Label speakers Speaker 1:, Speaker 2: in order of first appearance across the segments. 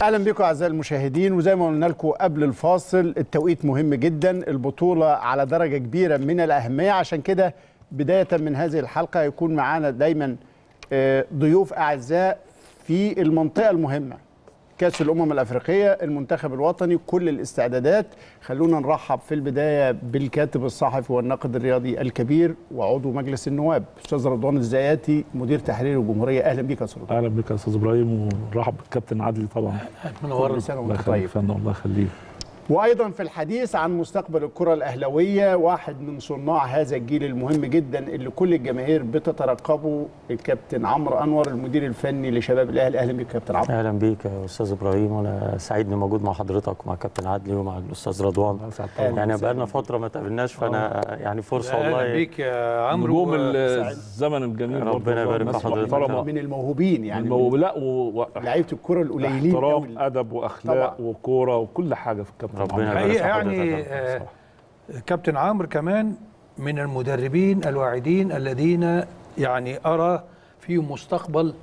Speaker 1: اهلا بكم اعزائي المشاهدين وزي ما قلنا لكم قبل الفاصل التوقيت مهم جدا البطوله على درجه كبيره من الاهميه عشان كده بدايه من هذه الحلقه هيكون معانا دايما آه، ضيوف اعزاء في المنطقه المهمه كاس الامم الافريقيه المنتخب الوطني كل الاستعدادات خلونا نرحب في البدايه بالكاتب الصحفي والناقد الرياضي الكبير وعضو مجلس النواب استاذ رضوان الزياتي مدير تحرير الجمهوريه اهلا بك يا استاذ رضوان
Speaker 2: اهلا بك يا استاذ ابراهيم ونرحب بالكابتن عدلي طبعا
Speaker 1: كل سنه
Speaker 2: الله
Speaker 1: وانت
Speaker 2: يخليك
Speaker 1: طيب
Speaker 2: فندم الله يخليك
Speaker 1: وايضا في الحديث عن مستقبل الكره الاهلاويه واحد من صناع هذا الجيل المهم جدا اللي كل الجماهير بتترقبه الكابتن عمرو انور المدير الفني لشباب الاهلي اهلا بك كابتن عمرو
Speaker 3: اهلا بيك يا استاذ ابراهيم وانا سعيد اني موجود مع حضرتك ومع كابتن عدلي ومع الاستاذ رضوان
Speaker 2: الله يسعد
Speaker 1: أهلا
Speaker 2: طبعا
Speaker 3: يعني
Speaker 1: وسهلا
Speaker 3: بقالنا فتره ما تقابلناش فانا يعني فرصه
Speaker 4: اهلا
Speaker 3: والله
Speaker 4: بيك يا عمرو
Speaker 2: نجوم
Speaker 4: و-
Speaker 2: الزمن الجميل
Speaker 3: ربنا
Speaker 2: برضه،
Speaker 3: يبارك
Speaker 2: ناس
Speaker 3: في حضرتك.
Speaker 2: محترمه
Speaker 1: من الموهوبين يعني
Speaker 2: المو...
Speaker 1: من
Speaker 2: لا و... و...
Speaker 1: لعيبه الكره القليلين
Speaker 2: احترام
Speaker 1: قوي.
Speaker 2: ادب واخلاق
Speaker 1: طبعا.
Speaker 2: وكوره وكل حاجه في الكابتن
Speaker 3: ربنا
Speaker 2: عمرو.
Speaker 3: يبارك في
Speaker 4: حقيقة
Speaker 3: حضرتك
Speaker 4: يعني
Speaker 3: يا رب.
Speaker 4: آه،
Speaker 2: صح.
Speaker 4: كابتن عمرو كمان من المدربين الواعدين الذين يعني ارى فيهم مستقبل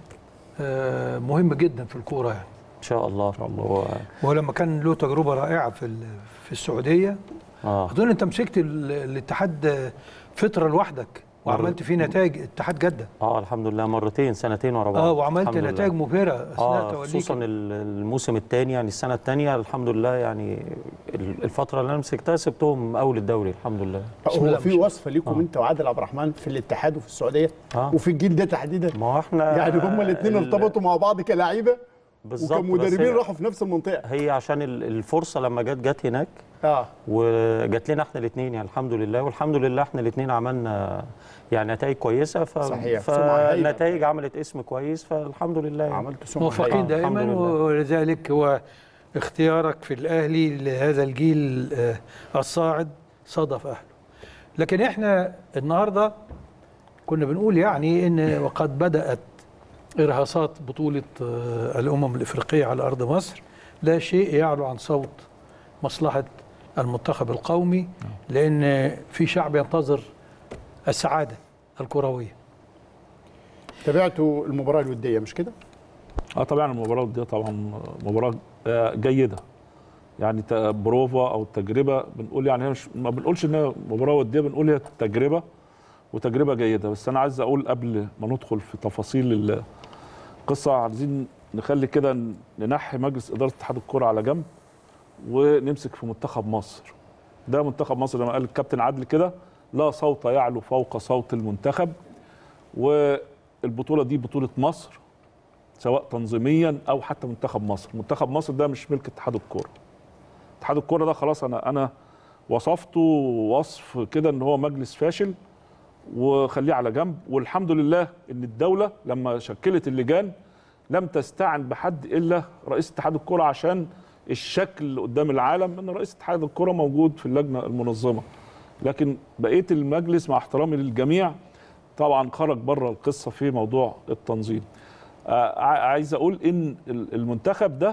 Speaker 4: آه، مهم جدا في الكوره يعني
Speaker 3: ان شاء الله ان
Speaker 2: شاء الله.
Speaker 3: و...
Speaker 4: ولما كان له تجربه رائعه في ال- في السعوديه
Speaker 3: اه
Speaker 4: اظن انت مسكت ال- الاتحاد آه، فتره لوحدك وعملت فيه نتائج اتحاد جده
Speaker 3: اه الحمد لله مرتين سنتين ورا بعض
Speaker 4: اه وعملت
Speaker 3: الحمد لله.
Speaker 4: نتائج مبهره اثناء
Speaker 3: اه
Speaker 4: توليك
Speaker 3: خصوصا ال- الموسم الثاني يعني السنه الثانيه الحمد لله يعني ال- الفتره اللي انا مسكتها سبتهم اول الدوري الحمد لله
Speaker 4: بسم الله
Speaker 1: هو في
Speaker 4: ما شاء
Speaker 1: وصفه ليكم انت وعادل عبد الرحمن في الاتحاد وفي السعوديه
Speaker 3: آه.
Speaker 1: وفي الجيل ده تحديدا
Speaker 3: ما هو احنا
Speaker 1: يعني هما الاثنين
Speaker 3: ال-
Speaker 1: ارتبطوا مع بعض كلاعيبه
Speaker 3: بالظبط بس
Speaker 1: وكمدربين
Speaker 3: هي-
Speaker 1: راحوا في نفس المنطقه
Speaker 3: هي عشان ال- الفرصه لما جت جت هناك
Speaker 1: اه
Speaker 3: وجات لنا احنا الاثنين يعني الحمد لله والحمد لله احنا الاثنين عملنا يعني نتائج كويسه ف...
Speaker 1: صحيح، سمعة هايلة.
Speaker 3: فالنتائج عملت اسم كويس فالحمد لله يعني.
Speaker 1: عملتوا سمعه
Speaker 4: موفقين
Speaker 1: هايلة.
Speaker 4: دائما
Speaker 3: الحمد لله.
Speaker 4: ولذلك هو اختيارك في الاهلي لهذا الجيل آه، الصاعد صادف اهله لكن احنا النهارده كنا بنقول يعني ان وقد بدات ارهاصات بطوله آه، الامم الافريقيه على ارض مصر لا شيء يعلو عن صوت مصلحه المنتخب القومي لان في شعب ينتظر السعاده الكرويه
Speaker 1: تابعتوا المباراه الوديه مش كده؟
Speaker 2: اه طبعا المباراه دي طبعا مباراه آه، جيده يعني ت- بروفا او تجربه بنقول يعني هي مش ما بنقولش انها مباراه وديه بنقول هي تجربه وتجربه جيده بس انا عايز اقول قبل ما ندخل في تفاصيل القصه عايزين نخلي كده ن- ننحي مجلس اداره اتحاد الكره على جنب ونمسك في منتخب مصر ده منتخب مصر زي ما قال الكابتن عادل كده لا صوت يعلو فوق صوت المنتخب والبطوله دي بطوله مصر سواء تنظيميا او حتى منتخب مصر منتخب مصر ده مش ملك اتحاد الكوره اتحاد الكوره ده خلاص انا انا وصفته وصف كده ان هو مجلس فاشل وخليه على جنب والحمد لله ان الدوله لما شكلت اللجان لم تستعن بحد الا رئيس اتحاد الكوره عشان الشكل قدام العالم ان رئيس اتحاد الكوره موجود في اللجنه المنظمه لكن بقيه المجلس مع احترامي للجميع طبعا خرج بره القصه في موضوع التنظيم آه، ع- عايز اقول ان ال- المنتخب ده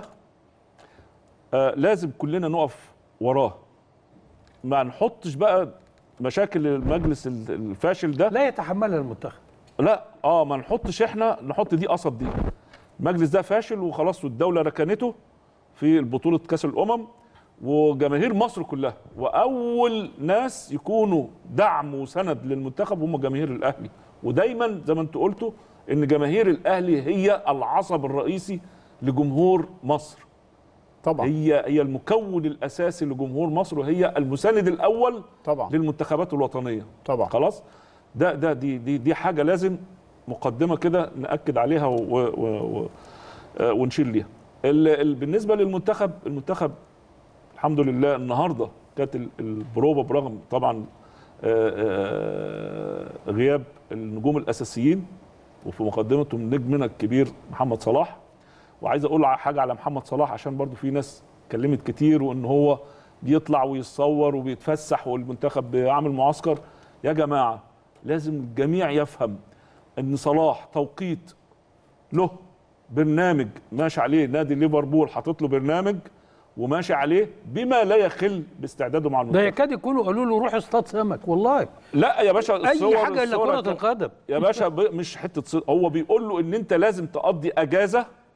Speaker 2: آه، لازم كلنا نقف وراه ما نحطش بقى مشاكل المجلس ال- الفاشل ده
Speaker 4: لا يتحملها المنتخب
Speaker 2: لا اه ما نحطش احنا نحط دي قصد دي المجلس ده فاشل وخلاص والدوله ركنته في بطوله كاس الامم وجماهير مصر كلها واول ناس يكونوا دعم وسند للمنتخب هم جماهير الاهلي ودايما زي ما انتوا قلتوا ان جماهير الاهلي هي العصب الرئيسي لجمهور مصر
Speaker 1: طبعا
Speaker 2: هي هي المكون الاساسي لجمهور مصر وهي المساند الاول
Speaker 1: طبعا
Speaker 2: للمنتخبات الوطنيه
Speaker 1: طبعا
Speaker 2: خلاص ده ده دي دي دي حاجه لازم مقدمه كده ناكد عليها و و و آه، ونشير ليها ال ال بالنسبه للمنتخب المنتخب الحمد لله النهارده كانت ال- البروفا برغم طبعا آه، آه، غياب النجوم الاساسيين وفي مقدمتهم نجمنا الكبير محمد صلاح وعايز اقول ع- حاجه على محمد صلاح عشان برضو في ناس اتكلمت كتير وان هو بيطلع ويتصور وبيتفسح والمنتخب بيعمل معسكر يا جماعه لازم الجميع يفهم ان صلاح توقيت له برنامج ماشي عليه نادي ليفربول حاطط له برنامج وماشي عليه بما لا يخل باستعداده مع
Speaker 4: ده
Speaker 2: المنتخب
Speaker 4: يكاد يكونوا قالوا له روح اصطاد سمك والله
Speaker 2: لا يا باشا
Speaker 4: اي
Speaker 2: الصور
Speaker 4: حاجه الا
Speaker 2: الصور
Speaker 4: كره
Speaker 2: كان-
Speaker 4: القدم
Speaker 2: يا باشا ب- مش حته ص- هو بيقول له ان انت لازم تقضي اجازه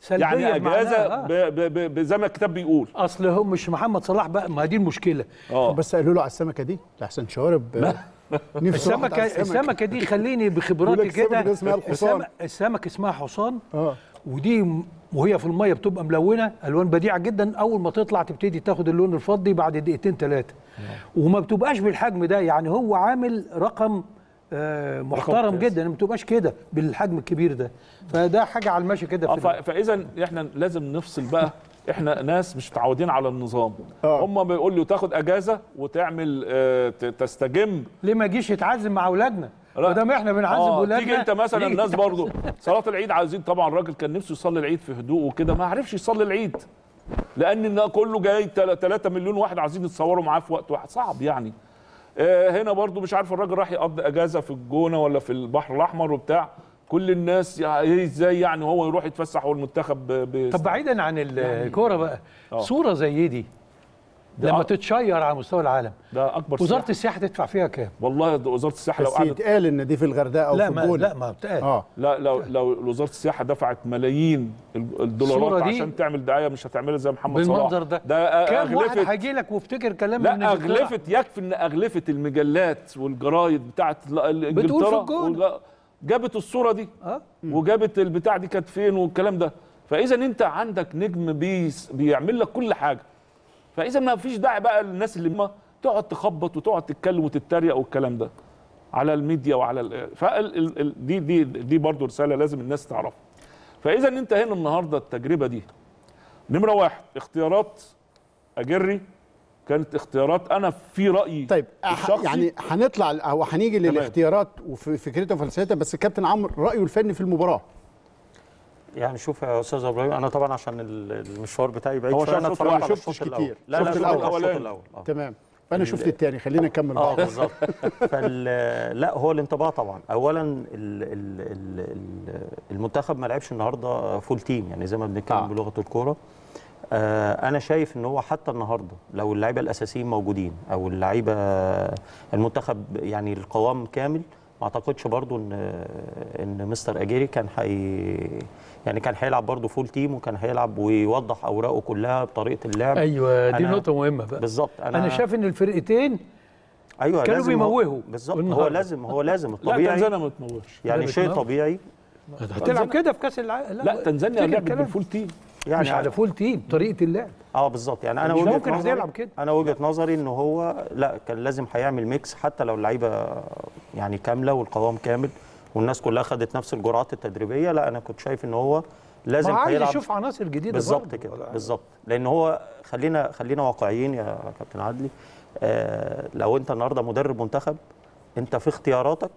Speaker 4: سلبية
Speaker 2: يعني اجازه
Speaker 4: بمعناها،
Speaker 2: ب- ب- ب- ب- زي ما الكتاب بيقول
Speaker 4: اصل هو مش محمد صلاح بقى ما دي المشكله
Speaker 2: اه
Speaker 1: بس قالوا له على السمكه دي لحسن شوارب نفسه واحد على
Speaker 4: السمكه السمكه دي خليني
Speaker 1: يقول
Speaker 4: بخبراتي
Speaker 1: لك السمكة
Speaker 4: كده
Speaker 1: دي اسمها الحصان.
Speaker 4: السمك, السمك اسمها حصان
Speaker 1: اه
Speaker 4: ودي م- وهي في الميه بتبقى ملونه الوان بديعه جدا اول ما تطلع تبتدي تاخد اللون الفضي بعد دقيقتين ثلاثه وما بتبقاش بالحجم ده يعني هو عامل رقم آه محترم
Speaker 2: قياسي.
Speaker 4: جدا ما بتبقاش كده بالحجم الكبير ده فده حاجه على المشي كده
Speaker 2: آه،
Speaker 4: في
Speaker 2: ف- فاذا احنا لازم نفصل بقى احنا ناس مش متعودين على النظام
Speaker 1: آه.
Speaker 2: هم بيقول له تاخد اجازه وتعمل آه، ت- تستجم
Speaker 4: ليه ما يجيش يتعزم مع اولادنا
Speaker 2: لا.
Speaker 4: ما دام احنا بنعذب
Speaker 2: آه،
Speaker 4: ولادنا
Speaker 2: تيجي انت مثلا
Speaker 4: يجي
Speaker 2: الناس برضو صلاه العيد عايزين طبعا الراجل كان نفسه يصلي العيد في هدوء وكده ما عرفش يصلي العيد لان إن كله جاي 3 مليون واحد عايزين يتصوروا معاه في وقت واحد صعب يعني آه، هنا برضو مش عارف الراجل راح يقضي اجازه في الجونه ولا في البحر الاحمر وبتاع كل الناس يا- ايه ازاي يعني هو يروح يتفسح والمنتخب ب- ب-
Speaker 4: طب بعيدا عن الكوره بقى
Speaker 2: آه.
Speaker 4: صوره زي دي
Speaker 2: ده
Speaker 4: لما
Speaker 2: أ-
Speaker 4: تتشير على مستوى العالم
Speaker 2: ده اكبر
Speaker 4: وزاره
Speaker 2: سياحة.
Speaker 4: السياحه تدفع فيها كام؟
Speaker 2: والله ده وزاره السياحه لو
Speaker 1: بس
Speaker 2: قعدت
Speaker 1: يتقال ان دي في الغردقه او
Speaker 4: لا
Speaker 1: في
Speaker 4: ما
Speaker 1: الجونه
Speaker 4: لا ما بتقال
Speaker 1: اه
Speaker 2: لا لو لو وزاره السياحه دفعت ملايين ال-
Speaker 4: الصورة
Speaker 2: الدولارات
Speaker 4: دي
Speaker 2: عشان تعمل دعايه مش هتعملها زي محمد صلاح
Speaker 4: بالمنظر ده
Speaker 2: ده
Speaker 4: كام واحد
Speaker 2: اغلفت
Speaker 4: هيجي لك وافتكر كلام من
Speaker 2: لا
Speaker 4: إنجلترا؟
Speaker 2: اغلفت يكفي ان اغلفت المجلات والجرايد بتاعت ال- ال-
Speaker 4: بتقول في
Speaker 2: انجلترا
Speaker 4: الجون.
Speaker 2: والج- جابت الصوره دي
Speaker 4: اه
Speaker 2: وجابت البتاع دي كانت فين والكلام ده فاذا انت عندك نجم بيس بيعمل لك كل حاجه فاذا ما فيش داعي بقى للناس اللي ما تقعد تخبط وتقعد تتكلم وتتريق والكلام ده على الميديا وعلى ال فال ال ال دي دي دي برضه رساله لازم الناس تعرفها فاذا انت هنا النهارده التجربه دي نمره واحد اختيارات اجري كانت اختيارات انا في رايي
Speaker 1: طيب أح-
Speaker 2: الشخصي
Speaker 1: يعني هنطلع او هنيجي
Speaker 2: تمام.
Speaker 1: للاختيارات وفي فكرتها وفلسفتها بس كابتن عمرو رايه الفني في المباراه
Speaker 3: يعني شوف يا استاذ ابراهيم انا طبعا عشان ال- المشوار بتاعي بعيد
Speaker 2: هو
Speaker 3: شويه
Speaker 2: شاف
Speaker 3: انا
Speaker 2: شوط
Speaker 3: اتفرجت
Speaker 2: واحد،
Speaker 3: على
Speaker 1: شفتش
Speaker 3: الشوط
Speaker 1: كتير.
Speaker 3: الاول لا لا
Speaker 1: شفت
Speaker 3: شفت
Speaker 1: الأول.
Speaker 3: الشوط
Speaker 2: الأولاني.
Speaker 3: الاول آه.
Speaker 1: تمام فانا شفت الثاني خلينا نكمل
Speaker 3: اه
Speaker 1: بعض
Speaker 3: بالظبط فال لا هو الانطباع طبعا اولا ال ال ال ال المنتخب ما لعبش النهارده فول تيم يعني زي ما بنتكلم
Speaker 1: آه.
Speaker 3: آه. بلغه الكوره آه انا شايف ان هو حتى النهارده لو اللعيبه الاساسيين موجودين او اللعيبه المنتخب يعني القوام كامل ما اعتقدش برضو ان ان مستر اجيري كان حي يعني كان هيلعب برضو فول تيم وكان هيلعب ويوضح اوراقه كلها بطريقه اللعب
Speaker 4: ايوه دي
Speaker 3: أنا-
Speaker 4: نقطه مهمه بقى
Speaker 3: بالظبط
Speaker 4: انا, أنا شايف ان الفرقتين
Speaker 3: ايوه
Speaker 4: كانوا
Speaker 3: لازم هو-
Speaker 4: بيموهوا
Speaker 3: بالظبط هو
Speaker 4: النهاردة.
Speaker 3: لازم هو لازم
Speaker 2: لا
Speaker 3: الطبيعي
Speaker 2: تنزانيا ما تموتش
Speaker 3: يعني
Speaker 4: لا
Speaker 3: شيء
Speaker 4: بتموت.
Speaker 3: طبيعي
Speaker 4: هتلعب كده في كاس العالم
Speaker 2: لا تنزانيا
Speaker 4: افتكر
Speaker 2: لعبت
Speaker 4: الكلام.
Speaker 2: بالفول تيم
Speaker 3: يعني
Speaker 4: مش على فول تيم طريقه اللعب
Speaker 3: اه بالظبط يعني انا
Speaker 4: مش
Speaker 3: وجهه
Speaker 4: ممكن
Speaker 3: نظري
Speaker 4: هتلعب كده.
Speaker 3: انا وجهه نظري ان هو لا كان لازم هيعمل ميكس حتى لو اللعيبه يعني كامله والقوام كامل والناس كلها خدت نفس الجرعات التدريبيه لا انا كنت شايف ان هو لازم
Speaker 4: ما عايز
Speaker 3: هيلعب
Speaker 4: يشوف عناصر جديده
Speaker 3: بالظبط
Speaker 4: برضه.
Speaker 3: كده بالظبط لان هو خلينا خلينا واقعيين يا كابتن عدلي آه لو انت النهارده مدرب منتخب انت في اختياراتك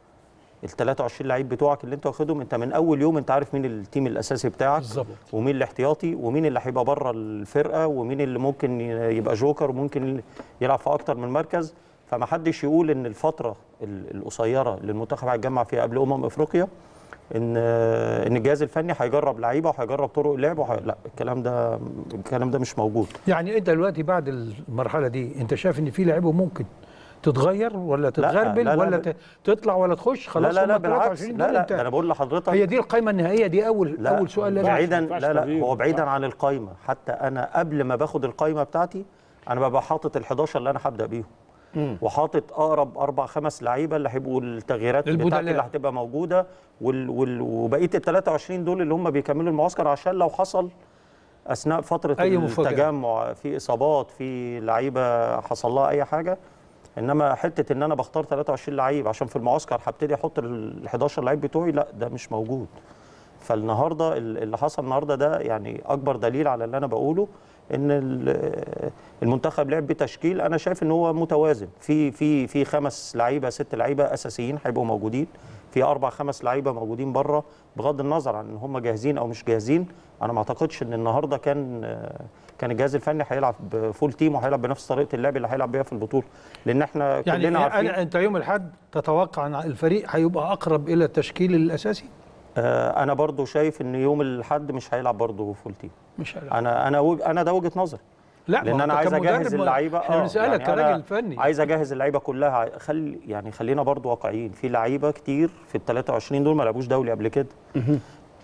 Speaker 3: ال 23 لعيب بتوعك اللي انت واخدهم انت من اول يوم انت عارف مين التيم الاساسي بتاعك
Speaker 4: بالظبط.
Speaker 3: ومين الاحتياطي ومين اللي هيبقى بره الفرقه ومين اللي ممكن يبقى جوكر وممكن يلعب في اكتر من مركز فما حدش يقول ان الفتره ال- القصيره اللي المنتخب هيتجمع فيها قبل امم افريقيا ان ان الجهاز الفني هيجرب لعيبه وهيجرب طرق اللعب وهي... لا الكلام ده الكلام ده مش موجود
Speaker 4: يعني انت دلوقتي بعد المرحله دي انت شايف ان في لعيبه ممكن تتغير ولا تتغربل
Speaker 3: لا، لا،
Speaker 4: ولا
Speaker 3: ب-
Speaker 4: ت- تطلع ولا تخش
Speaker 3: لا
Speaker 4: خلاص
Speaker 3: لا لا
Speaker 4: هم
Speaker 3: بالعكس
Speaker 4: 23
Speaker 3: لا
Speaker 4: دول
Speaker 3: لا
Speaker 4: انت
Speaker 3: ده انا بقول لحضرتك
Speaker 4: هي دي القائمه النهائيه دي اول
Speaker 3: لا
Speaker 4: اول سؤال لازم
Speaker 3: بعيدا
Speaker 2: ينفعش
Speaker 3: لا لا
Speaker 2: تغيير،
Speaker 3: هو
Speaker 2: ما
Speaker 3: بعيدا
Speaker 2: ينفعش.
Speaker 3: عن القايمه حتى انا قبل ما باخد القايمه بتاعتي انا ببقى حاطط ال11 اللي انا هبدا بيهم وحاطط اقرب اربع خمس لعيبه اللي هيبقوا التغييرات
Speaker 4: البدلاء.
Speaker 3: بتاعتي اللي هتبقى موجوده وال وال وبقيه ال 23 دول اللي هم بيكملوا المعسكر عشان لو حصل اثناء فتره
Speaker 4: أي مفاجأة.
Speaker 3: التجمع في اصابات في لعيبه حصل لها اي حاجه انما حته ان انا بختار 23 لعيب عشان في المعسكر هبتدي احط ال 11 لعيب بتوعي لا ده مش موجود فالنهارده ال- اللي حصل النهارده ده يعني اكبر دليل على اللي انا بقوله ان ال- المنتخب لعب بتشكيل انا شايف ان هو متوازن في في في خمس لعيبه ست لعيبه اساسيين هيبقوا موجودين في اربع خمس لعيبه موجودين بره بغض النظر عن ان هم جاهزين او مش جاهزين انا ما اعتقدش ان النهارده كان كان الجهاز الفني هيلعب بفول تيم وهيلعب بنفس طريقه اللعب اللي هيلعب بيها في البطوله لان احنا
Speaker 4: يعني
Speaker 3: كلنا عارفين
Speaker 4: أنا انت يوم الاحد تتوقع ان الفريق هيبقى اقرب الى التشكيل الاساسي
Speaker 3: آه انا برضو شايف ان يوم الاحد مش هيلعب برضو فول تيم
Speaker 4: مش هيلعب.
Speaker 3: انا انا وج... انا ده وجهه نظري
Speaker 4: لا
Speaker 3: لان
Speaker 4: ما
Speaker 3: انا
Speaker 4: أنت
Speaker 3: عايز
Speaker 4: كمدرب
Speaker 3: اجهز
Speaker 4: ما-
Speaker 3: اللعيبه
Speaker 4: احنا بنسالك
Speaker 3: أنا
Speaker 4: كراجل فني
Speaker 3: عايز اجهز اللعيبه كلها خلي يعني خلينا برضو واقعيين في لعيبه كتير في ال 23 دول ما لعبوش دولي قبل كده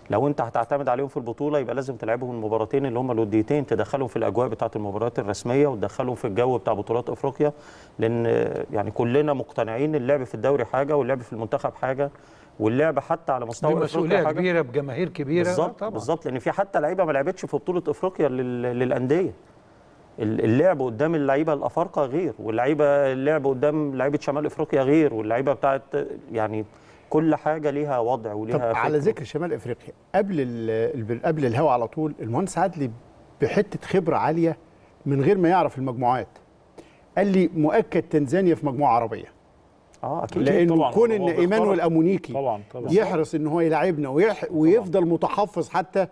Speaker 3: لو انت هتعتمد عليهم في البطوله يبقى لازم تلعبهم المباراتين اللي هم الوديتين تدخلهم في الاجواء بتاعه المباريات الرسميه وتدخلهم في الجو بتاع بطولات افريقيا لان آه، يعني كلنا مقتنعين اللعب في الدوري حاجه واللعب في المنتخب حاجه واللعب حتى على مستوى افريقيا
Speaker 4: بمسؤوليه
Speaker 3: حاجه
Speaker 4: كبيره بجماهير كبيره آه،
Speaker 3: بالظبط
Speaker 4: طبعا
Speaker 3: بالظبط لان في حتى لعيبه ما لعبتش في بطوله افريقيا لل- للانديه ال- اللعب قدام اللعيبه الافارقه غير واللعيبه اللعب قدام لعيبه شمال افريقيا غير واللعيبه بتاعت يعني كل حاجه ليها وضع
Speaker 1: طب
Speaker 3: وليها
Speaker 1: على
Speaker 3: فكر.
Speaker 1: ذكر شمال افريقيا قبل ال- ال- قبل الهوا على طول المهندس عدلي بحته خبره عاليه من غير ما يعرف المجموعات قال لي مؤكد تنزانيا في مجموعه عربيه
Speaker 3: اه اكيد
Speaker 1: لانه
Speaker 2: طبعاً.
Speaker 1: كون
Speaker 2: هو
Speaker 1: ان
Speaker 2: بيختار-
Speaker 1: ايمانويل امونيكي
Speaker 2: طبعا طبعا
Speaker 1: يحرص ان هو يلعبنا ويح... ويفضل متحفظ حتى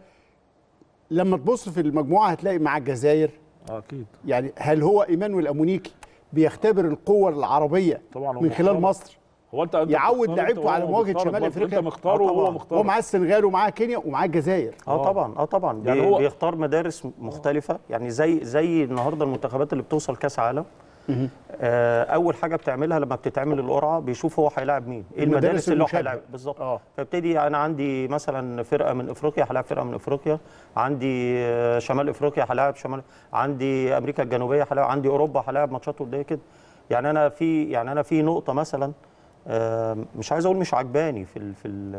Speaker 1: لما تبص في المجموعه هتلاقي مع الجزائر
Speaker 2: آه، اكيد
Speaker 1: يعني هل هو ايمانويل امونيكي بيختبر القوه العربيه
Speaker 2: طبعا هو
Speaker 1: من خلال
Speaker 2: مختار.
Speaker 1: مصر
Speaker 2: هو انت أنت
Speaker 1: يعود
Speaker 2: بتختار
Speaker 1: لعيبته
Speaker 2: أنت
Speaker 1: على
Speaker 2: وهو
Speaker 1: مواجهة
Speaker 2: مختارك
Speaker 1: شمال
Speaker 2: برضه.
Speaker 1: أفريقيا.
Speaker 2: انت مختاره
Speaker 3: آه،
Speaker 2: وهو
Speaker 3: طبعاً.
Speaker 2: مختار
Speaker 1: هو معاه السنغال ومعاه كينيا ومعاه الجزائر
Speaker 3: اه
Speaker 2: آه.
Speaker 3: طبعا اه طبعا
Speaker 2: يعني
Speaker 3: بي
Speaker 2: هو-
Speaker 3: بيختار مدارس مختلفه يعني زي زي النهارده المنتخبات اللي بتوصل كاس عالم آه اول حاجه بتعملها لما بتتعمل القرعه بيشوف هو هيلاعب مين ايه
Speaker 1: المدارس
Speaker 3: المدارس اللي هو
Speaker 1: المشابهة.
Speaker 3: هيلاعب بالظبط
Speaker 1: اه
Speaker 3: فابتدي انا عندي مثلا فرقه من افريقيا هلاعب فرقه من افريقيا عندي آه، شمال افريقيا هلاعب شمال عندي امريكا الجنوبيه هلاعب عندي اوروبا هلاعب ماتشات وديه كده يعني انا في يعني انا في نقطه مثلا آه، مش عايز اقول مش عجباني في ال في ال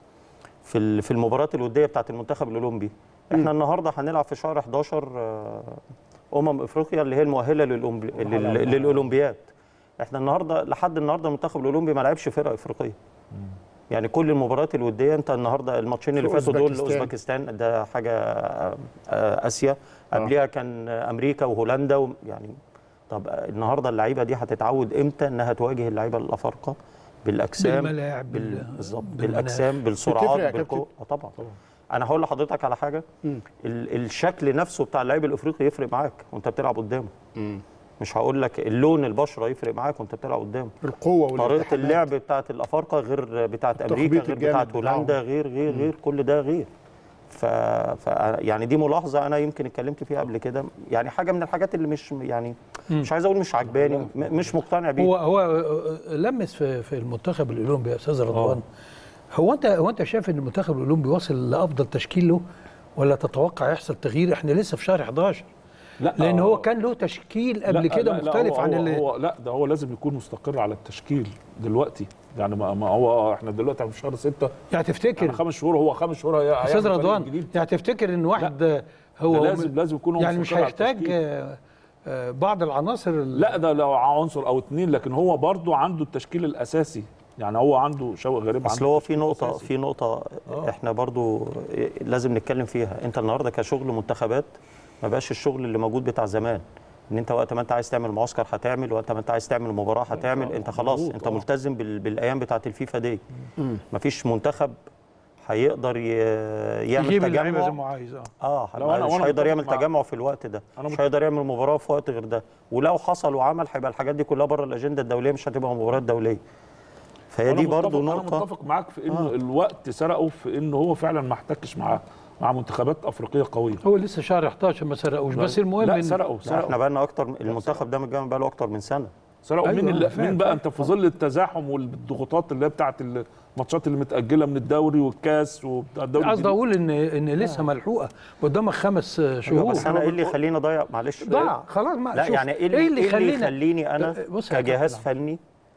Speaker 3: في ال في المباريات الوديه بتاعت المنتخب الاولمبي احنا النهارده هنلعب في شهر 11 آه، امم افريقيا اللي هي المؤهله للأولمبي- لل- للاولمبياد احنا النهارده لحد النهارده المنتخب الاولمبي ما لعبش فرقه افريقيه يعني كل المباريات الوديه انت النهارده الماتشين اللي
Speaker 1: في
Speaker 3: فاتوا دول
Speaker 1: أوزبكستان.
Speaker 3: اوزبكستان ده حاجه آه، آه، اسيا قبلها كان امريكا وهولندا و- يعني طب آه، النهارده اللعيبه دي هتتعود امتى انها تواجه اللعيبه الافارقه بالاجسام
Speaker 4: بالملاعب
Speaker 3: بال-
Speaker 4: بال-
Speaker 3: بالظبط
Speaker 4: بالمناخ.
Speaker 3: بالاجسام
Speaker 1: بتفرق
Speaker 3: بالسرعات
Speaker 1: يا
Speaker 3: بالقوه
Speaker 1: كابتن؟
Speaker 3: آه طبعا انا هقول لحضرتك على حاجه
Speaker 1: مم.
Speaker 3: ال- الشكل نفسه بتاع اللعيب الافريقي يفرق معاك وانت بتلعب قدامه مش هقول لك اللون البشره يفرق معاك وانت بتلعب قدامه
Speaker 1: القوه
Speaker 3: طريقه
Speaker 1: والالتحامات.
Speaker 3: اللعب بتاعت الافارقه غير بتاعت امريكا
Speaker 1: التخبيط
Speaker 3: غير
Speaker 1: الجامد
Speaker 3: بتاعت هولندا
Speaker 1: بتاعهم.
Speaker 3: غير غير غير كل ده غير ف... ف يعني دي ملاحظه انا يمكن اتكلمت فيها قبل كده يعني حاجه من الحاجات اللي مش يعني مش عايز اقول مش عجباني م- مش مقتنع بيها
Speaker 4: هو هو لمس في في المنتخب الاولمبي يا استاذ رضوان هو انت هو انت شايف ان المنتخب الاولمبي واصل لافضل تشكيل له ولا تتوقع يحصل تغيير احنا لسه في شهر 11
Speaker 2: لا
Speaker 4: لان
Speaker 2: آه،
Speaker 4: هو كان له تشكيل قبل
Speaker 2: لا-
Speaker 4: كده
Speaker 2: لا- لا،
Speaker 4: مختلف
Speaker 2: هو
Speaker 4: عن
Speaker 2: هو
Speaker 4: اللي
Speaker 2: هو لا ده هو لازم يكون مستقر على التشكيل دلوقتي يعني ما, ما هو احنا دلوقتي في شهر 6
Speaker 4: يعني
Speaker 2: يعني
Speaker 4: تفتكر
Speaker 2: خمس شهور هو خمس شهور هي- هيعمل
Speaker 4: استاذ
Speaker 2: فريق
Speaker 4: رضوان
Speaker 2: جديد
Speaker 4: يعني تفتكر ان واحد
Speaker 2: ده
Speaker 4: هو
Speaker 2: لازم لازم يكون هو
Speaker 4: يعني مش
Speaker 2: مستقر على
Speaker 4: هيحتاج
Speaker 2: التشكيل.
Speaker 4: آه، آه، بعض العناصر ال-
Speaker 2: لا ده لو عنصر او اتنين لكن هو برضو عنده التشكيل الاساسي يعني هو عنده شوقي غريب
Speaker 3: اصل
Speaker 2: عنده
Speaker 3: هو في
Speaker 2: تشكيل
Speaker 3: نقطه
Speaker 2: أساسي.
Speaker 3: في نقطه احنا برضو لازم نتكلم فيها انت النهارده كشغل منتخبات ما بقاش الشغل اللي موجود بتاع زمان ان انت وقت ما انت عايز تعمل معسكر هتعمل وقت ما انت عايز تعمل مباراه هتعمل انت خلاص
Speaker 2: مظبوط،
Speaker 3: انت
Speaker 2: آه.
Speaker 3: ملتزم بال- بالايام بتاعه الفيفا دي مفيش منتخب هيقدر ي- يعمل
Speaker 4: يجيب اللعيبه زي
Speaker 3: تجمع
Speaker 4: ما عايز اه
Speaker 3: اه
Speaker 2: لا، وأنا-
Speaker 3: مش
Speaker 2: وأنا
Speaker 3: هيقدر
Speaker 2: متفق
Speaker 3: يعمل
Speaker 2: معاك.
Speaker 3: تجمع في الوقت ده
Speaker 2: أنا
Speaker 3: مش
Speaker 2: مت-
Speaker 3: هيقدر يعمل مباراه في وقت غير ده ولو حصل وعمل هيبقى الحاجات دي كلها بره الاجنده الدوليه مش هتبقى مباريات دوليه فهي
Speaker 2: وأنا
Speaker 3: دي برضو
Speaker 2: متفق-
Speaker 3: نقطه
Speaker 2: انا متفق معاك في انه آه. الوقت سرقه في انه هو فعلا ما احتكش مع مع منتخبات افريقيه قويه
Speaker 4: هو لسه شهر 11 ما سرقوش بس المهم
Speaker 2: لا
Speaker 4: إن-
Speaker 2: سرقوا
Speaker 3: لا
Speaker 2: سرقوا
Speaker 3: احنا بقى لنا اكتر المنتخب ده متجمع بقى له اكتر من سنه
Speaker 2: سرقوا
Speaker 4: أيوة،
Speaker 2: مين اللي
Speaker 4: فاهم،
Speaker 2: مين بقى
Speaker 4: فاهم.
Speaker 2: انت في ظل التزاحم والضغوطات اللي هي بتاعت الماتشات اللي متاجله من الدوري والكاس وبتاع الدوري
Speaker 4: قصدي
Speaker 2: الجديد.
Speaker 4: اقول ان ان لسه ملحوقه قدامك خمس آه، شهور
Speaker 3: بس انا ايه اللي يخليني اضيع معلش
Speaker 4: ضاع خلاص ما
Speaker 3: لا
Speaker 4: شوف،
Speaker 3: يعني ايه اللي, إيه اللي
Speaker 4: يخلينا
Speaker 3: يخليني انا
Speaker 4: بص يا
Speaker 3: كجهاز
Speaker 4: كابتن
Speaker 3: فني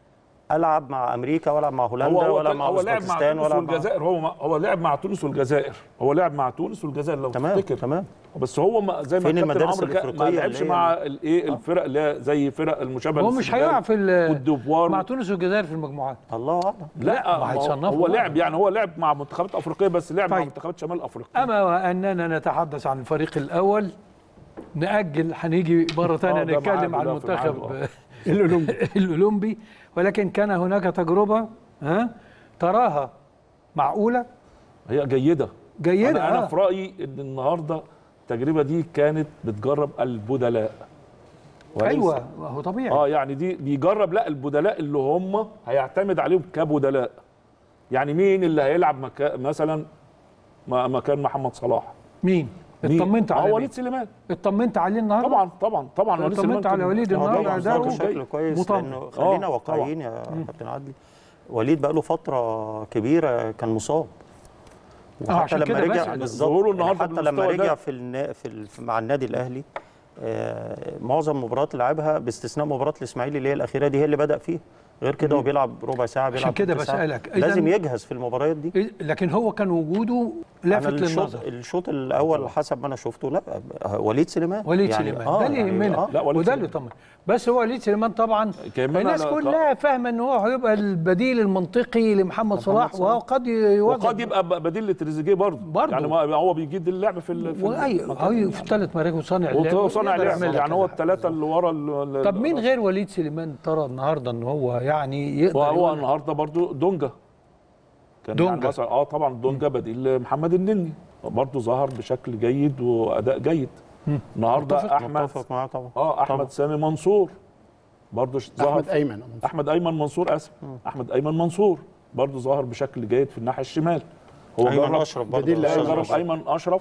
Speaker 3: العب مع امريكا والعب مع
Speaker 2: هو
Speaker 3: هولندا
Speaker 2: هو
Speaker 3: ولا
Speaker 2: كان-
Speaker 3: مع
Speaker 2: هو لعب مع
Speaker 3: اوزبكستان
Speaker 2: تونس
Speaker 3: ولا مع
Speaker 2: والجزائر هو ما هو لعب مع تونس والجزائر هو لعب مع تونس والجزائر لو
Speaker 3: تمام
Speaker 2: تفتكر
Speaker 3: تمام
Speaker 2: بس هو ما زي ما
Speaker 3: فين
Speaker 2: الكابتن
Speaker 3: المدارس
Speaker 2: عمرو كان- ما
Speaker 3: الإفريقية
Speaker 2: لعبش
Speaker 3: اللي هي-
Speaker 2: مع الايه الفرق اللي هي زي فرق المشابهه
Speaker 4: هو مش
Speaker 2: للسنغال
Speaker 4: هيقع في ال-
Speaker 2: والديفوار
Speaker 4: مع تونس والجزائر في المجموعات
Speaker 3: الله اعلم
Speaker 2: لا
Speaker 4: ما
Speaker 2: ما هو-
Speaker 4: هيتصنفوا
Speaker 2: هو
Speaker 4: بقى.
Speaker 2: لعب يعني هو لعب مع منتخبات افريقيه بس لعب مع
Speaker 4: طيب.
Speaker 2: منتخبات شمال افريقيا
Speaker 4: اما واننا نتحدث عن الفريق الاول ناجل هنيجي مره ثانيه
Speaker 2: آه، ده
Speaker 4: نتكلم
Speaker 2: معاده،
Speaker 4: عن
Speaker 2: ده في معاده،
Speaker 4: المنتخب
Speaker 1: الاولمبي
Speaker 4: الاولمبي ولكن كان هناك تجربه ها تراها معقوله
Speaker 2: هي جيده
Speaker 4: جيده
Speaker 2: انا, أنا
Speaker 4: آه.
Speaker 2: في رايي ان النهارده التجربه دي كانت بتجرب البدلاء وليس-
Speaker 4: ايوه هو طبيعي
Speaker 2: اه يعني دي بيجرب لا البدلاء اللي هم هيعتمد عليهم كبدلاء يعني مين اللي هيلعب مكا مثلا م- مكان محمد صلاح
Speaker 4: مين
Speaker 2: مين؟
Speaker 4: اطمنت
Speaker 2: آه،
Speaker 4: على
Speaker 2: وليد
Speaker 4: مين
Speaker 2: سليمان
Speaker 4: اطمنت عليه النهارده
Speaker 2: طبعا طبعا طبعا وليد
Speaker 4: اطمنت
Speaker 2: سليمان
Speaker 4: على
Speaker 2: كان-
Speaker 4: وليد
Speaker 2: آه،
Speaker 4: النهارده
Speaker 2: طبعاً،
Speaker 4: أداؤه
Speaker 2: طبعاً.
Speaker 3: شكله كويس
Speaker 4: مطمن.
Speaker 3: لانه خلينا
Speaker 2: آه،
Speaker 3: واقعيين يا كابتن عدلي وليد بقى له فتره كبيره كان مصاب
Speaker 4: آه، عشان
Speaker 3: وحتى لما
Speaker 4: كده
Speaker 3: رجع
Speaker 4: بسأل.
Speaker 3: بالظبط
Speaker 2: ظهوره
Speaker 3: يعني
Speaker 2: النهارده
Speaker 3: حتى لما
Speaker 2: بالمستوى ده.
Speaker 3: رجع في, النا... في, ال... في مع النادي الاهلي آه معظم المباريات اللي لعبها باستثناء مباراه الاسماعيلي اللي هي الاخيره دي هي اللي بدا فيها غير كده هو بيلعب ربع ساعه بيلعب
Speaker 4: كده
Speaker 3: تلت ساعة.
Speaker 4: بسألك، إذن-
Speaker 3: لازم يجهز في المباريات دي
Speaker 4: إيه، لكن هو كان وجوده
Speaker 3: أنا
Speaker 4: لافت
Speaker 3: الشوط
Speaker 4: للنظر
Speaker 3: الشوط الاول حسب ما انا شفته لا وليد سليمان
Speaker 4: وليد
Speaker 3: يعني
Speaker 4: سليمان
Speaker 3: آه
Speaker 4: ده اللي
Speaker 3: يعني
Speaker 4: يهمنا
Speaker 3: آه
Speaker 2: لا، وليد
Speaker 4: وده اللي
Speaker 2: سليمان.
Speaker 4: طمن بس هو وليد سليمان طبعا
Speaker 2: كمان
Speaker 4: الناس
Speaker 2: أنا-
Speaker 4: كلها فاهمه ان هو هيبقى البديل المنطقي لمحمد صلاح
Speaker 3: صلاح.
Speaker 4: وقد يوجد
Speaker 2: وقد يبقى ب- بديل لتريزيجيه برضه
Speaker 4: برضه.
Speaker 2: يعني ما هو بيجيد اللعب في ال- في
Speaker 4: واي هي في ثلاث مراكز صانع اللعب
Speaker 2: وهو صانع
Speaker 4: يقدر
Speaker 2: لعب
Speaker 4: يعمل
Speaker 2: يعني هو
Speaker 4: كده.
Speaker 2: الثلاثه اللي ورا ال- ال-
Speaker 4: طب مين غير وليد سليمان ترى النهارده ان هو يعني يقدر
Speaker 2: وهو
Speaker 4: يقول-
Speaker 2: النهارده برضو دونجا كان
Speaker 4: دونجا.
Speaker 2: يعني مثلا اه طبعا دونجا بديل محمد النني برضو ظهر بشكل جيد واداء جيد النهارده
Speaker 4: متفق-
Speaker 2: احمد
Speaker 3: متفق معاه طبعا
Speaker 2: اه احمد
Speaker 3: طبعا.
Speaker 2: سامي منصور برضو ش- ظهر
Speaker 1: احمد ايمن
Speaker 2: احمد ايمن منصور اسف احمد ايمن منصور برضو ظهر بشكل جيد في الناحيه الشمال هو
Speaker 3: ايمن
Speaker 2: جرب
Speaker 3: اشرف برضه
Speaker 1: بديل لأيمن
Speaker 2: جرب
Speaker 1: أشرف.
Speaker 2: ايمن اشرف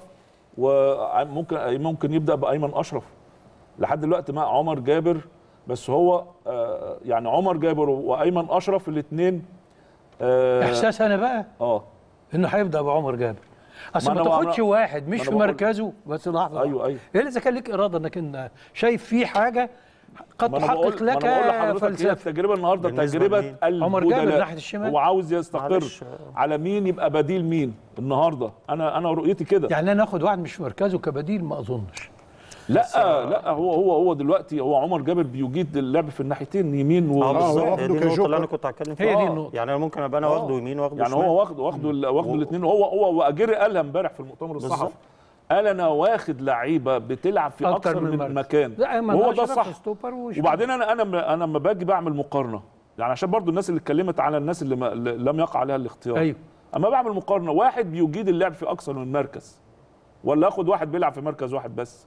Speaker 2: وممكن ممكن يبدا بايمن اشرف لحد دلوقتي مع عمر جابر بس هو آه يعني عمر جابر وايمن اشرف الاثنين اه,
Speaker 4: احساس انا بقى
Speaker 2: آه
Speaker 4: انه هيبدا بعمر جابر اصل
Speaker 2: ما
Speaker 4: ما
Speaker 2: أنا-
Speaker 4: تاخدش
Speaker 2: أنا-
Speaker 4: واحد
Speaker 2: ما
Speaker 4: مش
Speaker 2: أنا
Speaker 4: في
Speaker 2: بقول-
Speaker 4: مركزه بس لحظه
Speaker 2: ايوه ايوه
Speaker 4: الا اذا كان لك اراده انك انت شايف في حاجه قد
Speaker 2: ما انا بقول
Speaker 4: تحقق
Speaker 2: ما
Speaker 4: لك
Speaker 2: انا بقول لحضرتك هي
Speaker 4: فلسفه
Speaker 2: التجربه النهارده
Speaker 3: بالنسبة
Speaker 2: تجربه
Speaker 3: لمين؟
Speaker 4: عمر جابر
Speaker 2: البدلاء.
Speaker 4: ناحية الشمال.
Speaker 2: هو عاوز يستقر
Speaker 3: معلش.
Speaker 2: على مين يبقى بديل مين النهارده انا انا رؤيتي كده
Speaker 4: يعني انا اخد واحد مش في مركزه كبديل ما اظنش
Speaker 2: لا لا هو هو هو دلوقتي هو عمر جابر بيجيد اللعب في الناحيتين يمين و
Speaker 3: اه
Speaker 1: هو
Speaker 3: بالظبط
Speaker 1: واخده
Speaker 3: هي دي النقطه
Speaker 1: كجوكر.
Speaker 3: اللي انا كنت هتكلم فيها
Speaker 4: هي دي
Speaker 3: آه.
Speaker 4: النقطة.
Speaker 3: يعني انا ممكن ابقى انا
Speaker 2: آه.
Speaker 3: واخده يمين واخده
Speaker 2: يعني
Speaker 3: شمال
Speaker 2: هو واخده واخده ال- واخده الاثنين وهو هو واجري قالها امبارح في المؤتمر الصحفي
Speaker 3: بالظبط.
Speaker 2: قال انا واخد لعيبه بتلعب في اكثر من,
Speaker 4: مركز.
Speaker 2: مكان
Speaker 4: لا ما
Speaker 2: وهو
Speaker 4: هوش
Speaker 2: ده
Speaker 4: رفع
Speaker 2: الصح
Speaker 4: ستوبر وش-
Speaker 2: وبعدين انا انا انا لما باجي بعمل مقارنه يعني عشان برضو الناس اللي اتكلمت على الناس اللي, ما اللي لم يقع عليها الاختيار
Speaker 4: ايوه
Speaker 2: اما بعمل مقارنه واحد بيجيد اللعب في اكثر من مركز ولا اخد واحد بيلعب في مركز واحد بس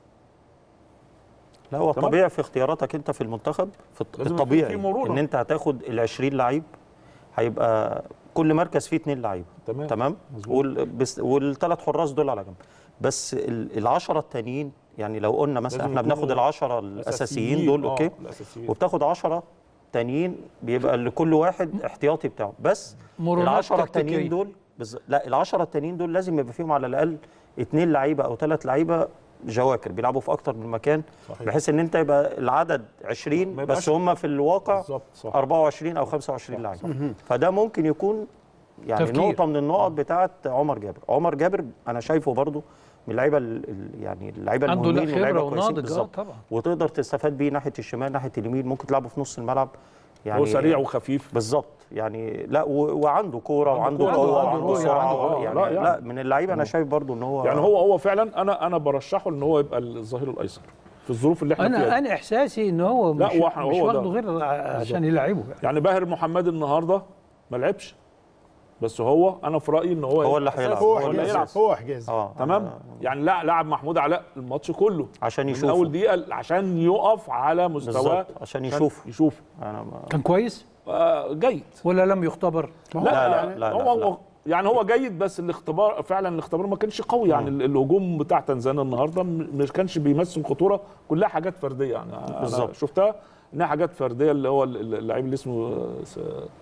Speaker 3: لا هو
Speaker 2: تمام؟
Speaker 3: الطبيعي في اختياراتك انت في المنتخب في الط-
Speaker 2: لازم يكون
Speaker 3: الطبيعي
Speaker 2: في مرونة.
Speaker 3: ان انت هتاخد ال 20 لعيب هيبقى كل مركز فيه اثنين لعيبه
Speaker 2: تمام
Speaker 3: تمام وال... بس... والثلاث حراس دول على جنب بس ال- العشرة التانيين يعني لو قلنا مثلا
Speaker 2: لازم
Speaker 3: احنا بناخد
Speaker 2: يكونوا
Speaker 3: العشرة الاساسيين دول
Speaker 2: آه،
Speaker 3: اوكي
Speaker 2: الاساسيين
Speaker 3: وبتاخد 10 تانيين بيبقى لكل واحد احتياطي بتاعه بس
Speaker 4: مرونات
Speaker 3: العشرة
Speaker 4: تكتيكية.
Speaker 3: التانيين دول بز... لا العشرة التانيين دول لازم يبقى فيهم على الاقل اثنين لعيبه او ثلاث لعيبه جواكر بيلعبوا في اكتر من مكان
Speaker 2: صحيح.
Speaker 3: بحيث ان انت يبقى العدد 20
Speaker 2: ما
Speaker 3: بس
Speaker 2: يبقاش-
Speaker 3: هم في الواقع
Speaker 2: بالظبط صح
Speaker 3: 24 او 25 لعيب فده ممكن يكون يعني
Speaker 4: تفكير.
Speaker 3: نقطه من النقط بتاعه عمر جابر عمر جابر انا شايفه برضو من اللعيبه ال- ال- يعني اللعيبه
Speaker 4: عنده لا
Speaker 3: المهمين
Speaker 4: خبره
Speaker 3: واللعيبه كويسين
Speaker 4: وناضج اه
Speaker 3: بالظبط
Speaker 4: طبعا
Speaker 3: وتقدر تستفاد بيه ناحيه الشمال ناحيه اليمين ممكن تلعبه في نص الملعب يعني
Speaker 2: هو سريع وخفيف
Speaker 3: بالظبط يعني لا و- وعنده كوره وعنده
Speaker 2: كورة،
Speaker 3: قوه
Speaker 2: عنده
Speaker 3: وعنده
Speaker 4: رؤية،
Speaker 3: سرعه
Speaker 2: عنده- آه،
Speaker 3: يعني
Speaker 2: لا،
Speaker 3: لا,
Speaker 2: يعني.
Speaker 3: لا من اللعيبه انا شايف برضو ان هو
Speaker 2: يعني هو هو فعلا انا انا برشحه ان هو يبقى الظهير الايسر في الظروف اللي احنا فيها
Speaker 4: انا
Speaker 2: دي.
Speaker 4: انا احساسي ان هو
Speaker 2: لا،
Speaker 4: مش,
Speaker 2: هو إحنا-
Speaker 4: مش
Speaker 2: هو ده.
Speaker 4: واخده غير عشان يلعبه يعني.
Speaker 2: يعني باهر محمد النهارده ما لعبش بس هو انا في رايي ان هو
Speaker 3: هو اللي
Speaker 2: أساسي.
Speaker 3: هيلعب.
Speaker 1: هو
Speaker 2: هو اللي
Speaker 1: حجازي
Speaker 2: هيلعب
Speaker 1: هو حجازي
Speaker 3: اه
Speaker 2: تمام
Speaker 3: أنا-
Speaker 2: يعني لا لعب محمود علاء الماتش كله
Speaker 3: عشان
Speaker 2: من
Speaker 3: يشوفه
Speaker 2: اول دقيقه عشان يقف على مستواه
Speaker 3: بالظبط عشان يشوفه
Speaker 2: يشوف
Speaker 3: انا ما
Speaker 4: كان كويس
Speaker 2: آه جيد
Speaker 4: ولا لم يختبر
Speaker 1: ما هو
Speaker 3: لا، لا،
Speaker 1: يعني
Speaker 3: لا.
Speaker 2: هو هو يعني هو جيد بس الاختبار فعلا الاختبار ما كانش قوي يعني ال- الهجوم بتاع تنزانيا النهارده م- مش كانش بيمثل خطوره كلها حاجات فرديه يعني انا
Speaker 3: بالظبط.
Speaker 2: شفتها انها حاجات فرديه اللي هو ال- ال- اللعيب اللي اسمه آه، س-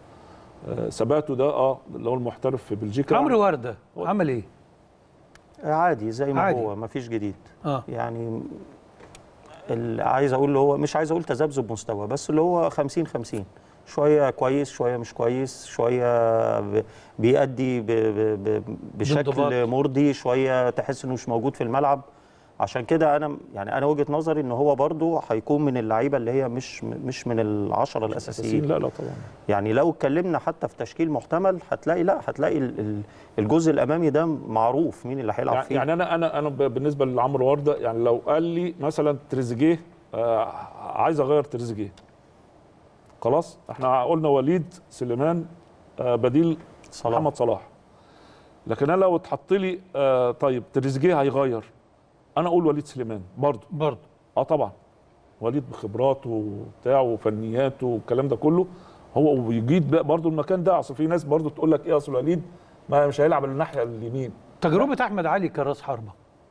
Speaker 2: آه، سباتو ده اه اللي هو المحترف في بلجيكا
Speaker 4: عمرو ورده عمل ايه؟
Speaker 3: عادي زي ما
Speaker 4: عادي.
Speaker 3: هو ما فيش جديد
Speaker 4: اه
Speaker 3: يعني اللي عايز اقول اللي هو مش عايز اقول تذبذب مستوى بس اللي هو 50 50 شويه كويس شويه مش كويس شويه ب- بيأدي ب- ب- ب- بشكل
Speaker 4: بانضباط.
Speaker 3: مرضي شويه تحس انه مش موجود في الملعب عشان كده انا يعني انا وجهه نظري ان هو برضو هيكون من اللعيبه اللي هي مش مش من العشره الاساسيين
Speaker 2: لا لا طبعا
Speaker 3: يعني لو اتكلمنا حتى في تشكيل محتمل هتلاقي لا هتلاقي ال- ال- الجزء الامامي ده معروف مين اللي هيلعب
Speaker 2: يعني,
Speaker 3: فيه
Speaker 2: يعني انا انا انا ب- بالنسبه لعمرو ورده يعني لو قال لي مثلا تريزيجيه آه عايز اغير تريزيجيه خلاص احنا قلنا وليد سليمان آه بديل
Speaker 3: صلاح.
Speaker 2: محمد صلاح لكن انا لو اتحط لي آه طيب تريزيجيه هيغير انا اقول وليد سليمان برضه
Speaker 4: برضه
Speaker 2: اه طبعا وليد بخبراته وبتاعه وفنياته والكلام ده كله هو ويجيد بقى برضه المكان ده اصل في ناس برضه تقول لك ايه اصل وليد ما مش هيلعب الناحيه اليمين
Speaker 4: تجربه احمد علي كراس حربه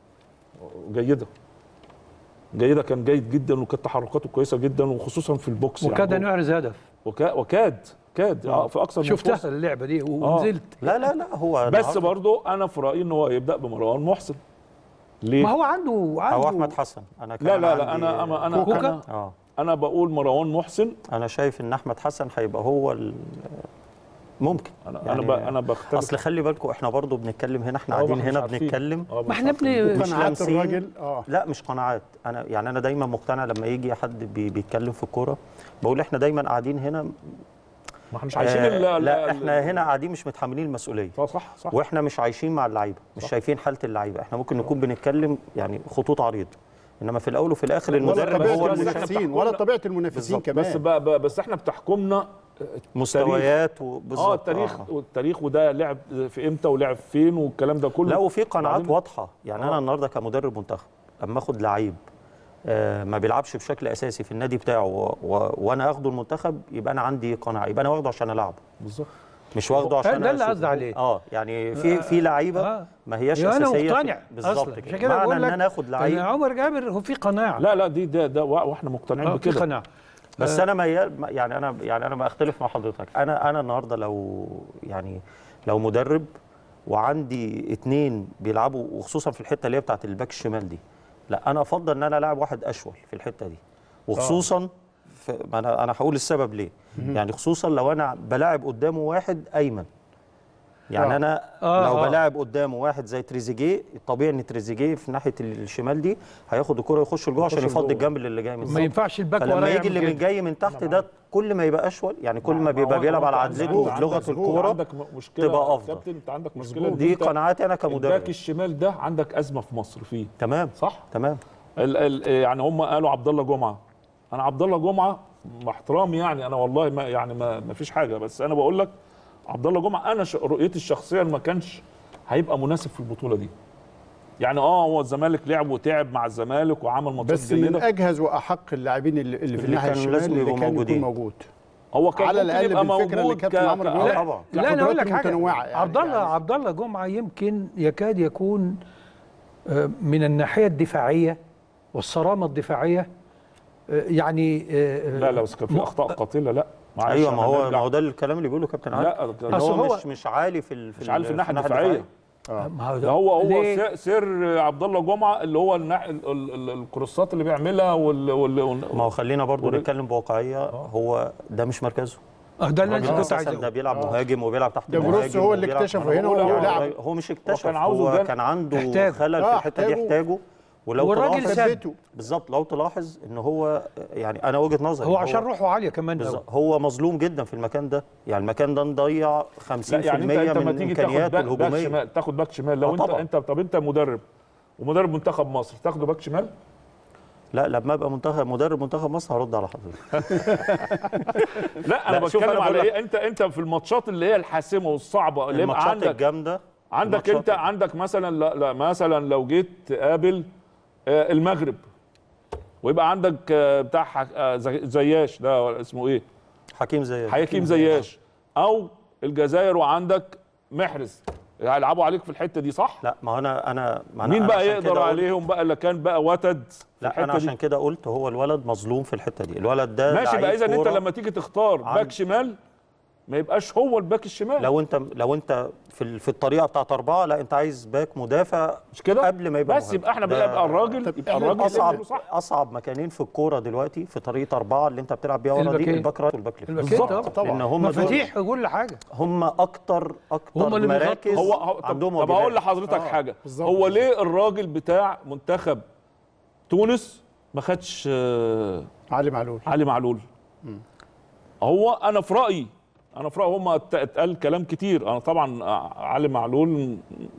Speaker 2: جيده جيده كان جيد جدا وكانت تحركاته كويسه جدا وخصوصا في البوكس
Speaker 4: وكاد ان
Speaker 2: يعني
Speaker 4: يحرز هدف
Speaker 2: وكا وكاد كاد اه في اكثر من
Speaker 4: شفتها
Speaker 2: فرصة.
Speaker 4: اللعبه دي ونزلت
Speaker 3: لا لا لا هو
Speaker 2: بس
Speaker 3: النهاردة-
Speaker 2: برضو انا في رايي ان هو يبدا بمروان محسن ليه
Speaker 4: ما هو عنده عنده
Speaker 3: او احمد حسن انا
Speaker 2: لا
Speaker 3: كمان
Speaker 2: لا لا
Speaker 3: عندي-
Speaker 2: انا انا انا
Speaker 4: كوكا؟
Speaker 2: انا,
Speaker 3: اه
Speaker 2: أنا بقول مروان محسن
Speaker 3: انا شايف ان احمد حسن هيبقى هو ال- ممكن
Speaker 2: انا
Speaker 3: يعني
Speaker 2: انا ب- انا بختلف
Speaker 3: اصل خلي بالكم احنا برضو بنتكلم هنا احنا
Speaker 2: آه،
Speaker 3: قاعدين
Speaker 2: إحنا مش
Speaker 3: هنا
Speaker 2: عارفين.
Speaker 3: بنتكلم
Speaker 2: آه،
Speaker 4: ما احنا
Speaker 2: مش عارفين.
Speaker 4: بن
Speaker 3: مش
Speaker 1: قناعات
Speaker 3: لامسين.
Speaker 1: الراجل اه
Speaker 3: لا مش قناعات انا يعني انا دايما مقتنع لما يجي حد بي بيتكلم في الكوره بقول احنا دايما قاعدين هنا
Speaker 2: ما احنا مش عايشين
Speaker 3: آه
Speaker 2: ال- ال-
Speaker 3: لا
Speaker 2: ال-
Speaker 3: احنا هنا قاعدين مش متحملين المسؤوليه
Speaker 2: آه، صح صح
Speaker 3: واحنا مش عايشين مع اللعيبه مش
Speaker 2: صح.
Speaker 3: شايفين حاله اللعيبه احنا ممكن نكون بنتكلم يعني خطوط عريضه انما في الاول وفي الاخر
Speaker 1: ولا
Speaker 3: المدرب
Speaker 1: طبيعه
Speaker 3: هو
Speaker 2: بس إحنا
Speaker 3: المنافس
Speaker 1: المنافسين ولا طبيعه المنافسين
Speaker 3: بالظبط.
Speaker 1: كمان
Speaker 2: بس بقى بقى بس احنا بتحكمنا
Speaker 3: مستويات وبالظبط
Speaker 2: اه التاريخ والتاريخ وده لعب في امتى ولعب فين والكلام ده كله
Speaker 3: لا وفي قناعات
Speaker 2: بعدين-
Speaker 3: واضحه يعني انا
Speaker 2: آه.
Speaker 3: النهارده كمدرب منتخب اما اخد لعيب آه ما بيلعبش بشكل اساسي في النادي بتاعه و... و... وانا اخده المنتخب يبقى انا عندي قناعه يبقى انا واخده عشان العبه
Speaker 2: بالظبط
Speaker 3: مش واخده عشان
Speaker 4: ده اللي
Speaker 3: أشوف-
Speaker 4: قصدي عليه.
Speaker 3: اه يعني في في لعيبه
Speaker 4: آه.
Speaker 3: ما هياش
Speaker 4: يبقى انا
Speaker 3: اساسيه في-
Speaker 4: مقتنع
Speaker 3: بالظبط
Speaker 4: اصلا
Speaker 3: كده
Speaker 4: عشان كده
Speaker 3: معنى
Speaker 4: بقول
Speaker 3: ان
Speaker 4: لك
Speaker 3: انا اخد
Speaker 4: إن
Speaker 3: لعيب
Speaker 4: عمر جابر هو في قناعه
Speaker 2: لا لا دي ده ده واحنا مقتنعين
Speaker 4: آه، في
Speaker 2: بكده
Speaker 4: قناعه
Speaker 3: بس انا ميال يعني انا يعني انا بختلف مع حضرتك انا انا النهارده لو يعني لو مدرب وعندي اتنين بيلعبوا وخصوصا في الحته اللي هي بتاعت الباك الشمال دي لا انا افضل ان انا العب واحد اشول في الحته دي وخصوصا في ما انا انا هقول السبب ليه يعني خصوصا لو انا بلاعب قدامه واحد ايمن يعني
Speaker 1: آه.
Speaker 3: انا
Speaker 4: آه،
Speaker 3: لو
Speaker 4: آه.
Speaker 3: بلاعب قدامه واحد زي تريزيجيه الطبيعي ان تريزيجيه في ناحيه الشمال دي هياخد الكره يخش لجوه عشان
Speaker 2: يخش
Speaker 3: يفضي
Speaker 2: لجوه.
Speaker 3: الجنب اللي جاي من
Speaker 4: ما ينفعش الباك
Speaker 3: فلما
Speaker 4: ورا
Speaker 3: يجي
Speaker 4: يعمل
Speaker 3: اللي من
Speaker 4: كده.
Speaker 3: جاي من تحت ده كل ما يبقى اشول يعني كل ما
Speaker 2: هو-
Speaker 3: بيبقى
Speaker 2: هو
Speaker 3: بيلعب
Speaker 2: أنت
Speaker 3: على
Speaker 2: عندك-
Speaker 3: عدلته
Speaker 2: عندك-
Speaker 3: بلغه
Speaker 2: عندك-
Speaker 3: الكوره
Speaker 2: عندك م- مشكله
Speaker 3: تبقى أفضل.
Speaker 2: كابتن انت عندك مشكله إن
Speaker 3: دي
Speaker 2: أنت
Speaker 3: قناعاتي انا
Speaker 2: الباك
Speaker 3: كمدرب
Speaker 2: الشمال ده عندك ازمه في مصر فيه
Speaker 3: تمام
Speaker 2: صح
Speaker 3: تمام
Speaker 2: ال ال يعني هم قالوا عبد الله جمعه انا عبد الله جمعه مع احترامي يعني انا والله ما يعني ما, ما فيش حاجه بس انا بقول لك عبد الله جمعه انا ش- رؤيتي الشخصيه ما كانش هيبقى مناسب في البطوله دي يعني اه هو الزمالك لعب وتعب مع الزمالك وعمل ماتشات
Speaker 1: بس من
Speaker 2: جيده
Speaker 1: اجهز واحق اللاعبين اللي, اللي في
Speaker 3: اللي
Speaker 1: الناحيه
Speaker 3: كانوا
Speaker 1: الشمال
Speaker 3: لازم
Speaker 1: اللي
Speaker 3: يبقوا
Speaker 1: كان
Speaker 3: موجودين.
Speaker 1: يكون موجود
Speaker 2: هو كان
Speaker 1: على
Speaker 2: ممكن
Speaker 1: الأقل
Speaker 2: يبقى
Speaker 1: بالفكرة اللي
Speaker 2: موجود
Speaker 1: كابتن
Speaker 2: ك-
Speaker 1: عمرو
Speaker 2: ك-
Speaker 1: بيقول
Speaker 3: اه
Speaker 1: لك.
Speaker 3: طبعا
Speaker 4: لا انا اقول لك
Speaker 1: قدرات
Speaker 4: حاجه
Speaker 1: متنوعة يعني-
Speaker 4: عبد الله
Speaker 1: يعني-
Speaker 4: عبد الله جمعه يمكن يكاد يكون آه، من الناحيه الدفاعيه والصرامه الدفاعيه آه، يعني آه،
Speaker 2: لا لا بس كان في
Speaker 4: م-
Speaker 2: اخطاء قاتله لا معلش
Speaker 3: ايوه ما
Speaker 2: أنا
Speaker 3: هو
Speaker 2: نرجع.
Speaker 3: ما هو ده الكلام اللي بيقوله كابتن علي
Speaker 2: لا
Speaker 3: ان
Speaker 2: ده-
Speaker 4: أصل
Speaker 3: هو
Speaker 4: هو-
Speaker 3: مش مش عالي في ال-
Speaker 2: مش عارف في الناحيه الدفاعيه
Speaker 3: الدفاعية.
Speaker 4: ما هو
Speaker 2: ده هو هو
Speaker 4: ليه؟
Speaker 2: سير- سير عبد الله جمعه اللي هو النح- ال- ال- ال- الكروسات اللي بيعملها وال, وال, وال
Speaker 3: ما هو خلينا برضو
Speaker 2: ورج-
Speaker 3: نتكلم بواقعيه هو ده مش مركزه
Speaker 4: آه، ده اللي
Speaker 3: الراجل
Speaker 4: انا كنت
Speaker 3: اساسا
Speaker 4: عايز
Speaker 3: ده
Speaker 4: أقوله.
Speaker 3: بيلعب مهاجم وبيلعب تحت
Speaker 1: ده
Speaker 3: المهاجم
Speaker 1: بروس هو اللي
Speaker 3: وبيلعب-
Speaker 1: اكتشفه
Speaker 3: ما أنا
Speaker 1: هنا
Speaker 3: بقول
Speaker 1: وهو
Speaker 3: هو-
Speaker 1: لعب.
Speaker 3: هو مش اكتشف
Speaker 2: كان عاوزه
Speaker 3: هو
Speaker 2: جد.
Speaker 3: كان عنده
Speaker 4: احتاجه.
Speaker 3: خلل
Speaker 1: آه،
Speaker 3: في الحته دي
Speaker 1: احتاجه.
Speaker 3: احتاجه ولو
Speaker 4: والراجل
Speaker 3: تلاحظ
Speaker 4: ساب.
Speaker 1: ثبته
Speaker 3: بالظبط لو تلاحظ ان هو يعني انا وجهه نظري
Speaker 4: هو عشان روحه عاليه كمان أوي.
Speaker 3: بالظبط هو مظلوم جدا في المكان ده يعني المكان ده مضيع 50%
Speaker 2: لا يعني انت انت لما
Speaker 3: من
Speaker 2: تيجي تاخد
Speaker 3: امكانياته
Speaker 2: باك, باك
Speaker 3: الهجوميه
Speaker 2: شمال تاخد باك شمال لو
Speaker 3: آه
Speaker 2: انت
Speaker 3: طبعا.
Speaker 2: انت طب انت مدرب ومدرب منتخب مصر تاخده باك شمال
Speaker 3: لا لما ابقى منتخب مدرب منتخب مصر هرد على حضرتك
Speaker 2: لا انا
Speaker 3: لا، شوف
Speaker 2: بتكلم
Speaker 3: أنا
Speaker 2: على
Speaker 3: بقول
Speaker 2: ايه انت انت في الماتشات اللي هي الحاسمه والصعبه اللي يبقى
Speaker 3: الماتشات
Speaker 2: عندك
Speaker 3: الجامده
Speaker 2: عندك
Speaker 3: الماتشات
Speaker 2: انت عندك مثلا لا لا مثلا لو جيت تقابل آه، المغرب ويبقى عندك آه، بتاع حك- آه، زي- زياش ده اسمه ايه
Speaker 3: حكيم زي
Speaker 2: حكيم زياش او الجزائر وعندك محرز هيلعبوا عليك في الحته دي صح
Speaker 3: لا ما هو انا انا ما أنا
Speaker 2: مين
Speaker 3: أنا
Speaker 2: بقى
Speaker 3: عشان
Speaker 2: يقدر
Speaker 3: كده قلت-
Speaker 2: عليهم بقى اللي كان بقى وتد في
Speaker 3: لا انا
Speaker 2: الحته
Speaker 3: عشان
Speaker 2: دي
Speaker 3: كده قلت هو الولد مظلوم في الحته دي الولد ده
Speaker 2: ماشي بقى
Speaker 3: لعيب
Speaker 2: اذا انت
Speaker 3: كورة.
Speaker 2: لما تيجي تختار باك
Speaker 3: عند-
Speaker 2: شمال ما يبقاش هو الباك الشمال
Speaker 3: لو انت لو انت في ال- في الطريقه بتاعت اربعه لا انت عايز باك مدافع
Speaker 2: مش كده
Speaker 3: قبل ما يبقى
Speaker 2: بس
Speaker 3: مهاجم.
Speaker 2: يبقى احنا
Speaker 3: ده
Speaker 2: بقى يبقى الراجل
Speaker 1: طب
Speaker 2: يبقى
Speaker 1: احنا
Speaker 2: الراجل اللي
Speaker 3: اصعب
Speaker 2: يعمله صح
Speaker 3: اصعب مكانين في الكوره دلوقتي في طريقه اربعه اللي انت بتلعب بيها ورا دي
Speaker 4: الباكين.
Speaker 3: الباك رايت والباك ليفت
Speaker 4: الباكين
Speaker 2: بالظبط.
Speaker 4: طبعا
Speaker 3: لان هم دول
Speaker 4: مفاتيح كل حاجه
Speaker 3: هم اكتر اكتر
Speaker 4: هم اللي
Speaker 3: مراكز
Speaker 4: بيغطوا.
Speaker 2: هو هو طب,
Speaker 3: عندهم
Speaker 2: طب هقول
Speaker 3: واجبات.
Speaker 2: لحضرتك
Speaker 1: آه،
Speaker 2: حاجه
Speaker 1: بالظبط.
Speaker 2: هو ليه الراجل بتاع منتخب تونس ما خدش آه،
Speaker 1: علي معلول
Speaker 2: علي معلول هو انا في رايي انا في رايي هم ات- اتقال كلام كتير انا طبعا علي معلول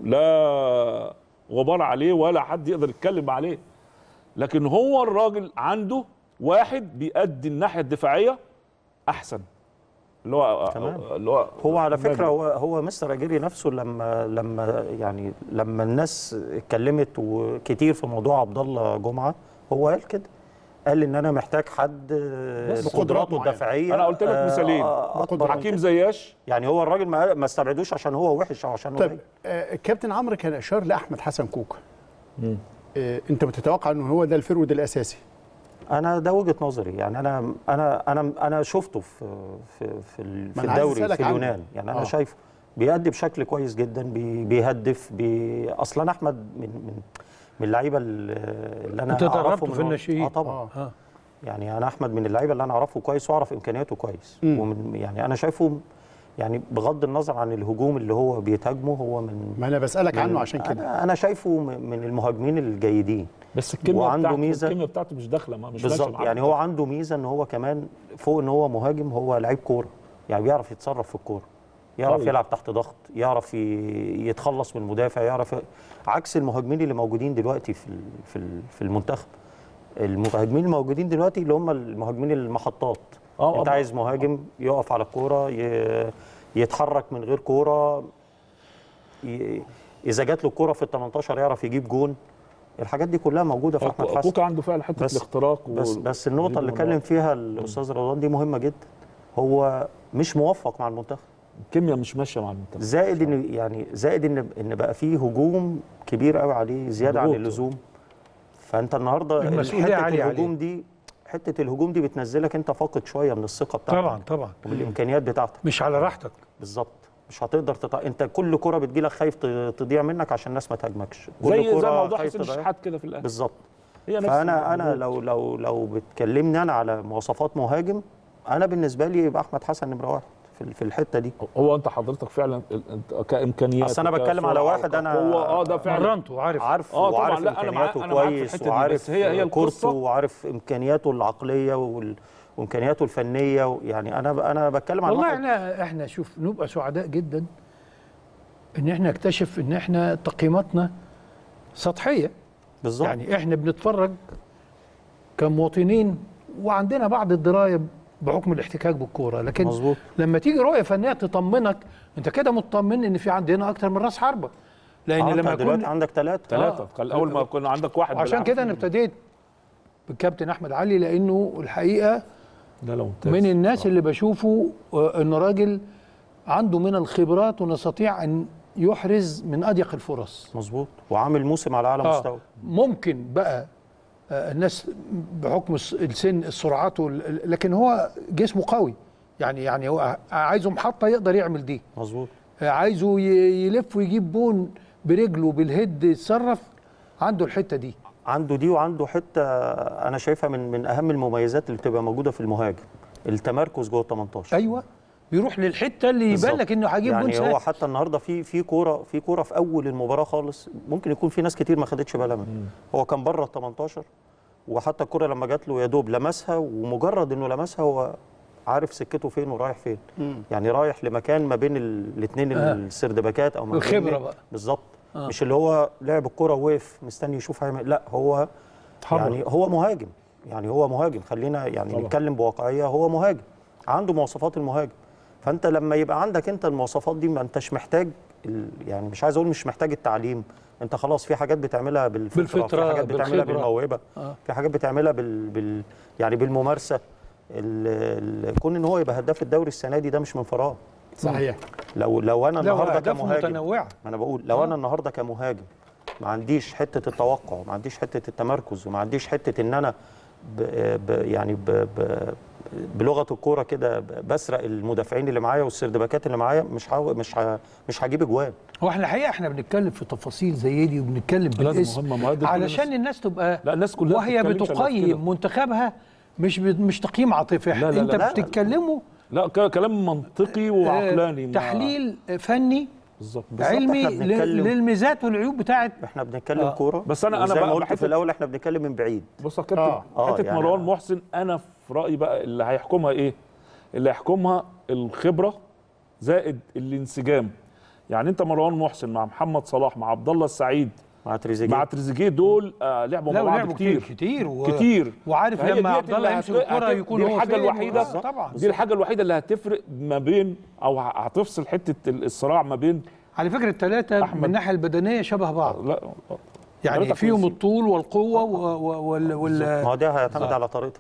Speaker 2: لا غبار عليه ولا حد يقدر يتكلم عليه لكن هو الراجل عنده واحد بيأدي الناحيه الدفاعيه احسن اللي هو
Speaker 3: تمام.
Speaker 2: اللي هو
Speaker 3: هو على فكره
Speaker 2: المغرب.
Speaker 3: هو هو مستر اجيري نفسه لما لما يعني لما الناس اتكلمت وكتير في موضوع عبد الله جمعه هو قال كده قال ان انا محتاج حد
Speaker 2: بس
Speaker 1: بقدرات
Speaker 3: بقدراته
Speaker 1: معينة.
Speaker 3: الدفاعيه
Speaker 2: أنا قلت لك
Speaker 3: آه،
Speaker 2: مثالين.
Speaker 3: آه، أكبر من
Speaker 2: حكيم
Speaker 3: كده.
Speaker 2: زياش
Speaker 3: يعني هو الراجل ما ما استبعدوش عشان هو وحش او عشان هو
Speaker 1: طيب
Speaker 3: ضعيف.
Speaker 1: آه، الكابتن عمرو كان اشار لاحمد حسن كوكا آه، انت بتتوقع انه هو ده الفرود الاساسي
Speaker 3: انا ده وجهه نظري يعني انا انا انا انا شفته في في في, ال-
Speaker 1: ما
Speaker 3: في
Speaker 1: أنا عايز
Speaker 3: الدوري
Speaker 1: أسألك
Speaker 3: في
Speaker 1: عنه.
Speaker 3: اليونان يعني انا
Speaker 1: آه.
Speaker 3: شايفه بيأدي بشكل كويس جدا بي بيهدف بي اصلا احمد من من من اللعيبه اللي اللي انا
Speaker 4: أنت
Speaker 3: اعرفه
Speaker 4: دربته
Speaker 3: من
Speaker 4: في
Speaker 3: هو-
Speaker 4: الناشئين.
Speaker 3: اه طبعا
Speaker 1: آه.
Speaker 4: اه
Speaker 3: يعني انا احمد من اللعيبه اللي انا اعرفه كويس واعرف امكانياته كويس
Speaker 1: مم.
Speaker 3: ومن يعني انا شايفه يعني بغض النظر عن الهجوم اللي هو بيتهاجمه هو من
Speaker 1: ما انا بسالك عنه
Speaker 3: من-
Speaker 1: عشان كده
Speaker 3: انا, أنا شايفه م- من المهاجمين الجيدين
Speaker 2: بس الكيمياء
Speaker 3: وعنده
Speaker 2: بتاعته
Speaker 3: ميزة.
Speaker 2: الكيمياء بتاعته مش داخله ما- مش ماشية
Speaker 3: بالظبط
Speaker 2: معاه
Speaker 3: يعني هو عنده ميزه ان هو كمان فوق ان هو مهاجم هو لعيب كوره يعني بيعرف يتصرف في الكوره يعرف
Speaker 2: قوي.
Speaker 3: يلعب تحت ضغط يعرف ي- يتخلص من المدافع يعرف ي- عكس المهاجمين اللي موجودين دلوقتي في ال- في ال- في المنتخب المهاجمين الموجودين دلوقتي اللي هم المهاجمين المحطات
Speaker 2: آه،
Speaker 3: انت
Speaker 2: آه.
Speaker 3: عايز مهاجم يقف على الكوره ي- يتحرك من غير كوره ي- اذا جات له الكوره في ال 18 يعرف يجيب جون الحاجات دي كلها موجوده في احمد حسن
Speaker 2: كوكا عنده فعلا حته
Speaker 3: بس-
Speaker 2: الاختراق
Speaker 3: بس
Speaker 2: و-
Speaker 3: بس النقطه اللي
Speaker 2: ويجيب
Speaker 3: اتكلم
Speaker 2: جون.
Speaker 3: فيها الاستاذ رمضان دي مهمه جدا هو مش موفق مع المنتخب
Speaker 2: الكيمياء مش ماشيه مع المنتخب
Speaker 3: زائد ان يعني زائد ان ان بقى فيه هجوم كبير قوي عليه زياده عن
Speaker 2: ضغوط.
Speaker 3: اللزوم فانت النهارده
Speaker 4: المسؤولية
Speaker 3: حته
Speaker 4: عالية
Speaker 3: الهجوم
Speaker 4: عليه.
Speaker 3: دي حته الهجوم دي بتنزلك انت فاقد شويه من الثقه بتاعتك
Speaker 4: طبعا طبعا
Speaker 3: ومن الامكانيات بتاعتك
Speaker 4: مش على راحتك
Speaker 3: بالظبط مش هتقدر تط... انت كل كره بتجيلك خايف ت- تضيع منك عشان الناس ما تهاجمكش كل
Speaker 2: زي زي
Speaker 3: كرة
Speaker 2: موضوع
Speaker 3: خايف
Speaker 2: حسين
Speaker 3: تضيعها.
Speaker 2: الشحات كده في الاهلي
Speaker 3: بالظبط
Speaker 2: هي نفس
Speaker 3: فانا انا
Speaker 2: الضغوط.
Speaker 3: لو لو لو بتكلمني انا على مواصفات مهاجم انا بالنسبه لي يبقى احمد حسن نمره واحد في في الحته دي
Speaker 2: هو انت حضرتك فعلا ال- انت كامكانيات
Speaker 3: أصل أنا بتكلم على
Speaker 2: وكسرعة
Speaker 3: واحد أنا
Speaker 2: وكقوة، اه ده فعلا
Speaker 4: مرنته عارف
Speaker 3: عارف
Speaker 2: آه طبعاً،
Speaker 3: وعارف
Speaker 2: لا، أنا معاك-
Speaker 3: امكانياته
Speaker 2: أنا معاك في
Speaker 3: كويس
Speaker 2: الحتة دي،
Speaker 3: وعارف
Speaker 2: بس هي- هي
Speaker 3: كورته
Speaker 2: القصة-
Speaker 3: وعارف امكانياته العقليه وال... وامكانياته الفنيه و... يعني انا انا بتكلم على
Speaker 4: والله
Speaker 3: واحد
Speaker 4: احنا احنا شوف نبقى سعداء جدا ان احنا نكتشف ان احنا تقييماتنا سطحيه
Speaker 3: بالظبط
Speaker 4: يعني احنا بنتفرج كمواطنين وعندنا بعض الدرايه بحكم الاحتكاك بالكوره لكن
Speaker 3: مظبوط
Speaker 4: لما تيجي رؤيه فنيه تطمنك انت كده مطمن ان في عندنا اكتر من راس حربه لان
Speaker 3: آه، أنت
Speaker 4: لما
Speaker 3: دلوقتي
Speaker 4: يكون
Speaker 3: عندك ثلاثه
Speaker 2: ثلاثة
Speaker 4: آه.
Speaker 2: كان اول ما كنا عندك واحد
Speaker 4: عشان
Speaker 2: بالعافية.
Speaker 4: كده انا ابتديت بالكابتن احمد علي لانه الحقيقه
Speaker 2: ده لو ممتاز
Speaker 4: من الناس اللي بشوفه آه، انه راجل عنده من الخبرات ونستطيع ان يحرز من اضيق الفرص
Speaker 3: مظبوط وعامل موسم على اعلى
Speaker 4: آه،
Speaker 3: مستوى
Speaker 4: ممكن بقى آه، الناس بحكم الس- السن السرعات وال- لكن هو جسمه قوي يعني يعني هو عايزه محطه يقدر يعمل دي
Speaker 3: مظبوط
Speaker 4: آه، عايزه ي- يلف ويجيب بون برجله بالهيد يتصرف عنده الحته دي
Speaker 3: عنده دي وعنده حته انا شايفها من من اهم المميزات اللي بتبقى موجوده في المهاجم التمركز جوه ال 18
Speaker 4: ايوه بيروح للحته اللي يبان
Speaker 3: بالظبط.
Speaker 4: لك انه هيجيب جون
Speaker 3: يعني هو
Speaker 4: سهل
Speaker 3: حتى النهارده في في كوره في كوره في اول المباراه خالص ممكن يكون في ناس كتير ما خدتش بالها منها هو كان بره ال 18 وحتى الكوره لما جات له يا دوب لمسها ومجرد انه لمسها هو عارف سكته فين ورايح فين يعني رايح لمكان ما بين الاثنين
Speaker 4: آه.
Speaker 3: السردباكات او ما بين
Speaker 4: الخبرة بقى.
Speaker 3: بالظبط
Speaker 4: آه.
Speaker 3: مش اللي هو لعب الكوره ووقف مستني يشوف هيعمل لا هو
Speaker 2: اتحرك.
Speaker 3: يعني هو مهاجم يعني هو مهاجم خلينا يعني
Speaker 2: طبعا.
Speaker 3: نتكلم بواقعيه هو مهاجم عنده مواصفات المهاجم فانت لما يبقى عندك انت المواصفات دي ما انتش محتاج ال- يعني مش عايز اقول مش محتاج التعليم انت خلاص في حاجات بتعملها بالفطره
Speaker 4: بالفطرة،
Speaker 3: في حاجات بتعملها
Speaker 4: بالخبرة.
Speaker 3: بالموهبه
Speaker 4: آه.
Speaker 3: في حاجات بتعملها بال, بال يعني بالممارسه ال- ال- كون ان هو يبقى هداف الدوري السنه دي ده مش من فراغ
Speaker 1: صحيح
Speaker 3: لو لو انا
Speaker 4: لا
Speaker 3: النهارده
Speaker 4: اهدافه
Speaker 3: كمهاجم
Speaker 4: متنوعه
Speaker 3: ما انا بقول لو انا النهارده كمهاجم ما عنديش حته التوقع ما عنديش حته التمركز وما عنديش حته ان انا ب ب يعني ب ب بلغه الكوره كده ب- بسرق المدافعين اللي معايا والسردباكات اللي معايا مش حاو مش ه مش هجيب اجوان
Speaker 4: هو احنا الحقيقه احنا بنتكلم في تفاصيل زي دي وبنتكلم
Speaker 2: لازم
Speaker 4: بالاسم
Speaker 2: مهمة مهدد كل
Speaker 4: علشان
Speaker 2: الناس.
Speaker 4: الناس تبقى
Speaker 2: لا الناس كلها
Speaker 4: وهي
Speaker 2: بتتكلمش إلا في كده.
Speaker 4: بتقيم منتخبها مش ب- مش تقييم عاطفي
Speaker 2: لا، لا،
Speaker 4: انت
Speaker 2: لا،
Speaker 3: لا.
Speaker 4: بتتكلموا
Speaker 2: لا ك- كلام منطقي
Speaker 4: آه،
Speaker 2: وعقلاني ما-
Speaker 4: تحليل فني
Speaker 2: بالظبط
Speaker 4: علمي
Speaker 3: إحنا
Speaker 4: ل-
Speaker 3: بنتكلم-
Speaker 4: للميزات والعيوب بتاعت
Speaker 3: احنا بنتكلم
Speaker 4: آه.
Speaker 3: كوره
Speaker 2: بس أنا- أنا
Speaker 3: وزي ما
Speaker 2: بقى
Speaker 3: قلت
Speaker 2: بحب-
Speaker 3: في الاول احنا بنتكلم من بعيد
Speaker 2: بص يا كابتن
Speaker 1: آه.
Speaker 3: آه،
Speaker 2: حته
Speaker 3: يعني
Speaker 2: مروان
Speaker 3: أنا-
Speaker 2: محسن انا في رايي بقى اللي هيحكمها ايه؟ اللي هيحكمها الخبره زائد الانسجام يعني انت مروان محسن مع محمد صلاح مع عبد الله السعيد
Speaker 3: مع تريزيجيه
Speaker 2: مع تريزيجيه دول آه لعبوا مع
Speaker 4: لا
Speaker 2: بعض
Speaker 4: ولعبوا
Speaker 2: كتير
Speaker 4: كتير كتير و...
Speaker 2: كتير
Speaker 4: وعارف
Speaker 2: فهي
Speaker 4: لما
Speaker 2: ديت
Speaker 4: عبد الله
Speaker 2: اللي
Speaker 4: يمسك
Speaker 2: هت-
Speaker 4: الكوره
Speaker 2: هت-
Speaker 4: يكون
Speaker 2: دي
Speaker 4: هو
Speaker 2: الحاجة
Speaker 4: فين
Speaker 2: الوحيدة
Speaker 4: و- طبعا
Speaker 2: دي الحاجه الوحيده اللي هتفرق ما بين او ه- هتفصل حته الصراع ما بين
Speaker 4: على فكره الثلاثه
Speaker 2: أحمد.
Speaker 4: من الناحيه البدنيه شبه بعض
Speaker 2: لا
Speaker 4: يعني
Speaker 2: ثلاثة
Speaker 4: فيهم
Speaker 2: كويسين.
Speaker 4: الطول والقوه و- و- وال,
Speaker 3: ما
Speaker 4: وال...
Speaker 3: هو ده هيعتمد على طريقه اللعب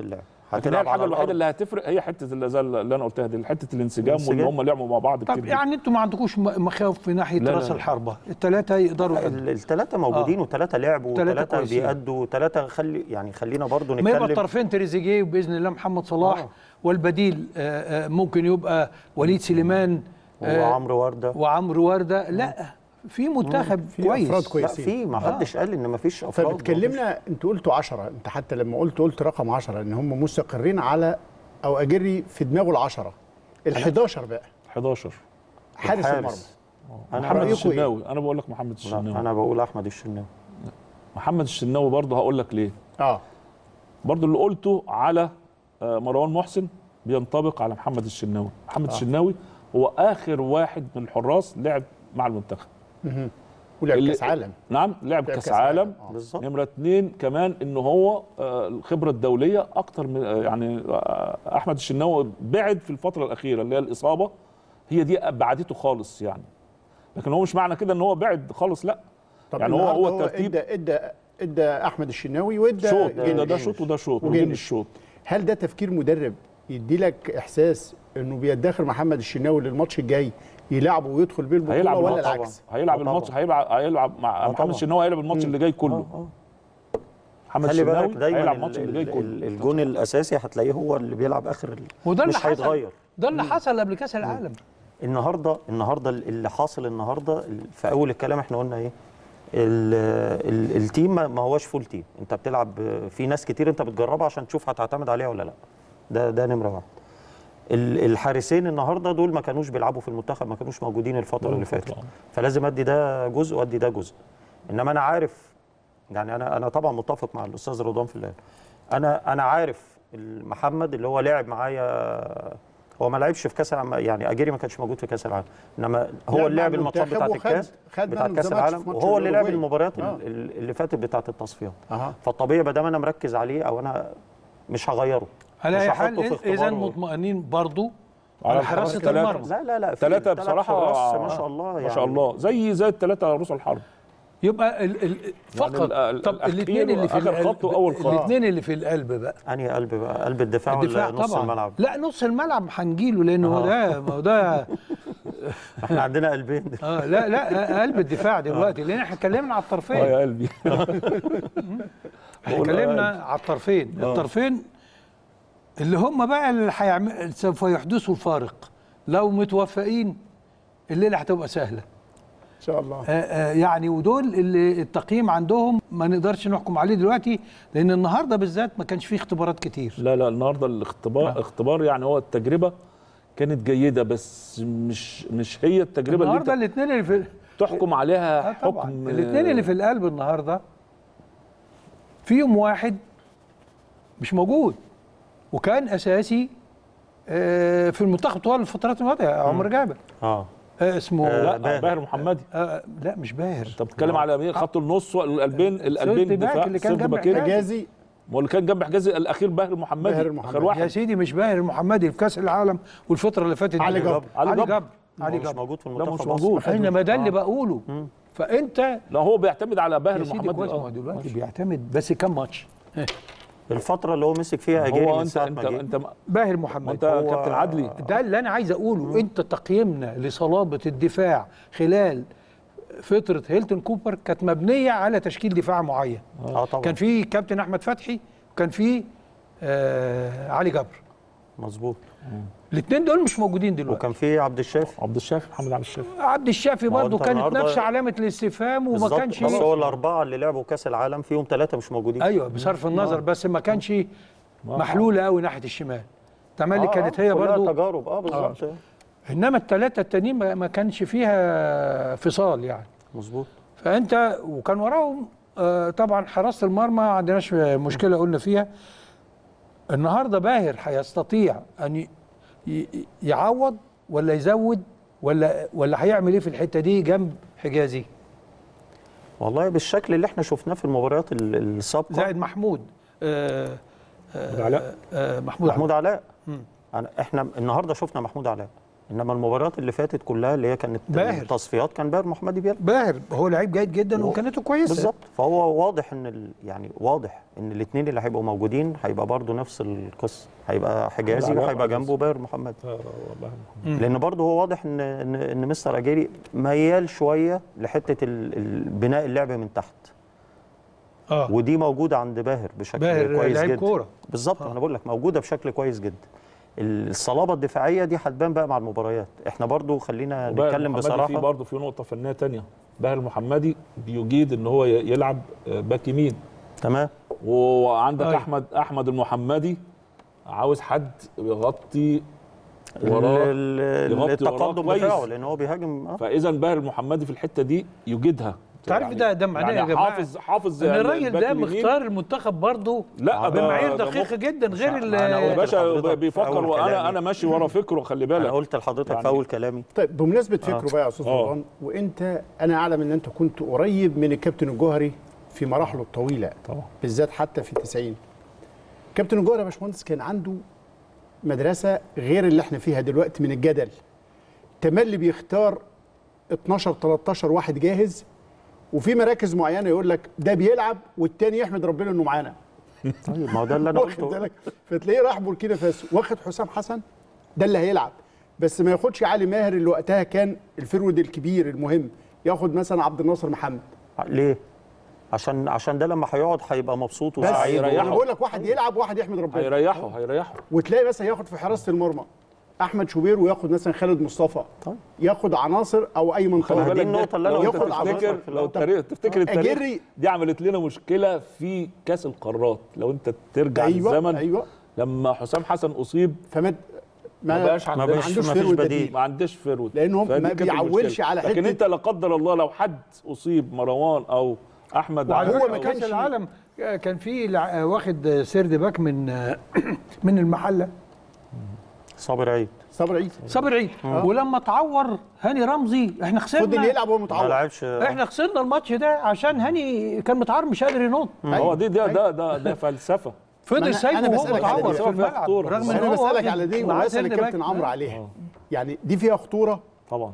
Speaker 2: لكن هي
Speaker 3: هتلعب
Speaker 2: الحاجه
Speaker 3: على
Speaker 2: الوحيده
Speaker 3: الأرض.
Speaker 2: اللي هتفرق هي حته اللي زي اللي انا قلتها دي حته الانسجام وان
Speaker 3: الانسجام.
Speaker 2: هم لعبوا مع بعض كتير
Speaker 4: طب
Speaker 2: جدا.
Speaker 4: يعني انتوا ما عندكوش م- مخاوف في ناحيه
Speaker 2: لا، لا،
Speaker 4: راس
Speaker 2: لا.
Speaker 4: الحربه الثلاثه يقدروا يأدوا.
Speaker 3: الثلاثه موجودين وثلاثه لعبوا
Speaker 4: تلاتة
Speaker 3: وثلاثه
Speaker 4: كويسين.
Speaker 3: بيأدوا وثلاثه خلي يعني خلينا برضو
Speaker 4: ما يبقى
Speaker 3: نتكلم
Speaker 4: الطرفين تريزيجيه وباذن الله محمد صلاح
Speaker 3: آه.
Speaker 4: والبديل آه، آه، ممكن يبقى وليد سليمان آه،
Speaker 3: وعمرو ورده
Speaker 4: وعمرو ورده لا في منتخب
Speaker 1: في
Speaker 4: كويس
Speaker 1: أفراد
Speaker 3: لا
Speaker 1: كويسين.
Speaker 3: في ما حدش قال ان ما فيش افراد
Speaker 1: فبتكلمنا انتوا قلتوا 10 انت حتى لما قلت قلت رقم 10 ان هم مستقرين على او اجري في دماغه العشرة ال 11 بقى
Speaker 2: 11
Speaker 1: حارس
Speaker 3: الحارس.
Speaker 1: المرمى
Speaker 3: انا
Speaker 2: محمد
Speaker 1: رأيكم إيه؟
Speaker 2: الشناوي انا بقول لك محمد
Speaker 3: لا
Speaker 2: الشناوي
Speaker 3: انا بقول احمد الشناوي
Speaker 2: محمد الشناوي برضه هقول لك ليه
Speaker 1: اه
Speaker 2: برضه اللي قلته على آه، مروان محسن بينطبق على محمد الشناوي محمد الشناوي هو اخر واحد من الحراس لعب مع المنتخب
Speaker 1: ولعب
Speaker 2: اللي-
Speaker 1: كاس عالم
Speaker 2: نعم لعب كاس عالم
Speaker 1: آه.
Speaker 3: بالظبط
Speaker 2: نمرة اتنين كمان ان هو آه، الخبرة الدولية اكتر من آه، يعني آه، احمد الشناوي بعد في الفترة الاخيرة اللي هي الاصابة هي دي بعدته خالص يعني لكن هو مش معنى كده ان هو بعد خالص لا
Speaker 1: طب
Speaker 2: يعني هو
Speaker 1: النهاردة
Speaker 2: هو الترتيب
Speaker 1: ادى ادى ادى احمد الشناوي وادى
Speaker 2: شوط
Speaker 1: جنش.
Speaker 2: ده, ده شوط وده شوط
Speaker 1: وجنش.
Speaker 2: وبين الشوط
Speaker 1: هل ده تفكير مدرب يدي لك احساس انه بيدخر محمد الشناوي للماتش الجاي يلعبه ويدخل بيه البطوله
Speaker 2: هيلعب
Speaker 1: ولا
Speaker 2: الماتش
Speaker 1: العكس؟
Speaker 2: هيلعب
Speaker 3: آه
Speaker 2: الماتش
Speaker 3: طبعا.
Speaker 2: هيلعب هيلعب مع
Speaker 3: آه
Speaker 2: محمد
Speaker 3: طبعا.
Speaker 2: الشناوي هيلعب الماتش اللي جاي كله
Speaker 3: آه، آه.
Speaker 2: محمد
Speaker 3: خلي بالك
Speaker 2: الشناوي
Speaker 3: دايما
Speaker 2: هيلعب
Speaker 3: ال-
Speaker 2: الماتش اللي جاي
Speaker 3: ال-
Speaker 2: كله
Speaker 3: ال- الجون الاساسي هتلاقيه هو اللي بيلعب اخر ال-
Speaker 4: وده اللي
Speaker 3: مش
Speaker 4: حصل
Speaker 3: هيتغير
Speaker 4: ده اللي حصل قبل كاس العالم
Speaker 3: النهارده النهارده اللي حاصل النهارده في اول الكلام احنا قلنا ايه ال- ال- التيم ما ما هوش فول تيم انت بتلعب في ناس كتير انت بتجربها عشان تشوف هتعتمد عليها ولا لا ده ده نمره واحد ال- الحارسين النهارده دول ما كانوش بيلعبوا في المنتخب ما كانوش موجودين الفتره اللي فاتت
Speaker 2: الفترة.
Speaker 3: فلازم ادي ده جزء وادي ده جزء انما انا عارف يعني انا انا طبعا متفق مع الاستاذ رضوان في اللعب انا انا عارف محمد اللي هو لعب معايا هو ما لعبش في كاس العالم يعني اجيري ما كانش موجود في كاس العالم انما هو
Speaker 1: لعب
Speaker 3: اللي لعب
Speaker 1: مع
Speaker 3: الماتشات
Speaker 1: المنتخب
Speaker 3: بتاعت
Speaker 1: وخد-
Speaker 3: الكاس
Speaker 1: خد
Speaker 3: بتاعت
Speaker 1: مان
Speaker 3: كاس
Speaker 1: أوف ذا ماتش
Speaker 3: العالم
Speaker 1: في ماتش
Speaker 3: وهو اللي لعب
Speaker 1: الأوروجواي.
Speaker 3: المباريات
Speaker 1: آه.
Speaker 3: ال- ال- اللي فاتت بتاعت التصفيات
Speaker 1: اها
Speaker 3: فالطبيعي ما دام انا مركز عليه او انا مش هغيره
Speaker 4: على
Speaker 3: مش
Speaker 4: اي
Speaker 3: هحطه
Speaker 4: حال
Speaker 3: في اختبار
Speaker 4: اذا
Speaker 3: و-
Speaker 4: مطمئنين برضو
Speaker 2: على
Speaker 4: على
Speaker 2: الحراس
Speaker 4: حراسه
Speaker 2: الثلاثة.
Speaker 4: المرمى
Speaker 3: لا لا لا في
Speaker 2: ثلاثة
Speaker 3: تلات
Speaker 2: بصراحة
Speaker 3: حراس ما شاء الله
Speaker 2: ما شاء
Speaker 3: يعني.
Speaker 2: الله زي زي الثلاثة روس الحرب
Speaker 4: يبقى ال ال فقط
Speaker 2: ال- ال-
Speaker 4: طب
Speaker 2: الأخير
Speaker 4: الاثنين اللي في
Speaker 2: وآخر
Speaker 4: القلب
Speaker 2: خط وأول خط.
Speaker 4: الاثنين اللي في القلب بقى
Speaker 3: انهي قلب بقى قلب الدفاع,
Speaker 4: الدفاع
Speaker 3: ولا نص
Speaker 4: طبعا
Speaker 3: الملعب
Speaker 4: لا نص الملعب هنجيله لانه هو ده ما هو ده
Speaker 3: احنا عندنا قلبين
Speaker 4: اه لا لا قلب الدفاع دلوقتي لان احنا اتكلمنا على
Speaker 2: اه
Speaker 4: الطرفين
Speaker 2: يا قلبي
Speaker 4: احنا اتكلمنا على الطرفين الطرفين اللي هم بقى اللي هيعمل سوف يحدثوا الفارق لو متوفقين الليله هتبقى سهله
Speaker 1: ان شاء الله
Speaker 4: آه، آه، يعني ودول اللي التقييم عندهم ما نقدرش نحكم عليه دلوقتي لان النهارده بالذات ما كانش فيه اختبارات كتير
Speaker 2: لا لا النهارده الاختبار اختبار يعني هو التجربة كانت جيدة بس مش مش هي التجربة اللي
Speaker 4: النهارده
Speaker 2: انت
Speaker 4: الاثنين اللي في
Speaker 2: تحكم عليها
Speaker 4: آه طبعا
Speaker 2: حكم
Speaker 4: الاثنين اللي في القلب النهارده فيهم واحد مش موجود وكان اساسي آه، في المنتخب طوال الفترات الماضيه عمر جابر
Speaker 3: اه
Speaker 4: آه، اسمه
Speaker 3: آه،
Speaker 2: لا
Speaker 3: باهر.
Speaker 2: باهر محمدي
Speaker 4: آه لا مش باهر
Speaker 2: انت بتتكلم على مين خط النص والقلبين القلبين
Speaker 4: سيرت باك
Speaker 2: دفاع
Speaker 4: اللي كان
Speaker 2: سيرت
Speaker 4: جنب
Speaker 2: باكين.
Speaker 4: حجازي.
Speaker 1: حجازي
Speaker 2: ما هو اللي كان جنب حجازي الاخير باهر المحمدي
Speaker 1: باهر المحمدي.
Speaker 2: اخر
Speaker 4: يا
Speaker 2: واحد
Speaker 4: سيدي مش باهر المحمدي في كاس العالم والفتره اللي فاتت
Speaker 1: علي
Speaker 4: دي.
Speaker 1: جبر.
Speaker 2: علي
Speaker 4: علي
Speaker 2: جبر.
Speaker 4: جبر علي
Speaker 3: هو مش
Speaker 4: جبر
Speaker 3: موجود في
Speaker 2: لا،
Speaker 3: المنتخب
Speaker 2: مش
Speaker 3: أصلاً.
Speaker 2: موجود.
Speaker 4: انما ده اللي بقوله فانت
Speaker 2: لا هو بيعتمد على باهر
Speaker 4: يا سيدي
Speaker 2: المحمدي
Speaker 4: كويس ما هو
Speaker 2: اه
Speaker 4: دلوقتي بيعتمد بس كم ماتش
Speaker 3: الفتره اللي هو مسك فيها اجيري
Speaker 2: هو
Speaker 3: من
Speaker 2: انت
Speaker 3: ساعه
Speaker 2: انت
Speaker 3: ما جه
Speaker 2: انت
Speaker 4: باهر
Speaker 2: ما
Speaker 4: محمد
Speaker 2: انت
Speaker 3: هو-
Speaker 2: كابتن عدلي
Speaker 4: ده اللي انا عايز اقوله انت تقييمنا لصلابه الدفاع خلال فتره هيلتون كوبر كانت مبنيه على تشكيل دفاع معين
Speaker 3: اه طبعا
Speaker 4: كان في كابتن احمد فتحي وكان في آه علي جبر
Speaker 3: مظبوط
Speaker 4: الاثنين دول مش موجودين دلوقتي
Speaker 3: وكان في عبد الشافي
Speaker 2: عبد الشافي محمد عبد الشافي
Speaker 4: عبد الشافي
Speaker 3: ما هو
Speaker 4: برضه
Speaker 3: انت
Speaker 4: كانت
Speaker 3: النهاردة-
Speaker 4: نفس علامه الاستفهام وما
Speaker 3: بالظبط
Speaker 4: كانش
Speaker 3: بس هو الاربعه اللي لعبوا كاس العالم فيهم ثلاثه مش موجودين
Speaker 4: ايوه بصرف النظر بس ما كانش محلوله قوي ناحيه الشمال تملي
Speaker 3: آه،
Speaker 4: كانت
Speaker 3: آه،
Speaker 4: هي
Speaker 3: كلها
Speaker 4: برضه
Speaker 3: تجارب اه بالظبط
Speaker 4: انما الثلاثه التانيين ما ما كانش فيها فصال يعني
Speaker 3: مظبوط
Speaker 4: فانت وكان وراهم آه، طبعا حراسه المرمى ما عندناش مشكله قلنا فيها النهارده باهر هيستطيع ان ي- ي- يعوض ولا يزود ولا ولا هيعمل ايه في الحته دي جنب حجازي
Speaker 3: والله بالشكل اللي احنا شفناه في المباريات ال- السابقه
Speaker 4: زائد محمود آه،
Speaker 2: محمود علاء
Speaker 4: آه، محمود,
Speaker 3: محمود
Speaker 4: علاء
Speaker 3: علاء أنا احنا النهارده شفنا محمود علاء انما المباريات اللي فاتت كلها اللي هي كانت
Speaker 4: باهر.
Speaker 3: التصفيات كان باهر محمدي بيلعب
Speaker 4: باهر هو لعيب جيد جدا
Speaker 3: و-
Speaker 4: وامكانياته كويسه
Speaker 3: بالظبط فهو واضح ان ال... يعني واضح ان الاثنين اللي هيبقوا موجودين هيبقى برضه نفس القصه هيبقى حجازي
Speaker 2: لا، لا،
Speaker 3: وهيبقى
Speaker 2: لا،
Speaker 3: جنبه باهر محمد
Speaker 2: لا، لا، والله
Speaker 3: لان برضه هو واضح ان ان, إن مستر اجيري ميال شويه لحته ال... ال- بناء اللعب من تحت
Speaker 4: اه
Speaker 3: ودي موجوده عند باهر بشكل
Speaker 4: باهر
Speaker 3: كويس
Speaker 4: لعيب
Speaker 3: جدا
Speaker 4: كوره
Speaker 3: بالظبط
Speaker 4: آه.
Speaker 3: انا بقول لك موجوده بشكل كويس جدا الصلابه الدفاعيه دي هتبان بقى مع المباريات احنا برضو خلينا
Speaker 2: وباهر
Speaker 3: نتكلم
Speaker 2: المحمدي في
Speaker 3: بصراحه
Speaker 2: برضه في نقطه فنيه تانية باهر المحمدي بيجيد ان هو ي- يلعب آه، باك يمين
Speaker 3: تمام
Speaker 2: وعندك
Speaker 4: أيوة.
Speaker 2: احمد احمد المحمدي عاوز حد يغطي وراه
Speaker 3: ال- ال-
Speaker 2: يغطي وراه
Speaker 3: التقدم
Speaker 2: كويس.
Speaker 3: بتاعه لان هو بيهاجم آه.
Speaker 2: فاذا باهر المحمدي في الحته دي يجيدها
Speaker 4: تعرف ده- ده معناه يا جماعة
Speaker 2: حافظ حافظ
Speaker 4: ان الراجل
Speaker 2: الباك
Speaker 4: ده
Speaker 2: اليمين.
Speaker 4: مختار المنتخب برضه
Speaker 2: لا ده-
Speaker 4: بمعايير
Speaker 2: ده
Speaker 4: دقيقه
Speaker 2: مخ-
Speaker 4: جدا غير
Speaker 3: ما
Speaker 4: ال-
Speaker 3: أنا
Speaker 2: يا
Speaker 3: قلت
Speaker 2: باشا
Speaker 3: لحضرتك في
Speaker 2: بيفكر
Speaker 3: أول
Speaker 2: وانا
Speaker 3: كلامي.
Speaker 2: انا ماشي ورا فكره خلي
Speaker 3: انا
Speaker 2: بالك
Speaker 3: قلت لحضرتك
Speaker 2: يعني-
Speaker 3: في اول كلامي
Speaker 1: طيب بمناسبه فكره بقى يا استاذ
Speaker 2: آه.
Speaker 1: رمضان
Speaker 2: آه.
Speaker 1: وانت انا اعلم ان انت كنت قريب من الكابتن الجوهري في مراحله الطويله
Speaker 2: طبعا
Speaker 1: بالذات حتى في 90 كابتن الجوهري يا باشمهندس كان عنده مدرسه غير اللي احنا فيها دلوقتي من الجدل تملي بيختار 12 13 واحد جاهز وفي مراكز معينه يقول لك ده بيلعب والتاني يحمد ربنا انه معانا
Speaker 3: طيب ما هو ده اللي انا
Speaker 1: واخد
Speaker 3: قلته
Speaker 1: بالك فتلاقيه راح بوركينا فاسو واخد حسام حسن ده اللي هيلعب بس ما ياخدش علي ماهر اللي وقتها كان الفرود الكبير المهم ياخد مثلا عبد الناصر محمد
Speaker 3: ليه عشان عشان ده لما هيقعد هيبقى مبسوط
Speaker 1: بس
Speaker 3: وسعيد
Speaker 2: هيريحه.
Speaker 1: انا بقول لك واحد يلعب واحد يحمد ربنا
Speaker 2: هيريحه هيريحه
Speaker 1: وتلاقي مثلا ياخد في حراسه المرمى احمد شوبير وياخد مثلا خالد مصطفى
Speaker 3: طيب.
Speaker 1: ياخد عناصر او اي
Speaker 2: خلي
Speaker 1: منطقه
Speaker 3: دي
Speaker 2: بالك
Speaker 3: النقطة
Speaker 2: ده-
Speaker 3: اللي أنا
Speaker 2: لو انت
Speaker 1: قلتها لحضرتك
Speaker 2: تفتكر
Speaker 3: في
Speaker 2: لو
Speaker 3: الأول.
Speaker 2: التاريخ تفتكر التاريخ
Speaker 1: أجري.
Speaker 2: دي عملت لنا مشكله في كاس القارات لو انت ترجع
Speaker 1: ايوه
Speaker 2: للزمن
Speaker 1: ايوه
Speaker 2: لما حسام حسن اصيب
Speaker 1: فما
Speaker 2: ما بقاش
Speaker 3: ما
Speaker 2: عندنا
Speaker 3: بقاش-
Speaker 1: عندوش
Speaker 3: ما فيش
Speaker 1: فرود
Speaker 3: بديل.
Speaker 1: بديل
Speaker 2: ما عندش فرود
Speaker 1: لأنهم
Speaker 2: فدي
Speaker 1: ما
Speaker 2: كانت
Speaker 1: بيعولش
Speaker 2: المشكلة.
Speaker 1: على
Speaker 2: لكن
Speaker 1: حتة-
Speaker 2: انت لا قدر الله لو حد اصيب مروان او احمد
Speaker 4: وعلى
Speaker 2: عادل
Speaker 1: هو
Speaker 4: فكره
Speaker 1: ما
Speaker 2: أو-
Speaker 1: كانش-
Speaker 4: كاس العالم كان في لع- واخد سيرد باك من من المحله
Speaker 3: صابر عيد
Speaker 1: صبر عيد
Speaker 4: صابر عيد ولما تعور هاني رمزي احنا
Speaker 1: فضل
Speaker 4: خسرنا
Speaker 1: يلعب وهو
Speaker 3: ما
Speaker 1: متعور
Speaker 3: لعبش
Speaker 4: احنا خسرنا الماتش ده عشان هاني كان متعور مش قادر ينط
Speaker 2: هو دي ده ده ده, ده فلسفه
Speaker 1: ما
Speaker 4: فضل
Speaker 1: أنا-
Speaker 4: سايبه
Speaker 1: أنا
Speaker 4: وهو
Speaker 1: بسألك على
Speaker 4: متعور
Speaker 1: دي.
Speaker 4: في
Speaker 2: فيها
Speaker 4: الملعب
Speaker 2: خطورة.
Speaker 4: رغم ان
Speaker 1: انا
Speaker 4: هو
Speaker 1: بسالك
Speaker 4: واخد
Speaker 1: على دي
Speaker 4: معاه
Speaker 1: وبسال
Speaker 4: سيرد
Speaker 1: الكابتن
Speaker 4: باك.
Speaker 1: عمرو عليها يعني دي فيها خطوره
Speaker 2: طبعا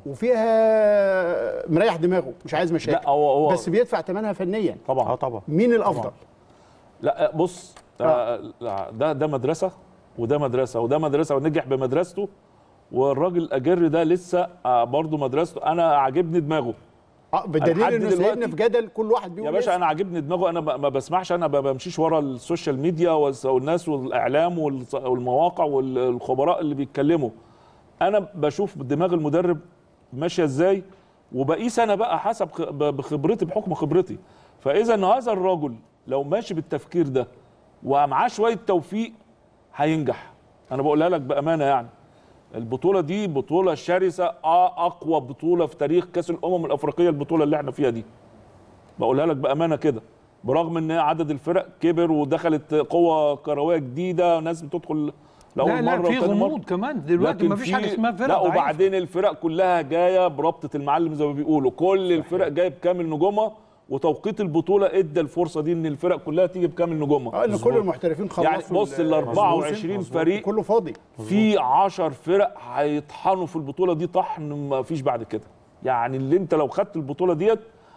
Speaker 1: وفيها مريح دماغه مش عايز مشاكل
Speaker 2: لا هو هو
Speaker 1: بس بيدفع ثمنها فنيا
Speaker 3: اه
Speaker 2: طبعا
Speaker 3: طبعا
Speaker 1: مين الافضل
Speaker 2: لا بص آه، لا، ده ده مدرسه وده مدرسه وده مدرسه ونجح بمدرسته والراجل الاجر ده لسه آه، برضه مدرسته انا عاجبني دماغه
Speaker 1: اه بدليل
Speaker 2: لحد
Speaker 1: انه
Speaker 2: دلوقتي-
Speaker 1: سايبنا في جدل كل واحد بيقول
Speaker 2: يا باشا
Speaker 1: اسم.
Speaker 2: انا عاجبني دماغه انا ب- ما بسمعش انا ب- بمشيش ورا السوشيال ميديا والس- والناس والاعلام والص- والمواقع والخبراء اللي بيتكلموا انا بشوف دماغ المدرب ماشيه ازاي وبقيس انا بقى حسب خ- ب- بخبرتي بحكم خبرتي فاذا هذا الرجل لو ماشي بالتفكير ده ومعاه شويه توفيق هينجح انا بقولها لك بامانه يعني البطوله دي بطوله شرسه آه، اقوى بطوله في تاريخ كاس الامم الافريقيه البطوله اللي احنا فيها دي بقولها لك بامانه كده برغم ان عدد الفرق كبر ودخلت قوه كرويه جديده ناس بتدخل لاول
Speaker 4: لا لا
Speaker 2: مره
Speaker 4: في
Speaker 2: وتاني مرة.
Speaker 4: غموض كمان دلوقتي
Speaker 2: لكن
Speaker 4: ما فيش
Speaker 2: في-
Speaker 4: حاجه اسمها فرق
Speaker 2: لا
Speaker 4: ضعيفة.
Speaker 2: وبعدين الفرق كلها جايه بربطه المعلم زي ما بيقولوا كل الفرق جايه بكامل نجومها وتوقيت البطوله ادى الفرصه دي ان الفرق كلها تيجي بكامل نجومها
Speaker 1: اه ان كل المحترفين خلصوا
Speaker 2: يعني بص ال
Speaker 1: ال-
Speaker 2: 24
Speaker 1: الموسم.
Speaker 2: فريق
Speaker 1: كله فاضي
Speaker 2: في 10 فرق هيطحنوا في البطوله دي طحن ما فيش بعد كده يعني اللي انت لو خدت البطوله ديت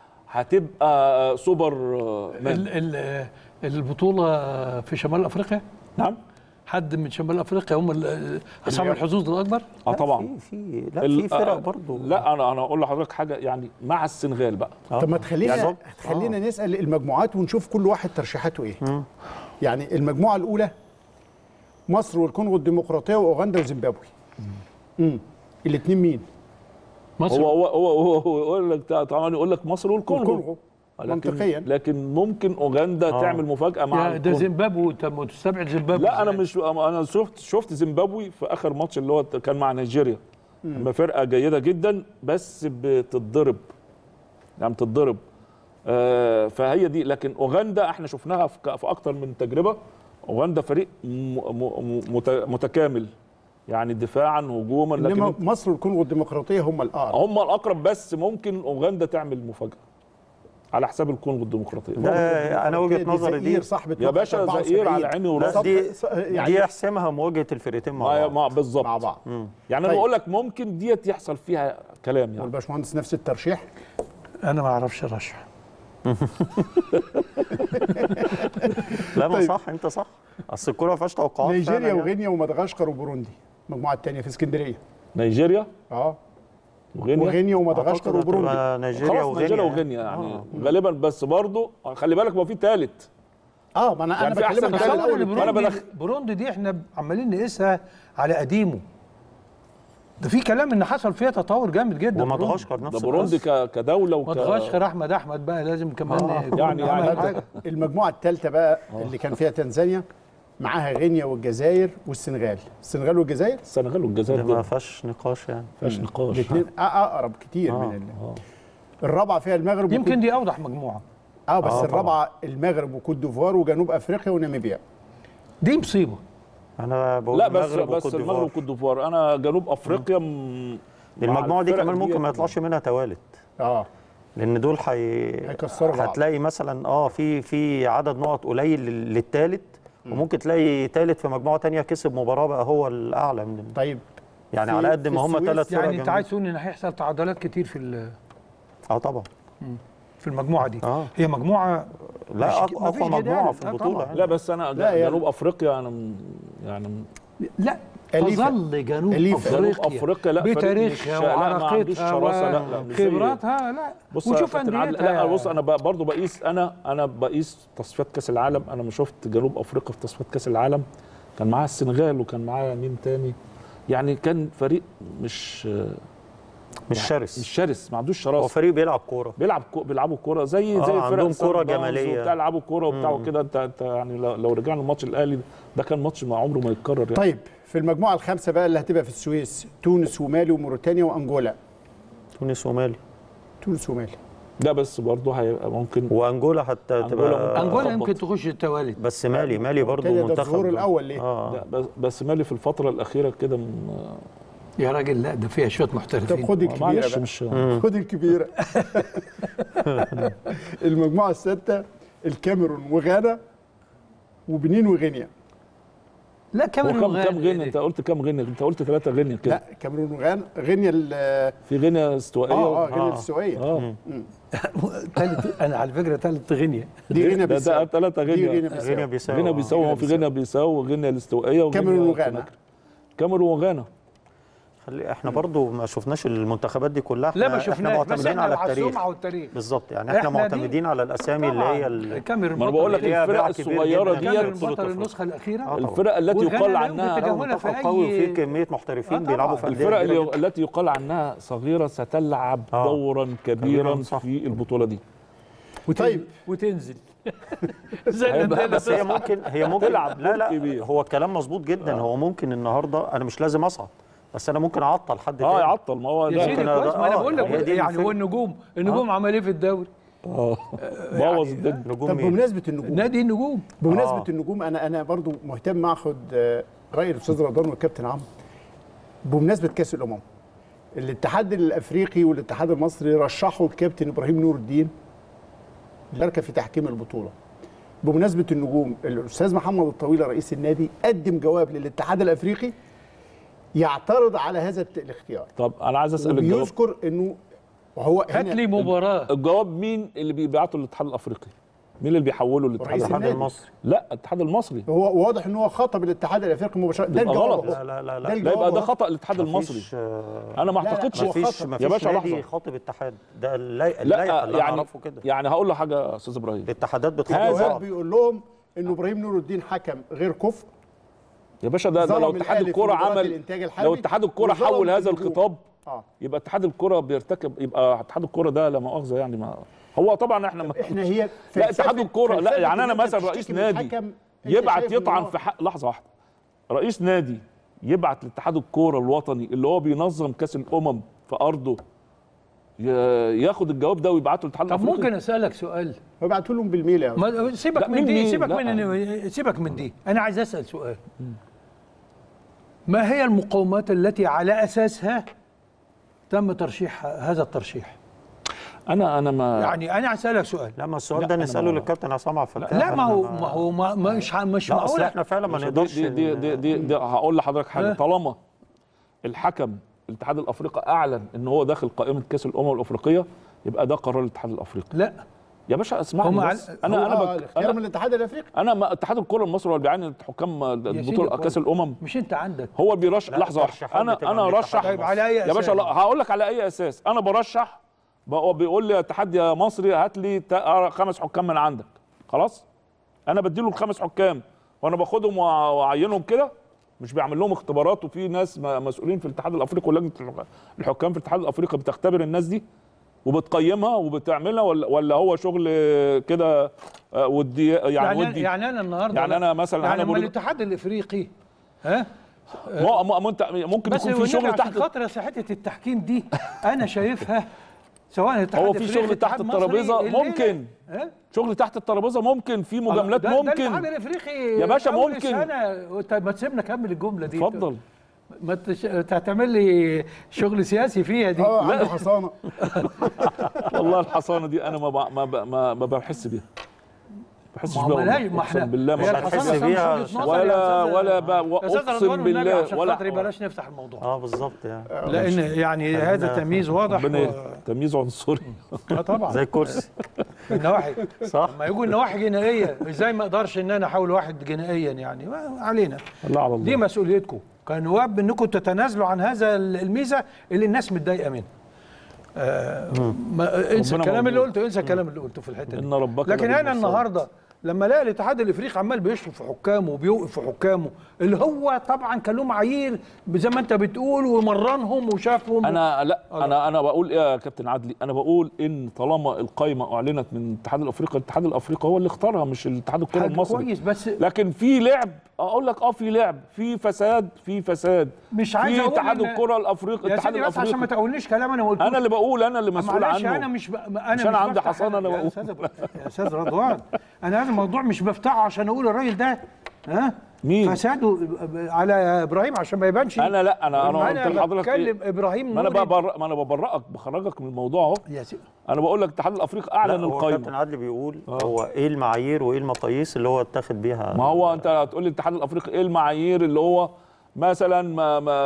Speaker 2: هتبقى سوبر مان
Speaker 4: ال- ال- البطوله في شمال افريقيا
Speaker 2: نعم
Speaker 4: حد من شمال افريقيا هم ال- اصحاب الحظوظ الاكبر
Speaker 2: اه
Speaker 3: لا،
Speaker 2: طبعا
Speaker 3: في في لا
Speaker 2: ال-
Speaker 3: في فرق
Speaker 2: آه،
Speaker 3: برضه
Speaker 2: لا انا انا اقول لحضرتك حاجه يعني مع السنغال بقى
Speaker 3: آه.
Speaker 1: طب ما تخلينا
Speaker 3: يعني-
Speaker 1: خلينا نسال المجموعات ونشوف كل واحد ترشيحاته ايه يعني المجموعه الاولى مصر والكونغو الديمقراطيه واوغندا وزيمبابوي امم الاثنين مين
Speaker 4: مصر
Speaker 2: هو هو هو هو يقول لك طبعا يقول لك مصر والكونغو
Speaker 1: والكونغو
Speaker 2: لكن
Speaker 1: منطقيا
Speaker 2: لكن ممكن اوغندا
Speaker 3: آه.
Speaker 2: تعمل مفاجاه مع
Speaker 4: يا ده
Speaker 2: الكونغو.
Speaker 4: زيمبابوي طب تستبعد زيمبابوي
Speaker 2: لا انا
Speaker 4: إزاي؟
Speaker 2: مش انا شفت شفت زيمبابوي في اخر ماتش اللي هو كان مع نيجيريا اما فرقه جيده جدا بس بتتضرب يعني بتتضرب آه فهي دي لكن اوغندا احنا شفناها في ك- في اكتر من تجربه اوغندا فريق م م مت متكامل يعني دفاعا هجوما لكن
Speaker 1: انما
Speaker 2: انت-
Speaker 1: مصر والكونغو الديمقراطيه هم الاقرب
Speaker 2: هم الاقرب بس ممكن اوغندا تعمل مفاجاه على حساب الكونغو الديمقراطيه
Speaker 3: ده انا وجهه نظري دي
Speaker 1: صاحبة
Speaker 2: يا باشا
Speaker 1: وقت
Speaker 2: زئير
Speaker 1: 74.
Speaker 2: على عيني
Speaker 3: لا،
Speaker 2: وراسي
Speaker 3: دي
Speaker 1: ص- يعني
Speaker 3: دي يحسمها مواجهه الفرقتين مع
Speaker 2: ما
Speaker 3: بعض
Speaker 2: ما بالظبط
Speaker 1: مع بعض
Speaker 2: يعني انا
Speaker 1: طيب.
Speaker 2: بقول لك ممكن ديت يحصل فيها كلام يعني
Speaker 1: والباشمهندس نفس الترشيح
Speaker 4: انا ما اعرفش ارشح
Speaker 3: لا ما
Speaker 1: طيب.
Speaker 3: صح انت صح اصل الكوره ما فيهاش توقعات فعلا
Speaker 1: نيجيريا
Speaker 3: يعني.
Speaker 1: وغينيا ومدغشقر وبوروندي المجموعه الثانيه في اسكندريه
Speaker 2: نيجيريا
Speaker 1: اه
Speaker 2: وغينيا
Speaker 1: وغينيا ومدغشقر
Speaker 3: أعتقد
Speaker 1: وبوروندي
Speaker 3: هتبقى نيجيريا
Speaker 2: خلاص نيجيريا وغينيا يعني غالبا بس برضه خلي بالك ما في ثالث
Speaker 1: اه ما انا
Speaker 2: يعني
Speaker 1: انا
Speaker 2: في أحسن
Speaker 1: بكلمك
Speaker 2: ثالث.
Speaker 1: على
Speaker 4: تصور
Speaker 1: الاول
Speaker 4: ان
Speaker 2: وأنا
Speaker 4: بروندي
Speaker 2: بدخ-
Speaker 4: بروندي دي احنا عمالين نقيسها على قديمه ده في كلام ان حصل فيها تطور جامد جدا
Speaker 3: ومدغشقر نفس
Speaker 2: ده بوروندي
Speaker 3: القصة.
Speaker 2: ك- كدوله وك
Speaker 4: مدغشقر احمد احمد بقى لازم كمان يكون
Speaker 2: يعني-
Speaker 4: عمل
Speaker 2: يعني
Speaker 4: حاجه
Speaker 1: المجموعه الثالثه بقى اللي كان فيها تنزانيا معاها غينيا والجزائر والسنغال السنغال والجزائر
Speaker 2: السنغال والجزائر
Speaker 3: ده
Speaker 2: دي
Speaker 3: ما
Speaker 2: ما
Speaker 3: فيهاش نقاش يعني
Speaker 2: فيهاش نقاش
Speaker 1: الاثنين اقرب كتير
Speaker 3: آه،
Speaker 1: من ال... الرابعه فيها المغرب
Speaker 4: يمكن
Speaker 1: وكوت...
Speaker 4: دي اوضح مجموعه
Speaker 1: اه بس
Speaker 3: آه، طبعاً.
Speaker 1: الرابعه المغرب وكوت ديفوار وجنوب افريقيا وناميبيا
Speaker 4: دي مصيبه
Speaker 3: انا بقول
Speaker 2: لا بس
Speaker 3: المغرب
Speaker 2: بس
Speaker 3: وكوت
Speaker 2: المغرب
Speaker 3: ديفوار.
Speaker 2: وكوت ديفوار انا جنوب افريقيا م- مع
Speaker 3: المجموعه دي
Speaker 2: الفرق
Speaker 3: كمان ممكن ما
Speaker 2: ديت
Speaker 3: يطلعش منها توالت
Speaker 1: اه
Speaker 3: لان دول حي...
Speaker 1: هيكسروا بعض.
Speaker 3: هتلاقي مثلا اه في في عدد نقط قليل لل- للتالت وممكن تلاقي تالت في مجموعه تانية كسب مباراه بقى هو الاعلى من
Speaker 1: طيب
Speaker 3: يعني
Speaker 1: في-
Speaker 3: على قد
Speaker 1: في
Speaker 3: ما هم
Speaker 1: السويس
Speaker 3: ثلاث فرق
Speaker 4: يعني انت
Speaker 3: جامدين.
Speaker 4: عايز تقول ان هيحصل تعادلات كتير في ال-
Speaker 3: اه طبعا
Speaker 4: في المجموعه دي
Speaker 3: آه.
Speaker 4: هي مجموعه
Speaker 3: لا
Speaker 4: مفيش-
Speaker 3: أق-
Speaker 4: مفيش
Speaker 3: اقوى مجموعه
Speaker 4: جدال.
Speaker 3: في
Speaker 4: آه
Speaker 3: البطوله
Speaker 4: طبعاً.
Speaker 3: يعني.
Speaker 2: لا بس انا
Speaker 1: لا، يعني-
Speaker 2: جنوب افريقيا انا م- يعني م-
Speaker 4: لا
Speaker 1: أليفة.
Speaker 4: تظل جنوب
Speaker 1: أليفة.
Speaker 2: جنوب
Speaker 4: افريقيا
Speaker 2: افريقيا لا فريق مش-
Speaker 4: بتاريخها
Speaker 2: لا، ما عندوش
Speaker 4: وعراقتها
Speaker 2: شراسه لا لا مش زي-
Speaker 4: وخبراتها لا
Speaker 2: بص
Speaker 4: وشوف
Speaker 2: يا كابتن عادل،
Speaker 4: انديتها
Speaker 2: لا بص انا ب- برضه بقيس انا انا بقيس تصفيات كاس العالم انا ما شفت جنوب افريقيا في تصفيات كاس العالم كان معاها السنغال وكان معاها مين تاني يعني كان فريق مش
Speaker 3: مش
Speaker 2: مش
Speaker 3: شرس
Speaker 2: شرس ما عندوش
Speaker 3: هو
Speaker 2: شراسه
Speaker 3: فريق بيلعب كوره
Speaker 2: بيلعب كو بيلعبوا كوره زي
Speaker 3: آه،
Speaker 2: زي
Speaker 3: عندهم
Speaker 2: فرق
Speaker 3: كرة
Speaker 2: سان داونز
Speaker 3: جمالية.
Speaker 2: وبتاع يلعبوا كوره وبتاع وكده انت انت يعني لو, لو رجعنا لماتش الاهلي ده كان ماتش ما عمره ما يتكرر يعني
Speaker 1: طيب في المجموعه الخامسه بقى اللي هتبقى في السويس تونس ومالي وموريتانيا وانجولا
Speaker 3: تونس ومالي
Speaker 1: تونس ومالي
Speaker 2: ده بس برضه هيبقى ممكن
Speaker 3: وانجولا حتى
Speaker 2: أنجولا
Speaker 3: تبقى
Speaker 2: ممكن.
Speaker 4: انجولا
Speaker 2: خبط.
Speaker 4: يمكن تخش التوالي
Speaker 3: بس مالي مالي برضه
Speaker 1: تاني ده
Speaker 3: منتخب
Speaker 1: الظهور الأول ليه؟
Speaker 3: اه
Speaker 2: لا بس, بس مالي في الفتره الاخيره كده م-
Speaker 4: يا راجل لا ده فيها شويه
Speaker 1: طب
Speaker 4: محترفين
Speaker 1: خد الكبيره
Speaker 2: معلش
Speaker 1: بقى
Speaker 2: مش
Speaker 1: خد الكبيره المجموعه السادسه الكاميرون وغانا وبنين وغينيا
Speaker 4: لا
Speaker 2: هو
Speaker 4: كاميرون
Speaker 2: كم
Speaker 4: وغانا
Speaker 2: كم غنى انت قلت كم غنى انت قلت ثلاثه غنى كده
Speaker 1: لا كاميرون وغانا غينيا ال-
Speaker 2: في غنى استوائيه
Speaker 1: اه اه
Speaker 2: و-
Speaker 1: غينيا الاستوائيه
Speaker 2: اه
Speaker 4: تالت انا على فكره ثالث غينيا
Speaker 1: دي غينيا
Speaker 2: ده ده
Speaker 1: بيساو
Speaker 2: ثلاثه
Speaker 1: دي
Speaker 2: غنى
Speaker 1: غينيا
Speaker 3: غينيا
Speaker 1: بيساو
Speaker 3: بيساو
Speaker 2: غنى
Speaker 3: آه.
Speaker 2: بيساو هو في غنى بيساو وغنى الاستوائيه وغينيا
Speaker 1: كاميرون وغانا.
Speaker 2: كوناكري. كاميرون وغانا
Speaker 3: خلي احنا برضو ما شفناش المنتخبات دي كلها
Speaker 4: لا
Speaker 3: احنا
Speaker 4: ما
Speaker 3: احنا
Speaker 4: شفناش بس
Speaker 3: معتمدين
Speaker 4: احنا
Speaker 3: على
Speaker 4: على
Speaker 3: التاريخ
Speaker 4: السمعه والتاريخ
Speaker 3: بالظبط يعني احنا
Speaker 4: إحنا دي-
Speaker 3: معتمدين على الاسامي اللي هي ال-
Speaker 4: الكاميرون
Speaker 2: ما انا بقول لك
Speaker 3: اللي هي
Speaker 2: الفرق
Speaker 3: باع كبير
Speaker 2: الصغيره
Speaker 3: جداً.
Speaker 2: ديت
Speaker 4: كاميرون
Speaker 3: بطولة
Speaker 4: بطل
Speaker 3: أفريقيا.
Speaker 4: النسخه الاخيره
Speaker 3: آه طبعاً.
Speaker 2: الفرق التي
Speaker 4: وغانا
Speaker 2: يقال
Speaker 4: لا
Speaker 2: عنها
Speaker 4: يمكن تجاهلها
Speaker 3: منتخب
Speaker 4: في
Speaker 3: قوي
Speaker 4: أي-
Speaker 3: وفيه كميه محترفين
Speaker 4: آه طبعاً.
Speaker 3: بيلعبوا في أندية
Speaker 2: الفرق
Speaker 3: كبيرة
Speaker 2: اللي
Speaker 3: جداً.
Speaker 2: التي يقال عنها صغيره ستلعب
Speaker 3: آه.
Speaker 2: دورا كبيرا
Speaker 3: كبيراً، صح.
Speaker 2: في البطوله دي
Speaker 1: طيب
Speaker 4: وتنزل زي
Speaker 2: هيبقى-
Speaker 4: الانديه
Speaker 3: بس هي ممكن هي ممكن
Speaker 2: هتلعب
Speaker 3: لا
Speaker 2: دور
Speaker 3: لا
Speaker 2: كبير.
Speaker 3: هو الكلام مظبوط جدا هو ممكن النهارده انا مش لازم اصعد بس انا ممكن اعطل حد
Speaker 2: اه
Speaker 3: تاني
Speaker 2: يعطل ما هو
Speaker 4: يا
Speaker 2: ده
Speaker 4: سيدي
Speaker 3: ممكن
Speaker 4: كويس ما انا
Speaker 3: آه،
Speaker 4: بقول لك
Speaker 3: هي دي
Speaker 4: يعني
Speaker 3: الفكرة.
Speaker 4: هو النجوم النجوم عمل ايه في الدوري؟
Speaker 2: اه بوظ الدنيا
Speaker 3: نجوم
Speaker 1: طب
Speaker 3: مين؟
Speaker 1: بمناسبه النجوم
Speaker 4: نادي النجوم
Speaker 1: بمناسبه
Speaker 3: آه.
Speaker 1: النجوم انا انا برضو مهتم اخد آه، راي الاستاذ رضوان والكابتن عمرو بمناسبه كاس الامم الاتحاد الافريقي والاتحاد المصري رشحوا الكابتن ابراهيم نور الدين مشاركه في تحكيم البطوله بمناسبه النجوم الاستاذ محمد الطويله رئيس النادي قدم جواب للاتحاد الافريقي يعترض على هذا الت- الاختيار
Speaker 2: طب انا عايز اسال الجواب
Speaker 1: وبيذكر انه وهو
Speaker 4: هات
Speaker 1: هنا
Speaker 4: لي مباراه
Speaker 2: الجواب مين اللي بيبعته للاتحاد الافريقي مين اللي بيحوله للاتحاد
Speaker 1: رئيس
Speaker 2: الافريقي
Speaker 3: الاتحاد
Speaker 1: النادي.
Speaker 3: المصري
Speaker 2: لا الاتحاد المصري
Speaker 1: هو واضح ان هو خاطب الاتحاد الافريقي مباشره ده
Speaker 2: يبقى
Speaker 1: الجواب
Speaker 2: غلط.
Speaker 1: أهو.
Speaker 3: لا لا لا
Speaker 1: ده
Speaker 3: لا
Speaker 2: لا
Speaker 1: الجواب
Speaker 2: يبقى ده
Speaker 1: أهو.
Speaker 2: خطا الاتحاد المصري
Speaker 3: مفيش آه،
Speaker 2: انا ما
Speaker 1: لا، لا،
Speaker 2: اعتقدش
Speaker 1: هو
Speaker 3: مفيش
Speaker 1: خطأ.
Speaker 2: يا
Speaker 3: مفيش
Speaker 2: باشا
Speaker 3: نادي
Speaker 2: لحظه
Speaker 3: خاطب اتحاد ده اللي-
Speaker 2: لا
Speaker 3: اللائحه اللي
Speaker 2: يعني
Speaker 3: اعرفه كده
Speaker 2: يعني هقول له حاجه يا استاذ ابراهيم
Speaker 3: الاتحادات بتخاطب
Speaker 2: هذا
Speaker 3: بعض
Speaker 1: بيقول لهم ان ابراهيم نور الدين حكم غير كفء
Speaker 2: يا باشا ده, ده
Speaker 1: ظلم
Speaker 2: لو اتحاد
Speaker 1: الأهلي في
Speaker 2: الكوره
Speaker 1: مباراة
Speaker 2: عمل
Speaker 1: الإنتاج الحربي
Speaker 2: لو اتحاد الكوره
Speaker 1: وظلم
Speaker 2: حول هذا
Speaker 1: النجوم.
Speaker 2: الخطاب
Speaker 1: اه
Speaker 2: يبقى اتحاد الكوره بيرتكب يبقى اتحاد الكوره ده لا مؤاخذه يعني ما هو طبعا احنا ما
Speaker 1: احنا هي
Speaker 2: لا
Speaker 1: فلسفة-
Speaker 2: اتحاد الكوره لا
Speaker 1: فلسفة
Speaker 2: يعني
Speaker 1: إن
Speaker 2: انا
Speaker 1: أنت
Speaker 2: مثلا
Speaker 1: تشتكي
Speaker 2: رئيس
Speaker 1: من
Speaker 2: نادي
Speaker 1: الحكم، أنت
Speaker 2: يبعت
Speaker 1: شايف إن
Speaker 2: يطعن
Speaker 1: هو-
Speaker 2: في حق لحظه واحده رئيس نادي يبعت لاتحاد الكوره الوطني اللي هو بينظم كاس الامم في ارضه ي- ياخد الجواب ده ويبعته للاتحاد
Speaker 4: طب
Speaker 2: الافريقي
Speaker 4: ممكن اسالك سؤال
Speaker 1: ويبعتوا لهم بالميل يا
Speaker 4: ما سيبك
Speaker 2: لا،
Speaker 4: من
Speaker 2: مين
Speaker 4: دي
Speaker 2: مين؟
Speaker 4: سيبك
Speaker 2: لا.
Speaker 4: من سيبك من دي انا عايز اسال سؤال ما هي المقومات التي على اساسها تم ترشيح هذا الترشيح
Speaker 2: انا انا ما
Speaker 4: يعني انا هسالك سؤال
Speaker 3: لا ما السؤال
Speaker 2: لا،
Speaker 3: ده
Speaker 2: أنا
Speaker 3: نساله
Speaker 2: ما-
Speaker 3: للكابتن عصام عبد الفتاح
Speaker 4: لا ما هو
Speaker 3: إحنا
Speaker 4: ما هو ما مش ع- مش
Speaker 3: لا اصل
Speaker 4: معقول
Speaker 3: احنا فعلا ما
Speaker 2: دي
Speaker 3: نقدرش
Speaker 2: دي دي, دي, دي, دي, دي هقول لحضرتك حاجه
Speaker 4: ها؟
Speaker 2: طالما الحكم الاتحاد الافريقي اعلن ان هو داخل قائمه كاس الامم الافريقيه يبقى ده قرار الاتحاد الافريقي
Speaker 4: لا
Speaker 2: يا باشا اسمعني
Speaker 4: هم
Speaker 2: بس
Speaker 4: عل-
Speaker 2: انا
Speaker 1: هو
Speaker 2: انا بك
Speaker 1: الاختيار من
Speaker 2: انا
Speaker 1: الاتحاد الافريقي
Speaker 2: انا ما اتحاد الكره المصري هو اللي بيعين حكام
Speaker 4: سيدي
Speaker 2: البطوله كاس
Speaker 4: كويس.
Speaker 2: الامم
Speaker 4: مش انت عندك
Speaker 2: هو اللي بيرشح
Speaker 3: لا،
Speaker 2: لحظه واحده
Speaker 3: الترشيحات
Speaker 2: انا
Speaker 3: بتبقى
Speaker 2: انا
Speaker 3: من الاتحاد
Speaker 2: ارشح
Speaker 4: طيب على اي
Speaker 2: يا باشا
Speaker 4: أساس؟
Speaker 2: لا هقول لك على اي اساس انا برشح بقى بيقول لي يا اتحاد يا مصري هات لي تا- خمس حكام من عندك خلاص انا بديله الخمس حكام وانا باخدهم وأع- واعينهم كده مش بعمل لهم اختبارات وفي ناس م- مسؤولين في الاتحاد الافريقي ولجنه الحك- الحكام في الاتحاد الافريقي بتختبر الناس دي وبتقيمها وبتعملها ولا ولا هو شغل كده آه، ودي يعني,
Speaker 4: يعني
Speaker 2: ودي
Speaker 4: يعني انا النهارده
Speaker 2: يعني أنا مثلاً
Speaker 4: يعني
Speaker 2: أنا
Speaker 4: لما
Speaker 2: بقول-
Speaker 4: الاتحاد الافريقي ها
Speaker 2: مو- مو- مو- انت ممكن
Speaker 4: بس
Speaker 2: يكون في شغل
Speaker 4: عشان
Speaker 2: تحت
Speaker 4: خاطر حته التحكيم دي انا شايفها سواء الاتحاد
Speaker 2: هو في
Speaker 4: الافريقي
Speaker 2: شغل تحت
Speaker 4: اتحاد مصري،
Speaker 2: الترابيزة
Speaker 4: الليلة-
Speaker 2: ممكن.
Speaker 4: ها
Speaker 2: شغل تحت الترابيزه ممكن في مجاملات
Speaker 4: ده- ده الاتحاد
Speaker 2: ممكن
Speaker 4: الافريقي
Speaker 2: يا باشا
Speaker 4: أول
Speaker 2: ممكن.
Speaker 4: السنة وأنت ما تسيبنا كمل الجمله دي
Speaker 2: اتفضل
Speaker 4: ما تش... تعمل لي شغل سياسي فيها دي
Speaker 1: اه عنده حصانه
Speaker 2: والله الحصانه دي انا ما ب- ما ب- ما, ما بحس بيها ما بحسش
Speaker 4: ما هو
Speaker 2: بيها
Speaker 4: ملاهي
Speaker 2: والله.
Speaker 4: ما
Speaker 2: اقسم
Speaker 4: احنا
Speaker 2: بالله
Speaker 4: هي
Speaker 2: ما
Speaker 3: الحصانة
Speaker 2: بحس
Speaker 3: هتحس
Speaker 4: الحصانه
Speaker 3: بيها
Speaker 4: مش وجهة نظر
Speaker 2: ولا
Speaker 4: يا أستاذ-
Speaker 2: ولا ب-
Speaker 4: يا أستاذ
Speaker 2: اقسم
Speaker 4: رضوان والنبي
Speaker 2: بالله
Speaker 4: عشان
Speaker 2: ولا
Speaker 4: خاطري بلاش نفتح الموضوع
Speaker 3: اه بالظبط يعني
Speaker 4: لان يعني هذا تمييز واضح
Speaker 2: ربنا
Speaker 4: و...
Speaker 2: ي- تمييز عنصري
Speaker 4: آه طبعا
Speaker 3: زي الكرسي
Speaker 4: النواحي
Speaker 3: صح
Speaker 4: لما يجوا النواحي جنائيه ازاي ما اقدرش ان انا احول واحد جنائيا يعني ما علينا
Speaker 2: الله على
Speaker 4: دي
Speaker 2: الله
Speaker 4: مسؤوليتكم كنواب انكم تتنازلوا عن هذا الميزه اللي الناس متضايقه منها آه ما انسى
Speaker 2: ربنا
Speaker 4: الكلام اللي
Speaker 2: موجود.
Speaker 4: قلته انسى الكلام اللي قلته في الحته دي
Speaker 2: ان ربك
Speaker 4: لكن
Speaker 2: لبالمرصاد.
Speaker 4: انا النهارده لما الاقي الاتحاد الافريقي عمال بيشرب في حكامه وبيوقف في حكامه اللي هو طبعا كان له معايير زي ما انت بتقول ومرنهم وشافهم
Speaker 2: انا لا
Speaker 4: الله.
Speaker 2: انا انا بقول ايه يا كابتن عدلي انا بقول ان طالما القايمه اعلنت من الاتحاد الافريقي الاتحاد الافريقي هو اللي اختارها مش الاتحاد الكره
Speaker 4: حاجة
Speaker 2: المصري
Speaker 4: كويس بس
Speaker 2: لكن في لعب اقول لك اه في لعب في فساد في فساد
Speaker 4: مش عايز
Speaker 2: في
Speaker 4: اقول
Speaker 2: اتحاد
Speaker 4: إن-
Speaker 2: الكره الافريقي
Speaker 4: يا
Speaker 2: الاتحاد
Speaker 4: سيدي بس عشان ما
Speaker 2: الافريقي
Speaker 4: تقوليش كلام انا قلته
Speaker 2: انا اللي بقول انا اللي مسؤول
Speaker 4: معلش
Speaker 2: عنه
Speaker 4: انا مش ب... انا
Speaker 2: مش أنا عندي
Speaker 4: بفتح-
Speaker 2: حصانة أنا
Speaker 4: يا
Speaker 2: بقول.
Speaker 4: استاذ يا استاذ رضوان انا هذا الموضوع مش بفتحه عشان اقول الراجل ده ها
Speaker 2: مين؟
Speaker 4: فساده على ابراهيم عشان ما يبانش
Speaker 2: انا لا انا انا قلت
Speaker 4: انا
Speaker 2: لحضرتك
Speaker 4: بتكلم
Speaker 2: إيه؟
Speaker 4: ابراهيم
Speaker 2: ما انا
Speaker 4: نوري
Speaker 2: ببرأ ما انا ببرئك بخرجك من الموضوع اهو
Speaker 4: يا سيدي
Speaker 2: انا بقول لك الاتحاد الافريقي
Speaker 3: لا
Speaker 2: اعلن
Speaker 3: هو كابتن
Speaker 2: القائمه
Speaker 3: عدلي بيقول هو ايه المعايير وايه المقاييس اللي هو اتاخد بيها
Speaker 2: ما هو انت هتقول لي الاتحاد الافريقي ايه المعايير اللي هو مثلا ما, ما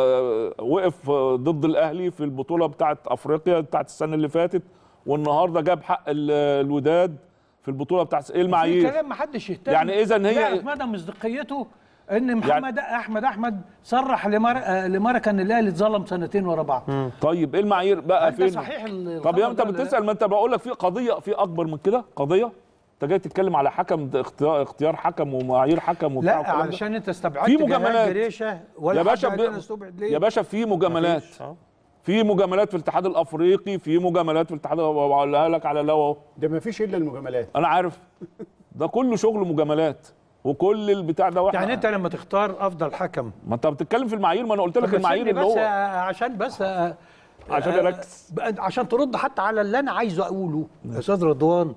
Speaker 2: وقف ضد الاهلي في البطوله بتاعه افريقيا بتاعه السنه اللي فاتت والنهارده جاب حق ال- الوداد في البطوله بتاعه ايه
Speaker 4: في
Speaker 2: المعايير
Speaker 4: كلام ما حدش يهتم
Speaker 2: يعني إذن هي-
Speaker 4: يعرف مدى مصداقيته ان محمد احمد احمد صرح لمر... آه، لمركه ان الاهلي اتظلم سنتين ورا بعض
Speaker 2: طيب ايه المعايير بقى
Speaker 4: انت
Speaker 2: فين
Speaker 4: صحيح ال-
Speaker 2: طب يا
Speaker 4: الخبر
Speaker 2: انت
Speaker 4: ده ولا لا؟
Speaker 2: بتسال ما انت بقول لك في قضيه في اكبر من كده قضيه انت جاي تتكلم على حكم ده اختيار اختيار حكم ومعايير حكم وبتاع
Speaker 4: لا
Speaker 2: والكلام ده.
Speaker 4: علشان انت استبعدت
Speaker 2: في
Speaker 4: جهاد
Speaker 2: مجاملات.
Speaker 4: جريشه ولا
Speaker 2: يا باشا
Speaker 4: حد
Speaker 2: ب...
Speaker 4: قال أنا استبعد ليه؟
Speaker 2: يا باشا في مجاملات
Speaker 3: مفيش. آه.
Speaker 2: في مجاملات في الاتحاد الافريقي في مجاملات في الاتحاد بقولها لك على لو اهو
Speaker 1: ده ما فيش الا المجاملات
Speaker 2: انا عارف ده كله شغل مجاملات وكل البتاع ده واحد
Speaker 4: يعني انت لما تختار افضل حكم
Speaker 2: ما انت بتتكلم في المعايير ما انا قلت لك
Speaker 4: بس
Speaker 2: المعايير
Speaker 4: سيبني
Speaker 2: اللي
Speaker 4: بس
Speaker 2: هو
Speaker 4: آه، عشان بس آه،
Speaker 2: عشان
Speaker 4: آه،
Speaker 2: اركز
Speaker 4: بقى- عشان ترد حتى على اللي انا عايزه اقوله يا استاذ رضوان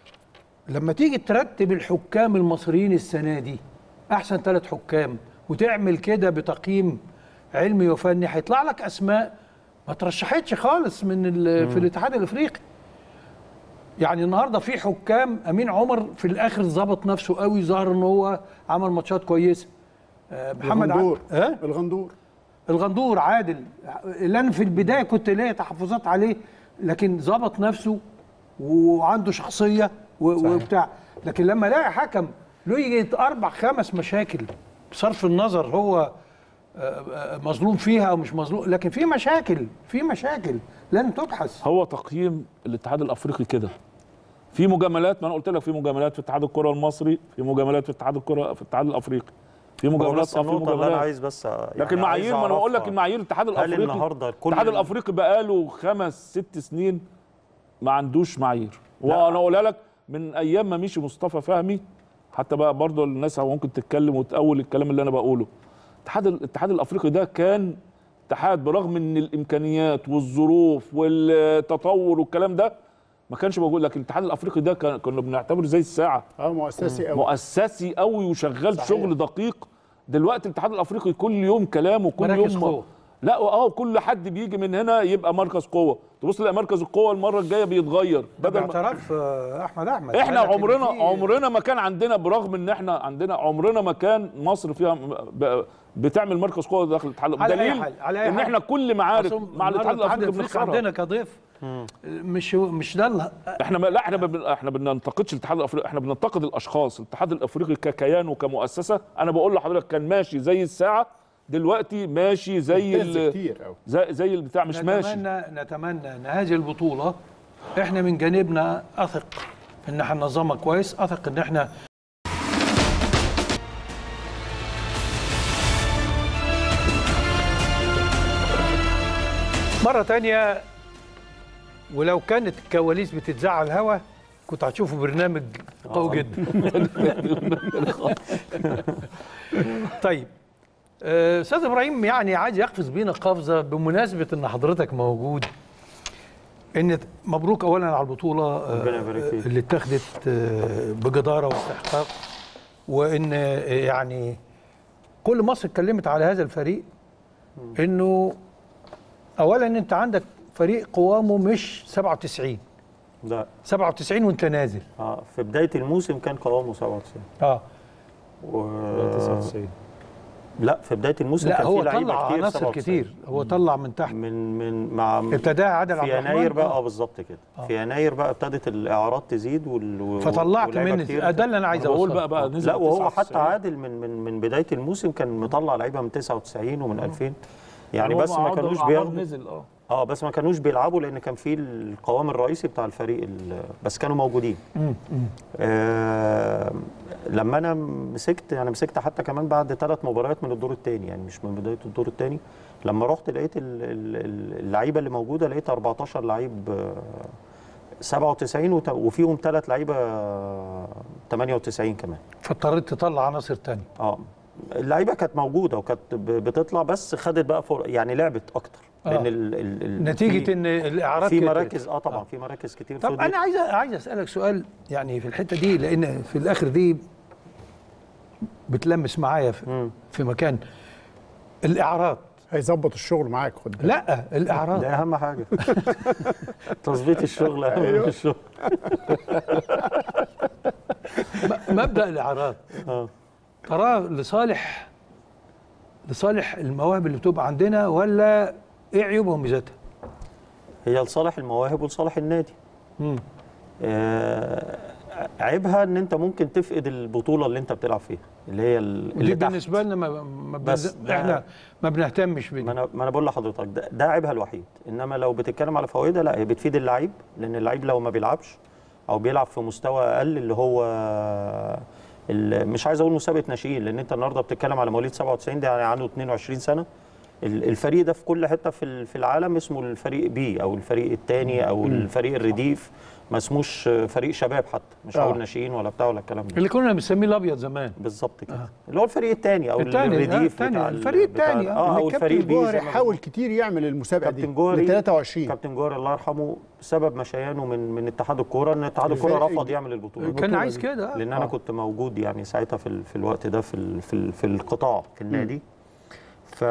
Speaker 4: لما تيجي ترتب الحكام المصريين السنه دي احسن ثلاث حكام وتعمل كده بتقييم علمي وفني هيطلع لك اسماء ما ترشحتش خالص من ال- في الاتحاد الافريقي يعني النهارده في حكام امين عمر في الاخر ظبط نفسه قوي ظهر ان هو عمل ماتشات كويسه آه، محمد ع-
Speaker 1: الغندور
Speaker 4: ها
Speaker 1: الغندور
Speaker 4: الغندور عادل اللي انا في البدايه كنت ليا تحفظات عليه لكن ظبط نفسه وعنده شخصيه و- وبتاع لكن لما الاقي حكم له يجي اربع خمس مشاكل بصرف النظر هو آه، آه، مظلوم فيها او مش مظلوم لكن في مشاكل في مشاكل لن تبحث
Speaker 2: هو تقييم الاتحاد الافريقي كده في مجاملات ما انا قلت لك في مجاملات في اتحاد الكره المصري في مجاملات في اتحاد الكره في الاتحاد الافريقي في
Speaker 3: هو
Speaker 2: مجاملات
Speaker 3: بس
Speaker 2: اه في
Speaker 3: النقطة اللي أنا
Speaker 2: مجاملات
Speaker 3: عايز بس يعني
Speaker 2: لكن
Speaker 3: عايز
Speaker 2: معايير ما انا بقول لك
Speaker 3: أعرفها.
Speaker 2: المعايير الاتحاد الافريقي
Speaker 3: النهاردة كل
Speaker 2: الاتحاد
Speaker 3: ال-
Speaker 2: الافريقي بقاله خمس ست سنين ما عندوش معايير وانا اقولها لك من ايام ما مشي مصطفى فهمي حتى بقى برضه الناس ممكن تتكلم وتقول الكلام اللي انا بقوله الاتحاد الاتحاد الافريقي ده كان اتحاد برغم ان الامكانيات والظروف والتطور والكلام ده ما كانش موجود لكن الاتحاد الافريقي ده كان كنا بنعتبره زي الساعه
Speaker 1: اه مؤسسي قوي
Speaker 2: مؤسسي قوي وشغال
Speaker 1: صحيح.
Speaker 2: شغل دقيق دلوقتي الاتحاد الافريقي كل يوم كلام وكل
Speaker 4: مراكز
Speaker 2: يوم
Speaker 4: قوة.
Speaker 2: لا اه كل حد بيجي من هنا يبقى مركز قوه تبص تلاقي مركز القوه المره الجايه بيتغير
Speaker 4: ده
Speaker 2: بدل ما
Speaker 4: باعتراف آه، احمد احمد
Speaker 2: احنا
Speaker 4: قال لك إن
Speaker 2: عمرنا
Speaker 4: في-
Speaker 2: عمرنا ما كان عندنا برغم ان احنا عندنا عمرنا ما كان مصر فيها م- ب- بتعمل مركز قوه داخل الاتحاد
Speaker 4: على أي
Speaker 2: بدليل
Speaker 4: حال، على أي
Speaker 2: ان
Speaker 4: حال.
Speaker 2: احنا كل معارك
Speaker 4: أصل
Speaker 2: مع الاتحاد
Speaker 4: النهاردة
Speaker 2: الافريقي بنخسرها
Speaker 4: عندنا كضيف مش مش ده ال-
Speaker 2: احنا ما لا احنا ما بن- احنا بننتقدش الاتحاد الافريقي احنا بننتقد الاشخاص الاتحاد الافريقي ككيان وكمؤسسه انا بقول لحضرتك كان ماشي زي الساعه دلوقتي ماشي زي
Speaker 1: ممتاز
Speaker 2: ال-
Speaker 1: كتير قوي
Speaker 2: زي زي البتاع مش ماشي
Speaker 4: نتمنى نتمنى ان هذه البطوله احنا من جانبنا اثق ان احنا ننظمها كويس اثق ان احنا مرة تانية ولو كانت الكواليس بتتذاع على الهوا كنت هتشوفوا برنامج قوي جدا طيب آه، استاذ ابراهيم يعني عايز يقفز بينا قفزه بمناسبه ان حضرتك موجود ان مبروك اولا على البطوله آه،
Speaker 3: ربنا يبارك فيك.
Speaker 4: اللي اتخذت آه، بجداره واستحقاق وان آه، يعني كل مصر اتكلمت على هذا الفريق انه اولا انت عندك فريق قوامه مش 97
Speaker 3: لا
Speaker 4: 97 وانت نازل
Speaker 3: آه في بدايه الموسم كان قوامه 97
Speaker 4: اه
Speaker 3: و...
Speaker 2: 99
Speaker 3: لا في بدايه الموسم
Speaker 4: لا
Speaker 3: كان
Speaker 4: هو
Speaker 3: في لعيبه
Speaker 4: طلع
Speaker 3: كتير
Speaker 4: عناصر
Speaker 3: 97.
Speaker 4: كتير هو طلع من تحت
Speaker 3: من من مع
Speaker 4: ابتداها عادل عبد
Speaker 3: في
Speaker 4: الرحمن
Speaker 3: يناير بقى
Speaker 4: آه.
Speaker 3: اه بالظبط كده في يناير بقى ابتدت الاعارات تزيد وال... و-
Speaker 4: فطلعت
Speaker 3: واللعيبة
Speaker 4: من
Speaker 3: كتير.
Speaker 4: ده اللي انا عايز
Speaker 2: بقول
Speaker 4: اوصله
Speaker 2: بقى بقى نزل
Speaker 3: لا وهو
Speaker 2: 99.
Speaker 3: حتى عادل من من من بدايه الموسم كان مطلع لعيبه من 99 ومن 2000 يعني
Speaker 2: هو
Speaker 3: بس ما
Speaker 2: عرض
Speaker 3: كانوش
Speaker 2: الأعمار
Speaker 3: بياخدوا
Speaker 2: نزل اه
Speaker 3: اه بس ما كانوش بيلعبوا لان كان في القوام الرئيسي بتاع الفريق ال- بس كانوا موجودين آه لما انا مسكت يعني مسكت حتى كمان بعد ثلاث مباريات من الدور الثاني يعني مش من بدايه الدور الثاني لما رحت لقيت ال- ال- ال- اللعيبه اللي موجوده لقيت 14 لعيب آه، 97 وت- وفيهم ثلاث لعيبه آه، 98 كمان
Speaker 4: فاضطريت تطلع عناصر تانية
Speaker 3: اه اللعيبه كانت موجوده وكانت ب- بتطلع بس خدت بقى فر... يعني لعبت اكتر لان
Speaker 4: آه.
Speaker 3: ال... ال... ال...
Speaker 4: نتيجه
Speaker 3: في-
Speaker 4: ان الاعارات
Speaker 3: في
Speaker 4: كترت.
Speaker 3: مراكز اه طبعا في مراكز كتير
Speaker 4: طب
Speaker 3: فضلت.
Speaker 4: انا عايز عايز اسالك سؤال يعني في الحته دي لان في الاخر دي بتلمس معايا في,
Speaker 3: مم.
Speaker 4: في مكان الاعارات
Speaker 1: هيظبط الشغل معاك خد بالك.
Speaker 4: لا الاعارات
Speaker 3: ده اهم حاجه تظبيط الشغل اهم من الشغل
Speaker 4: م- مبدا الاعارات
Speaker 3: اه
Speaker 4: تراه لصالح لصالح المواهب اللي بتبقى عندنا ولا ايه عيوبها وميزاتها؟
Speaker 3: هي لصالح المواهب ولصالح النادي
Speaker 4: مم.
Speaker 3: آه عيبها ان انت ممكن تفقد البطوله اللي انت بتلعب فيها اللي هي ال- اللي
Speaker 4: دي
Speaker 3: تحت.
Speaker 4: بالنسبه لنا ما, ما
Speaker 3: بس
Speaker 4: بنز...
Speaker 3: ده-
Speaker 4: احنا ما بنهتمش
Speaker 3: ما
Speaker 4: بدي
Speaker 3: انا ما انا بقول لحضرتك ده, ده عيبها الوحيد انما لو بتتكلم على فوائدها لا هي بتفيد اللعيب لان اللعيب لو ما بيلعبش او بيلعب في مستوى اقل اللي هو ال- مش عايز اقول مسابقه ناشئين لان انت النهارده بتتكلم على مواليد 97 ده يعني عنده 22 سنه ال- الفريق ده في كل حته في ال- في العالم اسمه الفريق بي او الفريق الثاني او الفريق الرديف ما اسموش فريق شباب حتى مش
Speaker 1: آه.
Speaker 3: هقول ناشئين ولا بتاع ولا الكلام ده
Speaker 4: اللي كنا بنسميه الابيض زمان
Speaker 3: بالظبط كده اللي هو الفريق الثاني او
Speaker 4: التاني، آه،
Speaker 3: الرديف
Speaker 4: التاني،
Speaker 3: بتاع ال-
Speaker 4: الفريق
Speaker 3: بتاع ال-
Speaker 4: التاني، آه.
Speaker 3: اه او
Speaker 1: الكابتن
Speaker 3: الفريق بي
Speaker 1: جوهري
Speaker 3: زي ما
Speaker 1: حاول كتير يعمل المسابقه دي
Speaker 3: كابتن جوهري
Speaker 1: ل 23
Speaker 3: كابتن جوهري الله يرحمه سبب مشيانه من من اتحاد الكوره ان اتحاد الكوره
Speaker 1: الفرق-
Speaker 3: رفض يعمل البطوله
Speaker 4: كان عايز كده آه.
Speaker 3: لان انا كنت موجود يعني ساعتها في ال- في الوقت ده في ال- في ال- في القطاع في النادي ف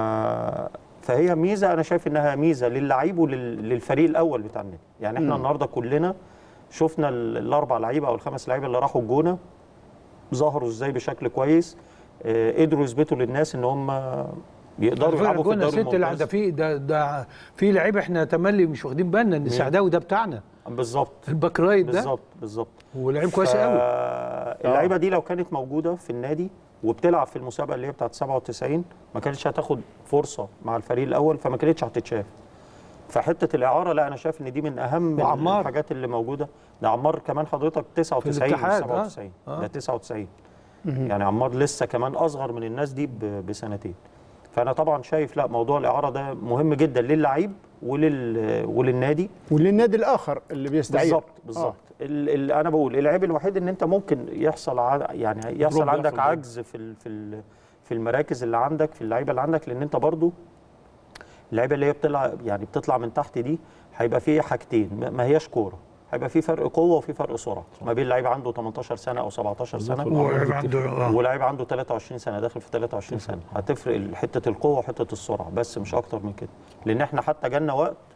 Speaker 3: فهي ميزه انا شايف انها ميزه للعيب وللفريق الاول بتاع النادي يعني احنا النهارده كلنا شفنا ال- الاربع لعيبه او الخمس لعيبه اللي راحوا الجونه ظهروا ازاي بشكل كويس آه، قدروا يثبتوا للناس ان هم يقدروا يلعبوا في
Speaker 4: كنا
Speaker 3: الدوري
Speaker 4: ست لا ده
Speaker 3: الممتاز
Speaker 4: في ده ده في لعيبه احنا تملي مش واخدين بالنا ان السعداوي ده بتاعنا
Speaker 3: بالظبط
Speaker 4: الباك رايت ده
Speaker 3: بالظبط بالظبط
Speaker 4: ولعيب كويس قوي
Speaker 3: اللعيبه دي لو كانت موجوده في النادي وبتلعب في المسابقه اللي هي بتاعت 97 ما كانتش هتاخد فرصه مع الفريق الاول فما كانتش هتتشاف فحته الاعاره لا انا شايف ان دي من اهم
Speaker 4: وعمار.
Speaker 3: الحاجات اللي موجوده ده عمار كمان حضرتك 99 مش
Speaker 4: الاتحاد، آه.
Speaker 3: 97
Speaker 4: آه.
Speaker 3: ده 99 يعني عمار لسه كمان اصغر من الناس دي ب- بسنتين فانا طبعا شايف لا موضوع الاعاره ده مهم جدا للعيب ولل وللنادي
Speaker 1: وللنادي الاخر اللي بيستعير
Speaker 3: بالظبط بالظبط ال ال انا بقول العيب الوحيد ان انت ممكن يحصل ع- يعني يحصل
Speaker 2: Drop
Speaker 3: عندك
Speaker 2: يحصل
Speaker 3: عجز في ال في ال في المراكز اللي عندك في اللعيبه اللي عندك لان انت برضو اللعيبه اللي هي بتطلع يعني بتطلع من تحت دي هيبقى فيه حاجتين ما- ما هياش كوره هيبقى في فرق قوه وفي فرق سرعه ما بين لعيب عنده 18 سنه او 17 سنه ولاعيب عنده 23 سنه داخل في 23 سنه هتفرق ال- حته القوه وحته السرعه بس مش اكتر من كده لان احنا حتى جالنا وقت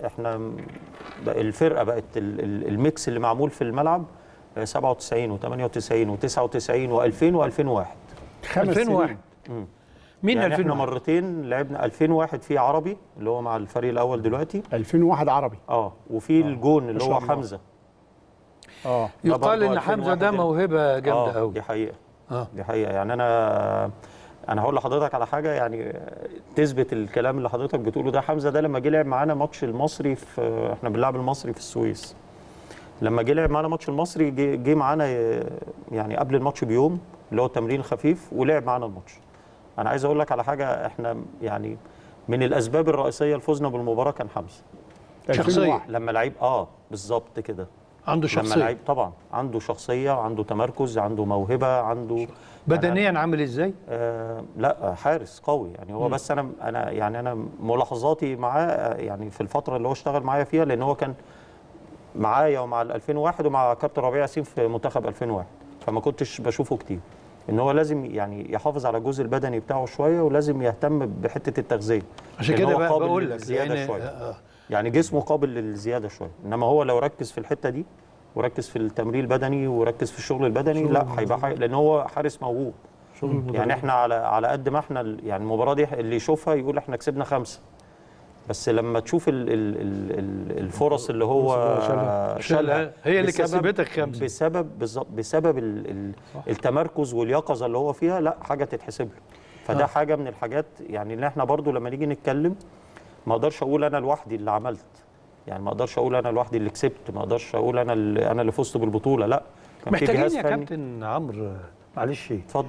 Speaker 3: احنا م- بقى الفرقه بقت ال- ال- الميكس اللي معمول في الملعب آه، 97 و98 و99 و2000 و2001
Speaker 1: خمس
Speaker 4: 2001
Speaker 1: سنين
Speaker 4: مين
Speaker 3: يعني احنا
Speaker 4: 2001
Speaker 3: مرتين لعبنا 2001 في عربي اللي هو مع الفريق الاول دلوقتي
Speaker 1: 2001 عربي
Speaker 3: اه وفي الجون اللي
Speaker 1: ما شاء
Speaker 3: هو
Speaker 1: الله.
Speaker 3: حمزه
Speaker 1: اه
Speaker 3: ده
Speaker 4: يقال
Speaker 3: برضه
Speaker 4: ان حمزه ده
Speaker 3: 2001
Speaker 4: موهبه جامده
Speaker 3: اه
Speaker 4: قوي
Speaker 3: دي حقيقه
Speaker 4: اه
Speaker 3: دي حقيقه يعني انا انا هقول لحضرتك على حاجه يعني تثبت الكلام اللي حضرتك بتقوله ده حمزه ده لما جه لعب معانا ماتش المصري في احنا بنلعب المصري في السويس لما جه لعب معانا ماتش المصري جه جه معانا يعني قبل الماتش بيوم اللي هو التمرين الخفيف ولعب معانا الماتش انا عايز اقول لك على حاجه احنا يعني من الاسباب الرئيسيه لفوزنا بالمباراه كان حمزه
Speaker 4: شخصية.
Speaker 1: 2001.
Speaker 3: لما لعيب اه بالظبط كده
Speaker 4: عنده
Speaker 3: لما
Speaker 4: شخصيه
Speaker 3: لعيب طبعا عنده شخصيه عنده تمركز عنده موهبه عنده
Speaker 4: بدنيا عامل ازاي
Speaker 3: آه لا حارس قوي يعني هو بس انا انا يعني انا ملاحظاتي معاه آه، يعني في الفتره اللي هو اشتغل معايا فيها لان هو كان معايا ومع ال 2001 ومع كابتن ربيع ياسين في منتخب 2001 فما كنتش بشوفه كتير ان هو لازم يعني يحافظ على الجزء البدني بتاعه شويه ولازم يهتم بحته التغذيه
Speaker 4: عشان
Speaker 3: لأن
Speaker 4: كده
Speaker 3: هو
Speaker 4: بقى
Speaker 3: قابل
Speaker 4: بقول لك
Speaker 3: للزياده
Speaker 4: لأن-
Speaker 3: شويه
Speaker 4: آه، آه.
Speaker 3: يعني جسمه قابل للزياده شويه انما هو لو ركز في الحته دي وركز في التمرين البدني وركز في الشغل البدني لا هيبقى حي... لان هو حارس موهوب
Speaker 2: شغل
Speaker 3: يعني احنا على على قد ما احنا ال- يعني المباراه دي اللي يشوفها يقول احنا كسبنا خمسه بس لما تشوف ال ال ال ال الفرص اللي هو
Speaker 2: شالها.
Speaker 4: شالها. هي اللي
Speaker 3: بسبب-
Speaker 4: كسبتك خمسة.
Speaker 3: بسبب بالظبط بسبب ال ال التمركز واليقظه اللي هو فيها لا حاجه تتحسب له فده
Speaker 4: آه.
Speaker 3: حاجه من الحاجات يعني اللي احنا برضو لما نيجي نتكلم ما اقدرش اقول انا لوحدي اللي عملت يعني ما اقدرش اقول انا لوحدي اللي كسبت ما اقدرش اقول انا اللي انا اللي فزت بالبطوله لا كان في
Speaker 4: محتاجين
Speaker 3: جهاز
Speaker 4: يا
Speaker 3: فني
Speaker 4: كابتن عمرو معلش
Speaker 3: اتفضل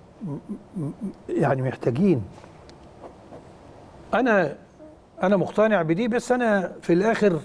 Speaker 4: يعني محتاجين انا انا مقتنع بدي بس انا في الاخر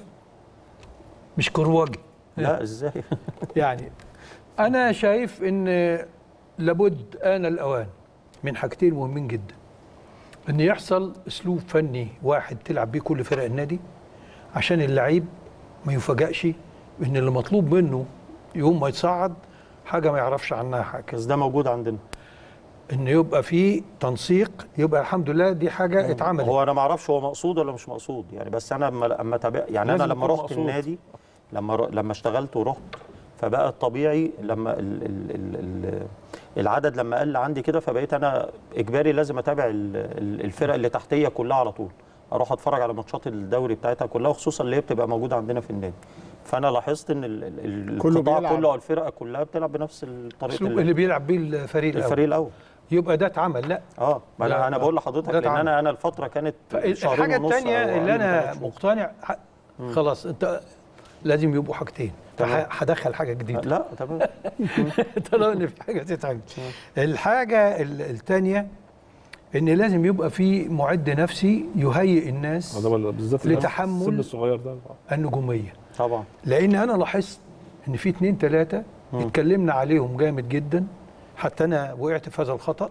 Speaker 4: مش كرواجي
Speaker 3: لا ازاي
Speaker 4: يعني انا شايف ان لابد آن الاوان من حاجتين مهمين جدا ان يحصل اسلوب فني واحد تلعب بيه كل فرق النادي عشان اللعيب ما يفاجئش ان اللي مطلوب منه يوم ما يتصعد حاجه ما يعرفش عنها حاجه
Speaker 3: بس ده موجود عندنا
Speaker 4: ان يبقى في تنسيق يبقى الحمد لله دي حاجه اتعملت
Speaker 3: هو انا ما اعرفش هو مقصود ولا مش مقصود يعني بس انا اما اما تابع يعني انا
Speaker 2: لازم
Speaker 3: لما
Speaker 2: يكون
Speaker 3: رحت
Speaker 2: مقصود.
Speaker 3: النادي لما ر- لما اشتغلت ورحت فبقى الطبيعي لما ال ال ال ال العدد لما قل عندي كده فبقيت انا اجباري لازم اتابع ال- ال- الفرق اللي تحتيه كلها على طول اروح اتفرج على ماتشات الدوري بتاعتها كلها وخصوصا اللي هي بتبقى موجوده عندنا في النادي فانا لاحظت ان ال- ال-
Speaker 1: كله
Speaker 3: القطاع
Speaker 1: بيلعب.
Speaker 3: كله او الفرقه كلها بتلعب بنفس الطريقه
Speaker 4: الاسلوب
Speaker 3: اللي
Speaker 4: اللي بيلعب بيه الفريق الاول
Speaker 3: الفريق الاول
Speaker 4: يبقى ده اتعمل لا
Speaker 3: اه ما
Speaker 4: لا،
Speaker 3: انا انا
Speaker 4: آه.
Speaker 3: بقول لحضرتك
Speaker 4: ده
Speaker 3: لان
Speaker 4: اتعمل.
Speaker 3: انا انا الفتره كانت شهرين
Speaker 4: الحاجه
Speaker 3: ونص
Speaker 4: الثانيه
Speaker 3: أو
Speaker 4: اللي
Speaker 3: أقل من
Speaker 4: انا
Speaker 3: ثلاث شهور.
Speaker 4: مقتنع ح- خلاص انت لازم يبقوا حاجتين
Speaker 3: تمام.
Speaker 4: فح- هدخل حاجه جديده
Speaker 3: لا تمام
Speaker 4: طالما ان في حاجه تتعمل الحاجه الثانيه ان لازم يبقى في معد نفسي يهيئ الناس
Speaker 2: ده بالذات
Speaker 4: لتحمل
Speaker 2: السن الصغير ده
Speaker 4: النجوميه
Speaker 3: طبعا
Speaker 4: لان انا لاحظت ان في اتنين تلاته اتكلمنا عليهم جامد جدا حتى انا وقعت في هذا الخطا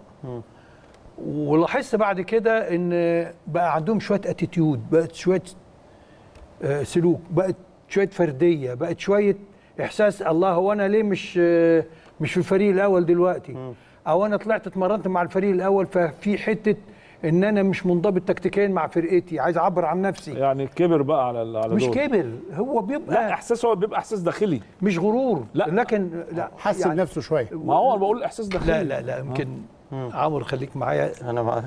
Speaker 4: ولاحظت بعد كده ان بقى عندهم شويه اتيتيود بقت شويه آه، سلوك بقت شويه فرديه بقت شويه احساس الله هو انا ليه مش آه، مش في الفريق الاول دلوقتي او انا طلعت اتمرنت مع الفريق الاول ففي حته ان انا مش منضبط تكتيكيا مع فرقتي عايز اعبر عن نفسي
Speaker 2: يعني كبر بقى على ال- على
Speaker 4: مش
Speaker 2: دول.
Speaker 4: كبر هو بيبقى
Speaker 2: لا احساس هو بيبقى احساس داخلي
Speaker 4: مش غرور
Speaker 2: لا.
Speaker 4: لكن لا
Speaker 1: حس
Speaker 4: يعني
Speaker 1: بنفسه شويه
Speaker 2: ما هو انا بقول احساس داخلي
Speaker 4: لا لا لا يمكن عمرو خليك معايا
Speaker 3: انا معاك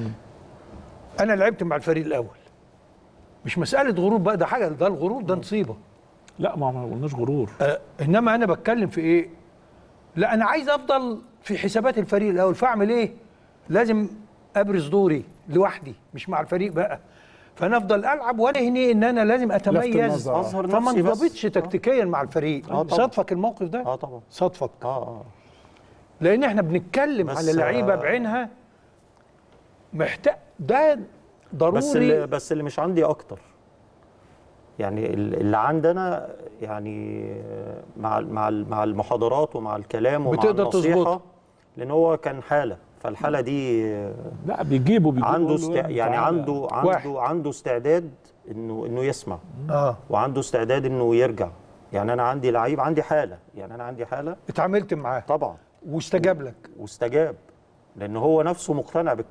Speaker 4: انا لعبت مع الفريق الاول مش مساله غرور بقى ده حاجه ده الغرور ده نصيبه
Speaker 2: لا ما ما قلناش غرور
Speaker 4: آه انما انا بتكلم في ايه لا انا عايز افضل في حسابات الفريق الاول فاعمل ايه لازم ابرز دوري لوحدي مش مع الفريق بقى فانا افضل العب وانا هنا ان انا لازم اتميز
Speaker 1: النظر.
Speaker 3: اظهر
Speaker 4: فما
Speaker 3: نفسي بس
Speaker 4: انضبطش تكتيكيا مع الفريق
Speaker 3: آه طبعا.
Speaker 4: صادفك الموقف ده
Speaker 3: اه طبعا
Speaker 4: صادفك
Speaker 3: اه اه
Speaker 4: لان احنا بنتكلم
Speaker 3: بس،
Speaker 4: على لعيبه
Speaker 3: آه،
Speaker 4: بعينها محتاج ده ضروري
Speaker 3: بس اللي بس اللي مش عندي اكتر يعني ال- اللي عندنا يعني مع ال- مع ال- مع المحاضرات ومع الكلام ومع
Speaker 4: بتقدر
Speaker 3: النصيحه
Speaker 4: تظبطها.
Speaker 3: لان هو كان حاله فالحاله دي
Speaker 2: لا بيجيبوا بيجيبوا
Speaker 3: عنده
Speaker 2: يقولوا
Speaker 3: است...
Speaker 2: له
Speaker 3: يعني
Speaker 2: تعالى.
Speaker 3: عنده
Speaker 4: واحد.
Speaker 3: عنده عنده استعداد انه انه يسمع
Speaker 4: اه
Speaker 3: وعنده استعداد انه يرجع يعني انا عندي لعيب عندي حاله يعني انا عندي حاله
Speaker 4: اتعاملت معاه
Speaker 3: طبعا
Speaker 4: واستجاب لك
Speaker 3: واستجاب لان هو نفسه مقتنع بالكلام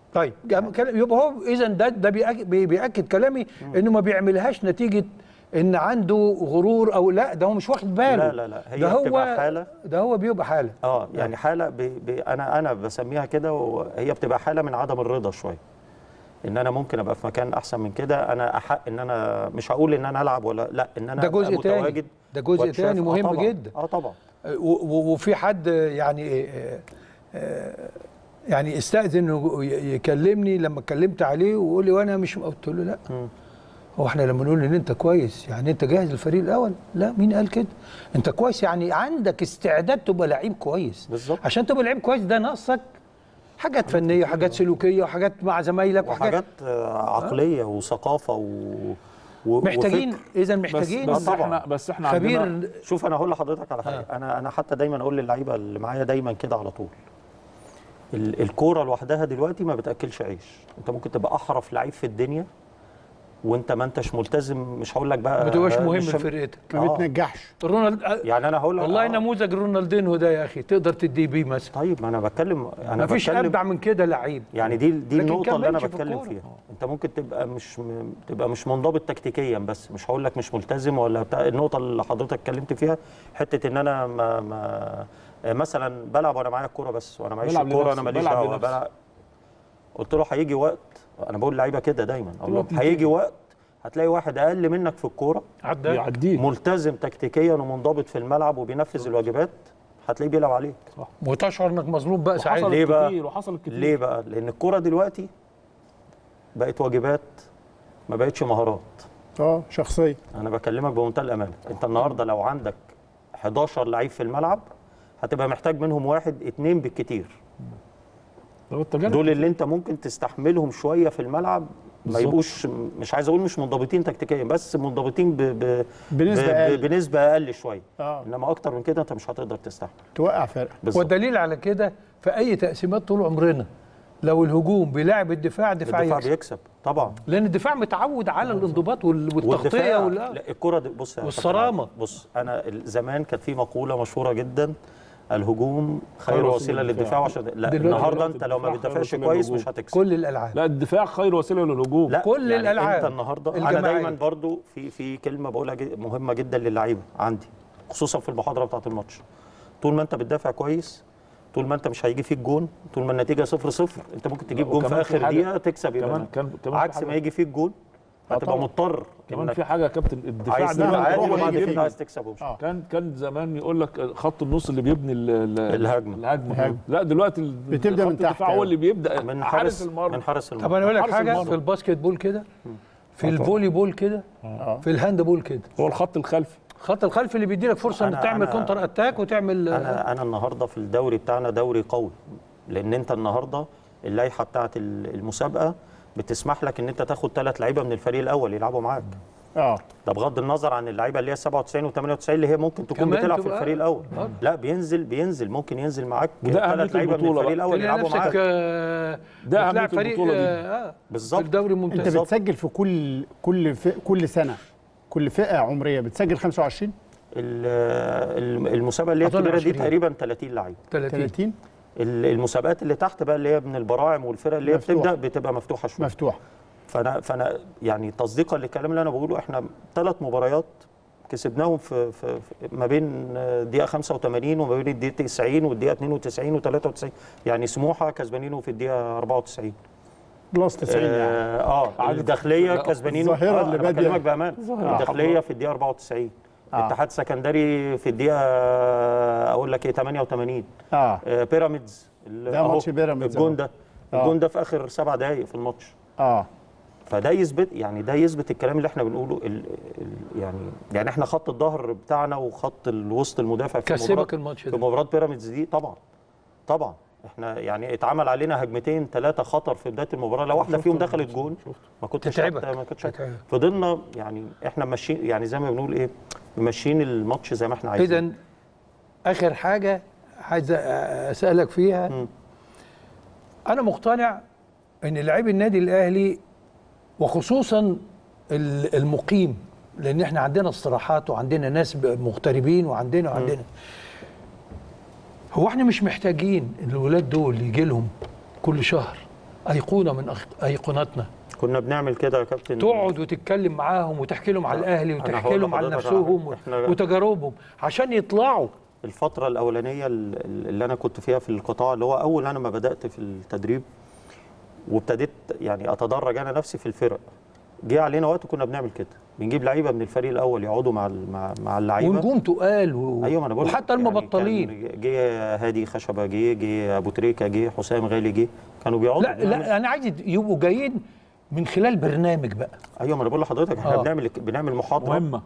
Speaker 4: طيب جم- كلام- يبقى هو اذا ده ده بيأك- بي- بياكد كلامي انه ما بيعملهاش نتيجه ان عنده غرور او لا ده هو مش واخد باله
Speaker 3: لا لا لا هي
Speaker 4: ده هو
Speaker 3: بتبقى حالة.
Speaker 4: ده هو بيبقى حاله
Speaker 3: اه يعني حاله ب... ب... انا انا بسميها كده وهي بتبقى حاله من عدم الرضا شويه ان انا ممكن ابقى في مكان احسن من كده انا احق ان انا مش هقول ان انا العب ولا لا ان انا
Speaker 4: ده
Speaker 3: أبقى
Speaker 4: جزء تاني.
Speaker 3: متواجد
Speaker 4: ده جزء
Speaker 3: وأتشاف.
Speaker 4: تاني
Speaker 3: آه
Speaker 4: مهم
Speaker 3: طبعاً.
Speaker 4: جدا.
Speaker 3: اه طبعا
Speaker 4: و- و- وفي حد يعني آه، آه، يعني استأذن إنه ي- يكلمني لما اتكلمت عليه ويقول لي وانا مش قلت له لا هو احنا لما نقول ان انت كويس يعني انت جاهز للفريق الاول لا مين قال كده انت كويس يعني عندك استعداد تبقى لعيب كويس
Speaker 3: بالظبط.
Speaker 4: عشان تبقى لعيب كويس ده ناقصك حاجات فنيه وحاجات سلوكيه وحاجات مع زمايلك وحاجات
Speaker 3: وحاجات آه، عقليه وثقافه و... و...
Speaker 4: محتاجين
Speaker 3: وفكر.
Speaker 4: اذا
Speaker 2: بس
Speaker 4: محتاجين
Speaker 2: بس
Speaker 3: طبعاً.
Speaker 2: احنا بس احنا عندنا
Speaker 4: خبير
Speaker 3: شوف انا هقول لحضرتك على حاجه انا انا حتى دايما اقول للعيبه اللي معايا دايما كده على طول ال- الكوره لوحدها دلوقتي ما بتاكلش عيش انت ممكن تبقى احرف لعيب في الدنيا وانت ما انتش ملتزم مش هقول لك بقى
Speaker 4: ما تبقاش مهم
Speaker 3: مش-
Speaker 4: لفرقتك
Speaker 1: ما
Speaker 3: آه.
Speaker 1: بتنجحش
Speaker 4: رونالد
Speaker 3: يعني انا هقول لك
Speaker 4: والله
Speaker 3: آه.
Speaker 4: نموذج رونالدينهو ده يا اخي تقدر تديه بيه مثلا
Speaker 3: طيب ما انا بتكلم انا
Speaker 4: ما فيش
Speaker 3: بتكلم
Speaker 4: ابدع من كده لعيب
Speaker 3: يعني دي دي
Speaker 4: لكن
Speaker 3: النقطه اللي انا
Speaker 4: كملش في
Speaker 3: بتكلم
Speaker 4: الكورة.
Speaker 3: فيها انت ممكن تبقى مش م... تبقى مش منضبط تكتيكيا بس مش هقول لك مش ملتزم ولا بتاع النقطه اللي حضرتك اتكلمت فيها حته ان انا ما, ما مثلا بلعب وانا معايا الكوره بس وانا معيش
Speaker 2: بلعب
Speaker 3: الكوره انا
Speaker 2: لنفسي،
Speaker 3: ماليش
Speaker 2: بلعب
Speaker 3: دعوه
Speaker 2: لنفسي.
Speaker 3: بلعب قلت له هيجي وقت انا بقول لعيبه كده دايما اقول لهم
Speaker 2: بتنتهي.
Speaker 3: هيجي وقت هتلاقي واحد اقل منك في الكوره
Speaker 4: عدى
Speaker 2: يعديك
Speaker 3: ملتزم تكتيكيا ومنضبط في الملعب وبينفذ الواجبات هتلاقيه بيلعب عليك
Speaker 4: وتشعر انك مظلوم بقى ساعتها
Speaker 2: وحصلت
Speaker 3: ليه بقى؟
Speaker 2: كتير وحصلت كتير
Speaker 3: ليه بقى؟ لأن الكرة دلوقتي بقت واجبات ما بقتش مهارات
Speaker 1: اه شخصيه
Speaker 3: أنا بكلمك بمنتهى الأمانة أنت النهاردة لو عندك 11 لعيب في الملعب هتبقى محتاج منهم واحد اتنين بالكتير
Speaker 2: لو التجارب
Speaker 3: دول اللي أنت ممكن تستحملهم شوية في الملعب ما
Speaker 2: بالظبط.
Speaker 3: يبقوش مش عايز أقول مش منضبطين تكتيكيا بس منضبطين ب ب
Speaker 1: بنسبة
Speaker 3: ب
Speaker 1: أقل.
Speaker 3: ب بنسبة أقل شوية
Speaker 1: اه
Speaker 3: إنما أكتر من كده أنت مش هتقدر تستحمل
Speaker 1: توقع فرقه
Speaker 3: بالظبط
Speaker 4: والدليل على كده في اي تقسيمات طول عمرنا لو الهجوم بيلاعب الدفاع دفاع
Speaker 3: الدفاع
Speaker 4: يكسب
Speaker 3: بيكسب طبعا
Speaker 4: لان الدفاع متعود على الانضباط وال- والتغطيه
Speaker 3: والدفاع
Speaker 4: وال...
Speaker 3: لا الكرة دي بص يا
Speaker 4: والصرامة.
Speaker 3: كابتن علي، بص انا ال- زمان كانت في مقولة مشهورة جدا الهجوم خير
Speaker 2: خير
Speaker 3: وسيلة
Speaker 2: وسيلة
Speaker 3: للدفاع
Speaker 2: للدفاع.
Speaker 3: عشان لا
Speaker 4: دلوقتي-
Speaker 3: النهارده
Speaker 2: دلوقتي
Speaker 3: انت لو ما
Speaker 2: الدفاع خير
Speaker 3: بتدافعش
Speaker 2: وسيلة
Speaker 3: كويس
Speaker 2: للهجوم.
Speaker 3: مش هتكسب
Speaker 4: كل الالعاب
Speaker 2: لا الدفاع خير وسيله للهجوم
Speaker 3: لا
Speaker 4: كل
Speaker 3: يعني
Speaker 4: الألعاب
Speaker 3: انت النهارده انا
Speaker 4: الجماعية.
Speaker 3: دايما برضو في في كلمة بقولها جي- مهمة جدا للعيبة عندي خصوصا في المحاضرة بتاعة الماتش طول ما انت بتدافع كويس طول ما انت مش هيجي فيك جون طول ما النتيجه صفر صفر انت ممكن تجيب جون في
Speaker 2: وكمان في
Speaker 3: اخر
Speaker 2: حاجة-
Speaker 3: دقيقه تكسب يبقى
Speaker 2: كمان كان كمان في
Speaker 3: عكس
Speaker 2: حاجة-
Speaker 3: ما يجي فيك جون
Speaker 2: آه
Speaker 3: هتبقى
Speaker 2: طبعاً.
Speaker 3: مضطر
Speaker 2: كمان
Speaker 3: إنك
Speaker 2: في حاجه يا كابتن الدفاع
Speaker 3: عايز
Speaker 2: ده
Speaker 3: تبقى
Speaker 1: عادي
Speaker 3: عادي
Speaker 1: وما
Speaker 3: وبعد
Speaker 1: يجي
Speaker 3: كده
Speaker 1: فيه.
Speaker 3: عايز تكسب ومش
Speaker 1: آه.
Speaker 2: كان كان زمان يقول لك خط النص اللي بيبني ال- ال-
Speaker 3: الهجمة.
Speaker 2: الهجمه
Speaker 1: الهجمة.
Speaker 2: لا دلوقتي ال-
Speaker 1: بتبدأ
Speaker 2: خط
Speaker 1: من تحت
Speaker 2: الدفاع هو
Speaker 1: أوي.
Speaker 2: اللي بيبدا
Speaker 3: من
Speaker 2: حارس
Speaker 3: حارس
Speaker 2: المرمى
Speaker 3: من حارس المرمى
Speaker 4: طب انا اقول لك
Speaker 2: حارس
Speaker 4: حاجه
Speaker 2: المرمى.
Speaker 4: في الباسكت بول كده في الفولي بول كده في الهاند بول كده
Speaker 2: هو الخط الخلفي
Speaker 4: الخط الخلفي اللي بيدي لك فرصه انك
Speaker 3: أنا-
Speaker 4: تعمل
Speaker 3: أنا-
Speaker 4: كونتر اتاك وتعمل
Speaker 3: انا انا النهارده في الدوري بتاعنا دوري قوي لان انت النهارده اللائحه بتاعه ال- المسابقه بتسمح لك ان انت تاخد ثلاث لعيبه من الفريق الاول يلعبوا معاك
Speaker 1: اه
Speaker 3: ده بغض النظر عن اللعيبه اللي هي 97 و98 اللي هي ممكن تكون
Speaker 4: كمان
Speaker 3: بتلعب في
Speaker 4: تبقى-
Speaker 3: الفريق الاول
Speaker 4: آه.
Speaker 3: لا بينزل بينزل ممكن ينزل معاك
Speaker 2: وده أهمية
Speaker 3: ثلاث لعيبه من
Speaker 2: البطولة
Speaker 3: الفريق
Speaker 2: بقى.
Speaker 3: الاول
Speaker 4: تلاقي
Speaker 3: يلعبوا
Speaker 4: نفسك
Speaker 3: معاك
Speaker 4: آه،
Speaker 2: ده أهمية
Speaker 4: بتلعب فريق
Speaker 2: البطولة دي.
Speaker 4: آه،
Speaker 3: بالظبط.
Speaker 4: في الدوري
Speaker 1: انت
Speaker 4: الممتاز
Speaker 1: بتسجل في كل كل في كل سنه كل فئه عمريه بتسجل 25
Speaker 3: ال- ال- المسابقه اللي هي
Speaker 4: أظن
Speaker 3: الكبيره دي
Speaker 4: 20.
Speaker 3: تقريبا 30 لعيب
Speaker 4: 30
Speaker 1: 30
Speaker 3: ال- المسابقات اللي تحت بقى اللي هي من البراعم والفرق اللي هي
Speaker 1: مفتوح.
Speaker 3: بتبدا بتبقى مفتوحه شويه
Speaker 1: مفتوح
Speaker 3: فانا فانا يعني تصديقا للكلام اللي انا بقوله احنا ثلاث مباريات كسبناهم في, في, في ما بين الدقيقه 85 وما بين الدقيقه 90 والدقيقه 92 و93 يعني سموحه كسبانينه في الدقيقه 94
Speaker 1: بلس 90 يعني
Speaker 3: اه, آه
Speaker 2: عادة.
Speaker 3: الداخليه
Speaker 2: لا،
Speaker 3: كسبانينه
Speaker 1: الظاهرة
Speaker 3: آه
Speaker 1: اللي
Speaker 3: أنا
Speaker 1: بادية.
Speaker 3: بكلمك بامان
Speaker 2: الظاهرة.
Speaker 3: الداخليه في الدقيقه 94
Speaker 1: آه.
Speaker 3: اتحاد سكندري في الدقيقه اقول لك ايه 88
Speaker 1: اه
Speaker 3: آه بيراميدز ال-
Speaker 1: ده
Speaker 3: أهو،
Speaker 1: ماتش بيراميدز
Speaker 3: الجون
Speaker 1: أهو.
Speaker 3: ده
Speaker 1: آه.
Speaker 3: الجون ده في اخر سبع دقائق في الماتش
Speaker 1: اه
Speaker 3: فده يثبت يعني ده يثبت الكلام اللي احنا بنقوله ال ال يعني يعني احنا خط الظهر بتاعنا وخط الوسط المدافع في
Speaker 4: كسبك
Speaker 3: مباراة-
Speaker 4: الماتش
Speaker 3: في
Speaker 4: ده
Speaker 3: مباراه بيراميدز دي طبعا طبعا احنا يعني اتعمل علينا هجمتين ثلاثه خطر في بدايه المباراه لو واحده فيهم دخلت جون ما كنتش
Speaker 4: تتعبك.
Speaker 3: حتى- ما كنتش
Speaker 4: تتعبك.
Speaker 3: فضلنا يعني احنا ماشيين يعني زي ما بنقول ايه ماشيين الماتش زي ما احنا عايزين
Speaker 4: اذا اخر حاجه عايز اسالك فيها
Speaker 3: مم.
Speaker 4: انا مقتنع ان لاعبي النادي الاهلي وخصوصا ال- المقيم لان احنا عندنا استراحات وعندنا ناس ب- مغتربين وعندنا وعندنا هو احنا مش محتاجين الولاد دول يجي لهم كل شهر ايقونه من أخ- ايقوناتنا
Speaker 3: كنا بنعمل كده يا كابتن
Speaker 4: تقعد وتتكلم معاهم وتحكي لهم على الاهلي
Speaker 3: أنا
Speaker 4: وتحكي
Speaker 3: هقول
Speaker 4: لهم على
Speaker 3: لحضرتك
Speaker 4: نفسهم
Speaker 3: على- إحنا-
Speaker 4: وتجاربهم عشان يطلعوا
Speaker 3: الفترة الأولانية ال- اللي أنا كنت فيها في القطاع اللي هو أول أنا ما بدأت في التدريب وابتديت يعني أتدرج أنا نفسي في الفرق جه علينا وقت كنا بنعمل كده بنجيب لعيبة من الفريق الأول يقعدوا مع ال- مع, مع اللعيبة
Speaker 4: ونجوم تقال و...
Speaker 3: ايوه ما انا بقول لك
Speaker 4: وحتى
Speaker 3: يعني
Speaker 4: المبطلين
Speaker 3: كان جه هادي خشبه جه جه ابو تريكه جه حسام غالي جه كانوا بيقعدوا
Speaker 4: لا
Speaker 3: بنعمل-
Speaker 4: لا انا عايز يبقوا جايين من خلال برنامج بقى
Speaker 3: ايوه ما انا بقول لحضرتك احنا
Speaker 4: آه.
Speaker 3: بنعمل بنعمل محاضره
Speaker 2: مهمه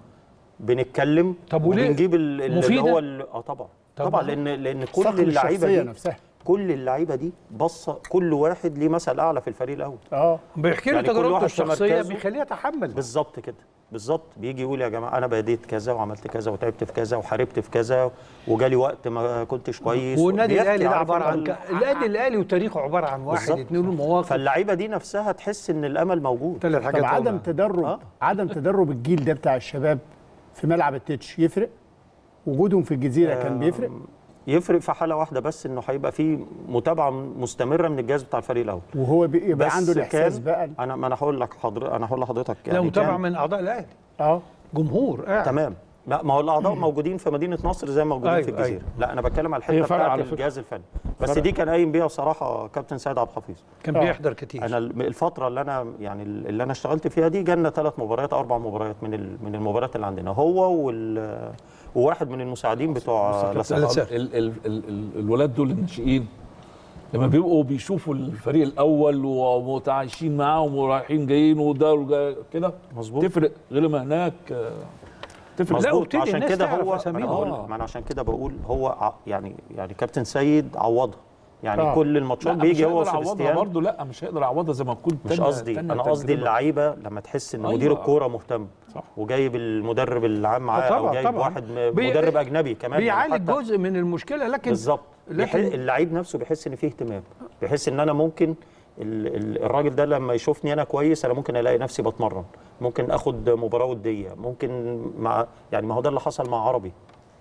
Speaker 3: بنتكلم
Speaker 4: طب وليه؟
Speaker 3: وبنجيب ال- ال- اللي
Speaker 4: مفيدة؟
Speaker 3: هو ال- اه طبعا
Speaker 4: طبعا.
Speaker 3: طبعا لان لان كل
Speaker 1: صقل
Speaker 3: اللعيبه
Speaker 1: الشخصيه
Speaker 3: دي
Speaker 1: نفسها
Speaker 3: كل اللعيبه دي بصه كل واحد ليه مثل اعلى في الفريق الاول
Speaker 1: اه
Speaker 4: بيحكي له
Speaker 3: يعني كل
Speaker 4: تجربته
Speaker 3: واحد في
Speaker 4: الشخصيه
Speaker 3: مركزه.
Speaker 4: بيخليه يتحمل
Speaker 3: بالظبط كده بالظبط بيجي يقول يا جماعه انا بديت كذا وعملت كذا وتعبت في كذا وحاربت في كذا وجالي وقت ما كنتش كويس
Speaker 4: والنادي
Speaker 3: بيحكي
Speaker 4: الاهلي ده
Speaker 3: عارف
Speaker 4: عباره
Speaker 3: أنت
Speaker 4: عن
Speaker 3: ال-
Speaker 4: ك... النادي الاهلي وتاريخه عباره عن واحد
Speaker 3: بالظبط.
Speaker 4: اثنين المواقف
Speaker 3: فاللعيبه دي نفسها تحس ان الامل موجود
Speaker 4: ثلاث حاجات
Speaker 1: طب عدم
Speaker 4: والله.
Speaker 1: تدرب
Speaker 3: آه.
Speaker 1: عدم تدرب الجيل ده بتاع الشباب في ملعب التتش يفرق وجودهم في الجزيره كان بيفرق
Speaker 3: يفرق في حاله واحده بس انه هيبقى في متابعه مستمره من الجهاز بتاع الفريق الاول
Speaker 1: وهو بيبقى
Speaker 3: بس
Speaker 1: عنده الاحساس
Speaker 3: كان-
Speaker 1: بقى
Speaker 3: انا ما انا هقول لك حضر انا هقول لحضرتك
Speaker 4: لا
Speaker 3: يعني
Speaker 4: متابعه
Speaker 3: كان-
Speaker 4: من اعضاء الاهلي
Speaker 1: اه
Speaker 4: جمهور قاعد
Speaker 3: تمام لا ما هو الاعضاء موجودين في مدينه نصر زي ما موجودين
Speaker 4: أيوة،
Speaker 3: في الجزيره
Speaker 4: أيوة.
Speaker 3: لا انا بتكلم على
Speaker 2: هي
Speaker 3: الحته
Speaker 2: فرق
Speaker 3: بتاعت
Speaker 2: على فكرة.
Speaker 3: الجهاز الفني بس
Speaker 2: فرق.
Speaker 3: دي كان قايم بيها بصراحه كابتن سيد عبد الحفيظ
Speaker 4: كان
Speaker 1: آه.
Speaker 4: بيحضر كتير
Speaker 3: انا الفتره اللي انا يعني اللي انا اشتغلت فيها دي جالنا ثلاث مباريات او اربع مباريات من ال- من المباريات اللي عندنا هو وال وواحد من المساعدين بتوع لاسارتي.
Speaker 4: لاسارتي.
Speaker 2: ال ال ال ال الولاد دول الناشئين لما بيبقوا بيشوفوا الفريق الاول ومتعايشين معاهم ورايحين جايين وده وجا- كده
Speaker 3: مظبوط.
Speaker 2: تفرق غير ما هناك آه، تفرق
Speaker 4: لا،
Speaker 3: مظبوط
Speaker 4: وابتدي
Speaker 3: عشان
Speaker 4: الناس
Speaker 3: كده
Speaker 4: تعرف
Speaker 3: هو
Speaker 4: أساميهم.
Speaker 3: أنا بقول
Speaker 2: آه.
Speaker 3: ما انا عشان كده بقول هو ع- يعني يعني كابتن سيد عوضها يعني
Speaker 1: آه.
Speaker 3: كل الماتشات
Speaker 2: لا
Speaker 3: بيجي
Speaker 2: مش
Speaker 3: هو
Speaker 2: هيقدر يعوضها
Speaker 3: وسبستيان
Speaker 2: برضه لا مش هيقدر يعوضها زي ما تكون
Speaker 3: مش
Speaker 2: تانية-
Speaker 3: قصدي
Speaker 2: تانية
Speaker 3: انا قصدي
Speaker 2: تجربة.
Speaker 3: اللعيبه لما تحس ان
Speaker 2: أيوة.
Speaker 3: مدير الكوره مهتم
Speaker 2: صح.
Speaker 3: وجايب المدرب العام معاه
Speaker 4: طبعاً،
Speaker 3: او جايب
Speaker 4: طبعاً.
Speaker 3: واحد م-
Speaker 4: بي-
Speaker 3: مدرب اجنبي كمان يعني
Speaker 4: بيعالج
Speaker 3: حتى-
Speaker 4: جزء من المشكله لكن
Speaker 3: بالظبط بيح-
Speaker 4: لكن-
Speaker 3: اللعيب نفسه بيحس ان فيه اهتمام بيحس ان انا ممكن ال- ال- الراجل ده لما يشوفني انا كويس انا ممكن الاقي نفسي بتمرن ممكن اخد مباراه وديه ممكن مع يعني ما هو ده اللي حصل مع عربي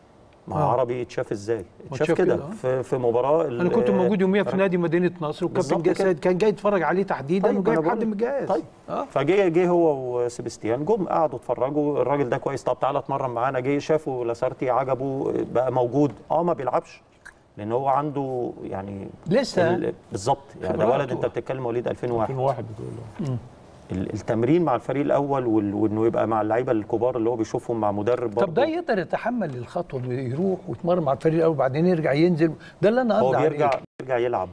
Speaker 3: مع
Speaker 4: آه.
Speaker 3: عربي اتشاف ازاي اتشاف
Speaker 4: اتشاف
Speaker 3: كده
Speaker 4: كده، آه.
Speaker 3: في في مباراه ال-
Speaker 4: انا كنت موجود يوميها في نادي مدينه نصر وكابتن
Speaker 3: بالظبط
Speaker 4: جا-
Speaker 3: كده.
Speaker 4: سيد كان جاي يتفرج عليه تحديدا
Speaker 3: طيب،
Speaker 4: وجايب
Speaker 3: أنا
Speaker 4: حد
Speaker 3: بقول-
Speaker 4: من الجهاز
Speaker 3: طيب
Speaker 4: اه
Speaker 3: فجه جه هو وسيبستيان جم قعدوا اتفرجوا الراجل ده كويس طب تعالى اتمرن معانا جه شافوا لاسارتي عجبه بقى موجود اه ما بيلعبش لان هو عنده يعني
Speaker 4: لسه
Speaker 3: ال- بالظبط يعني ده
Speaker 4: خبراته.
Speaker 3: ولد انت بتتكلم مواليد 2001
Speaker 2: 2001 بتقول
Speaker 3: ال- التمرين مع الفريق الاول وال- وانه يبقى مع اللعيبه الكبار اللي هو بيشوفهم مع مدرب برضه
Speaker 4: طب ده يقدر يتحمل الخطوه انه يروح ويتمرن مع الفريق الاول وبعدين يرجع ينزل ده اللي انا
Speaker 3: هو
Speaker 4: قصدي
Speaker 3: بيرجع
Speaker 4: عليه
Speaker 3: بيرجع يلعب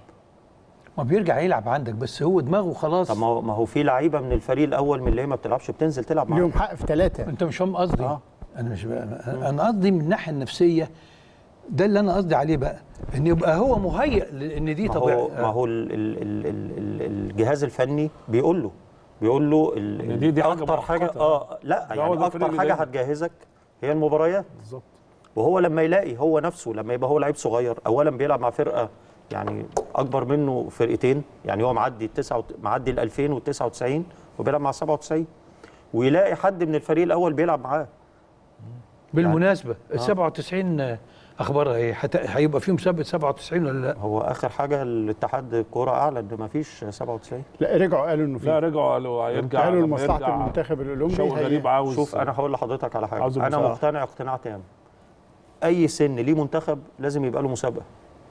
Speaker 4: ما بيرجع يلعب عندك بس هو دماغه خلاص
Speaker 3: طب ما هو ما هو في لعيبه من الفريق الاول من اللي هي ما بتلعبش بتنزل تلعب معاهم
Speaker 1: ليهم حق في ثلاثه
Speaker 4: انت مش فاهم قصدي
Speaker 3: آه.
Speaker 4: انا مش بقى انا قصدي من الناحيه النفسيه ده اللي انا قصدي عليه بقى ان يبقى هو مهيئ لان دي
Speaker 3: ما هو
Speaker 4: طبيعه
Speaker 3: ما هو ال ال ال ال ال الجهاز الفني بيقول له بيقول له ال-
Speaker 2: إن دي- دي حاجة
Speaker 3: اكتر حاجه
Speaker 2: مؤقتة.
Speaker 3: اه لا
Speaker 2: ده هو
Speaker 3: يعني
Speaker 2: ده الفريق
Speaker 3: اكتر
Speaker 2: اللي
Speaker 3: حاجه
Speaker 2: دايما.
Speaker 3: هتجهزك هي المباريات
Speaker 2: بالظبط
Speaker 3: وهو لما يلاقي هو نفسه لما يبقى هو لعيب صغير اولا بيلعب مع فرقه يعني اكبر منه فرقتين يعني هو معدي التسعة وت- معدي ال 2000 وال 99 وبيلعب مع 97 ويلاقي حد من الفريق الاول بيلعب معاه
Speaker 4: بالمناسبه ال 97 اخبارها ايه هت- هيبقى في مسابقه 97 ولا لا
Speaker 3: هو اخر حاجه الاتحاد الكوره اعلن ان ما فيش 97
Speaker 1: لا رجعوا قالوا انه
Speaker 2: لا
Speaker 1: في
Speaker 2: رجعوا قالوا هيرجع
Speaker 1: قالوا
Speaker 2: لما
Speaker 1: لمصلحه
Speaker 2: يرجع
Speaker 1: المنتخب الاولمبي
Speaker 2: شوقي
Speaker 1: هي-
Speaker 2: غريب عاوز
Speaker 3: شوف انا هقول لحضرتك على حاجه
Speaker 2: عاوز
Speaker 3: انا
Speaker 2: المسابقة.
Speaker 3: مقتنع اقتناع تام اي سن ليه منتخب لازم يبقى له مسابقه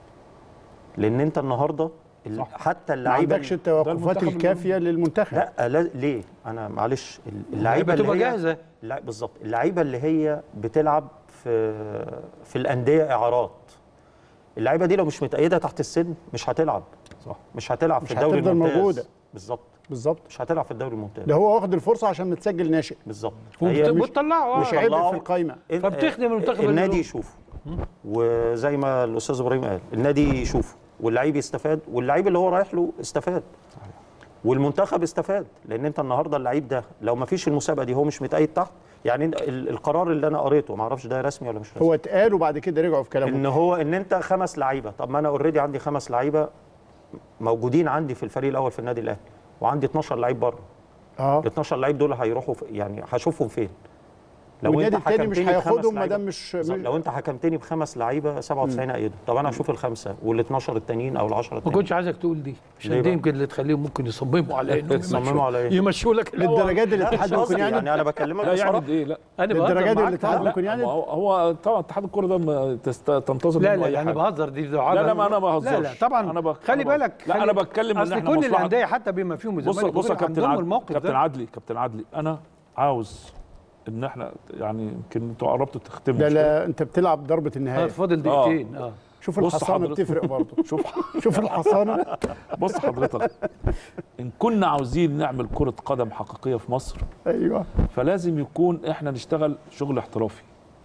Speaker 3: لان انت النهارده ال-
Speaker 2: صح.
Speaker 3: حتى
Speaker 1: ما
Speaker 3: اللعيبه
Speaker 1: عندكش التوقفات
Speaker 2: المنتخب
Speaker 1: الكافيه للمنتخب
Speaker 3: لا لا ليه انا معلش ال- اللعيبه اللي
Speaker 4: بتبقى
Speaker 3: هي
Speaker 4: جاهزه
Speaker 3: لا بالظبط اللعيبه اللي هي بتلعب في في الانديه اعارات اللعيبه دي لو مش متأيده تحت السن مش هتلعب
Speaker 2: صح
Speaker 3: مش هتلعب
Speaker 1: مش
Speaker 3: في الدوري
Speaker 1: هتفضل
Speaker 3: الممتاز
Speaker 1: موجودة.
Speaker 3: بالظبط
Speaker 1: بالظبط
Speaker 3: مش هتلعب في الدوري الممتاز
Speaker 1: ده هو واخد الفرصه عشان متسجل ناشئ
Speaker 3: بالظبط
Speaker 4: وبت-
Speaker 3: هي مش-
Speaker 4: وتطلعه
Speaker 1: مش
Speaker 4: آه.
Speaker 1: عيب
Speaker 3: طلعوا-
Speaker 1: في القايمه
Speaker 3: إن-
Speaker 4: فبتخدم المنتخب
Speaker 3: النادي
Speaker 4: الأولمبي.
Speaker 3: يشوفه وزي ما الاستاذ ابراهيم قال النادي يشوفه واللعيب يستفاد واللعيب اللي هو رايح له استفاد والمنتخب استفاد لان انت النهارده اللعيب ده لو ما فيش المسابقه دي هو مش متأيد تحت يعني ال- القرار اللي انا قريته ما اعرفش ده رسمي ولا مش رسمي
Speaker 1: هو اتقال وبعد كده رجعوا في كلامهم
Speaker 3: ان هو ان انت خمس لعيبه طب ما انا اوريدي عندي خمس لعيبه موجودين عندي في الفريق الاول في النادي الاهلي وعندي 12 لعيب بره
Speaker 1: اه
Speaker 3: ال 12 لعيب دول هيروحوا في يعني هشوفهم فين
Speaker 1: والنادي
Speaker 3: أنت
Speaker 1: التاني مش
Speaker 3: حكمتني بخمس
Speaker 1: هياخدهم ما
Speaker 3: لعيبة-
Speaker 1: دام مش
Speaker 3: بالظبط. لو انت حكمتني بخمس لعيبه 97 ايده طب انا هشوف الخمسه وال 12 التانيين او ال 10
Speaker 4: ما
Speaker 3: التانيين
Speaker 4: كنتش عايزك تقول دي
Speaker 3: ليه
Speaker 4: عشان
Speaker 3: بقى؟
Speaker 4: دي يمكن اللي تخليهم ممكن يصمموا على انهم
Speaker 3: يصمموا
Speaker 4: يمشوا-
Speaker 3: على إيه؟
Speaker 4: يمشوا لك الأول.
Speaker 1: للدرجات دي
Speaker 3: لا
Speaker 1: الاتحاد
Speaker 3: مش
Speaker 1: ممكن
Speaker 3: قصدي
Speaker 1: يعني
Speaker 3: يعني انا بكلمك
Speaker 2: لا
Speaker 3: بصراحه
Speaker 2: يعني ايه لا
Speaker 4: انا
Speaker 1: للدرجة
Speaker 4: بهزر
Speaker 1: دي
Speaker 4: معاك.
Speaker 1: الاتحاد
Speaker 4: لا،
Speaker 1: ممكن يعني
Speaker 2: هو هو طبعا اتحاد الكوره ده ما تست- تنتظر
Speaker 4: لا
Speaker 2: منه
Speaker 4: لا
Speaker 2: أي
Speaker 4: لا انا
Speaker 2: حاجة.
Speaker 4: بهزر دي دعاء
Speaker 2: لا لا ما انا ما
Speaker 4: لا لا
Speaker 2: بهزرش
Speaker 4: طبعا
Speaker 2: انا ب...
Speaker 4: خلي
Speaker 2: أنا ب-
Speaker 4: بالك
Speaker 2: لا
Speaker 4: خلي-
Speaker 2: انا بتكلم ان
Speaker 4: اصل
Speaker 2: احنا
Speaker 4: كل
Speaker 2: مصلحة
Speaker 4: الانديه حتى بما فيهم
Speaker 2: بص
Speaker 4: الزمالك
Speaker 2: بص يا
Speaker 4: وغيرها
Speaker 2: كابتن
Speaker 4: عندهم
Speaker 2: عدلي
Speaker 4: الموقف
Speaker 2: كابتن
Speaker 4: ده
Speaker 2: عدلي كابتن عدلي انا عاوز ان احنا يعني يمكن انتوا قربتوا تختموا
Speaker 1: لا
Speaker 2: مش كده؟
Speaker 1: لا انت بتلعب ضربه
Speaker 4: آه،
Speaker 1: النهايه
Speaker 4: فاضل دقيقتين اه
Speaker 1: شوف
Speaker 2: بص
Speaker 1: الحصانه
Speaker 2: حضرتك.
Speaker 1: بتفرق برضه
Speaker 2: شوف
Speaker 1: شوف الحصانه
Speaker 2: بص حضرتك ان كنا عاوزين نعمل كره قدم حقيقيه في مصر
Speaker 1: ايوه
Speaker 2: فلازم يكون احنا نشتغل شغل احترافي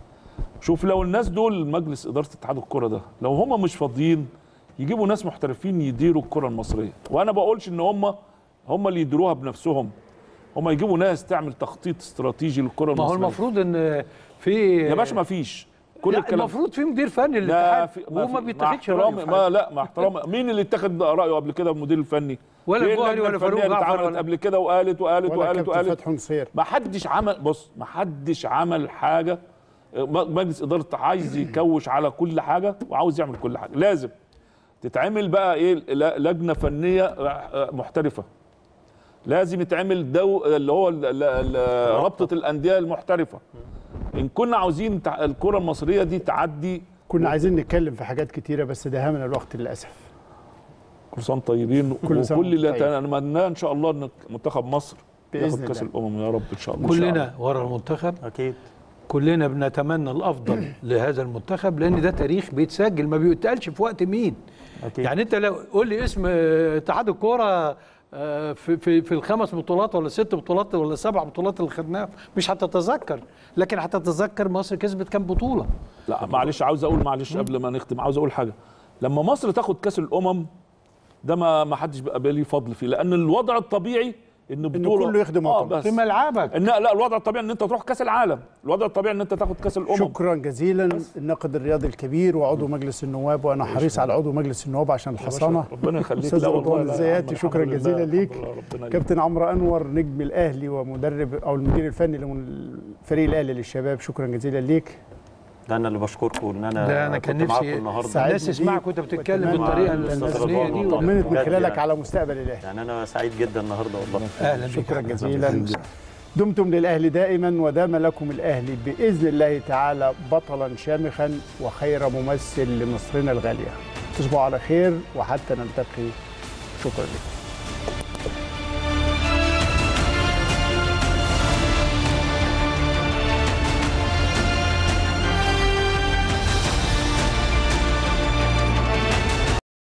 Speaker 2: شوف لو الناس دول مجلس اداره اتحاد الكره ده لو هم مش فاضيين يجيبوا ناس محترفين يديروا الكره المصريه وانا بقولش ان هم هم اللي يديروها بنفسهم هم يجيبوا ناس تعمل تخطيط استراتيجي للكره
Speaker 4: ما هو
Speaker 2: المصريه
Speaker 4: المفروض ان في
Speaker 2: يا باشا ما فيش كل
Speaker 4: لا
Speaker 2: الكلام
Speaker 4: المفروض في مدير فني
Speaker 2: لا
Speaker 4: للاتحاد
Speaker 2: في
Speaker 4: وهو ما
Speaker 2: في-
Speaker 4: بيتاخدش
Speaker 2: مع
Speaker 4: رأيه
Speaker 2: احترامي
Speaker 4: في
Speaker 2: ما
Speaker 4: حاجة.
Speaker 2: لا مع احترامي مين اللي اتخذ رايه قبل كده المدير الفني
Speaker 4: ولا
Speaker 2: فين
Speaker 4: الجوهري
Speaker 2: اللجنة
Speaker 4: ولا فاروق
Speaker 2: الفنية اللي
Speaker 4: جعفر
Speaker 2: اتعملت
Speaker 4: ولا-
Speaker 2: قبل كده وقالت وقالت
Speaker 1: ولا
Speaker 2: وقالت
Speaker 1: كابتن
Speaker 2: وقالت
Speaker 1: فتحي نصير
Speaker 2: ما حدش عمل بص ما حدش عمل حاجه م- مجلس اداره عايز يكوش على كل حاجه وعاوز يعمل كل حاجه لازم تتعمل بقى ايه ل- لجنه فنيه آه، محترفه لازم يتعمل دو اللي هو ال- ال- ال- رابطه الانديه المحترفه ان كنا عاوزين تع- الكره المصريه دي تعدي
Speaker 1: كنا عايزين نتكلم في حاجات كتيره بس دهمنا الوقت للاسف
Speaker 2: كل سنه طيبين
Speaker 1: كل سنة
Speaker 2: وكل اللي
Speaker 1: وأنتم طيب.
Speaker 2: نتمناه ان شاء الله ان منتخب مصر
Speaker 1: بإذن
Speaker 2: ياخد كاس
Speaker 1: الله.
Speaker 2: الامم يا رب ان شاء الله إن شاء الله.
Speaker 4: كلنا ورا المنتخب
Speaker 3: اكيد
Speaker 4: كلنا بنتمنى الافضل لهذا المنتخب لان ده تاريخ بيتسجل ما بيتقالش في وقت مين
Speaker 3: اكيد
Speaker 4: يعني انت لو قول لي اسم آه، اتحاد الكوره آه، في في في الخمس بطولات ولا ست بطولات ولا سبع بطولات اللي خدناها مش هتتذكر لكن هتتذكر مصر كسبت كام بطوله
Speaker 2: لا معلش عاوز اقول معلش قبل ما نختم عاوز اقول حاجه لما مصر تاخد كاس الامم ده ما ما حدش بقى ليه فضل فيه لان الوضع الطبيعي ان بطوله
Speaker 1: كله يخدم
Speaker 2: اه
Speaker 1: وطنه.
Speaker 2: بس
Speaker 4: في ملعبك
Speaker 2: ان لا الوضع الطبيعي ان انت تروح كاس العالم الوضع الطبيعي ان انت تاخد كاس الامم
Speaker 1: شكرا جزيلا الناقد الرياضي الكبير وعضو مجلس النواب وانا حريص على عضو مجلس النواب عشان الحصانه
Speaker 2: ربنا يخليك
Speaker 1: استاذ
Speaker 2: لا والله
Speaker 1: رضوان
Speaker 2: لا يا
Speaker 1: الزياتي
Speaker 2: عم،
Speaker 1: شكرا
Speaker 2: الحمد لله،
Speaker 1: جزيلا
Speaker 2: الحمد
Speaker 1: ليك
Speaker 2: لله، ربنا يخليك.
Speaker 1: كابتن عمرو انور نجم الاهلي ومدرب او المدير الفني للفريق الاهلي للشباب شكرا جزيلا ليك
Speaker 3: ده انا اللي بشكركم ان انا
Speaker 4: ده أنا كان
Speaker 3: كنت معاكم
Speaker 4: نفسي
Speaker 3: النهارده
Speaker 1: سعيد
Speaker 4: الناس تسمعك
Speaker 1: بيك
Speaker 4: وانت بتتكلم
Speaker 1: وأتمنى
Speaker 4: بالطريقه
Speaker 3: أن الأستاذ
Speaker 4: الفنيه دي
Speaker 3: رضوان
Speaker 1: طمنت من
Speaker 3: بجد
Speaker 1: خلالك
Speaker 3: يعني.
Speaker 1: على مستقبل الاهلي
Speaker 3: يعني انا سعيد جدا النهارده والله
Speaker 4: اهلا بك
Speaker 1: شكرا جزيلا دمتم للاهلي دائما ودام لكم الاهلي باذن الله تعالى بطلا شامخا وخير ممثل لمصرنا الغاليه تصبحوا على خير وحتى نلتقي شكرا لكم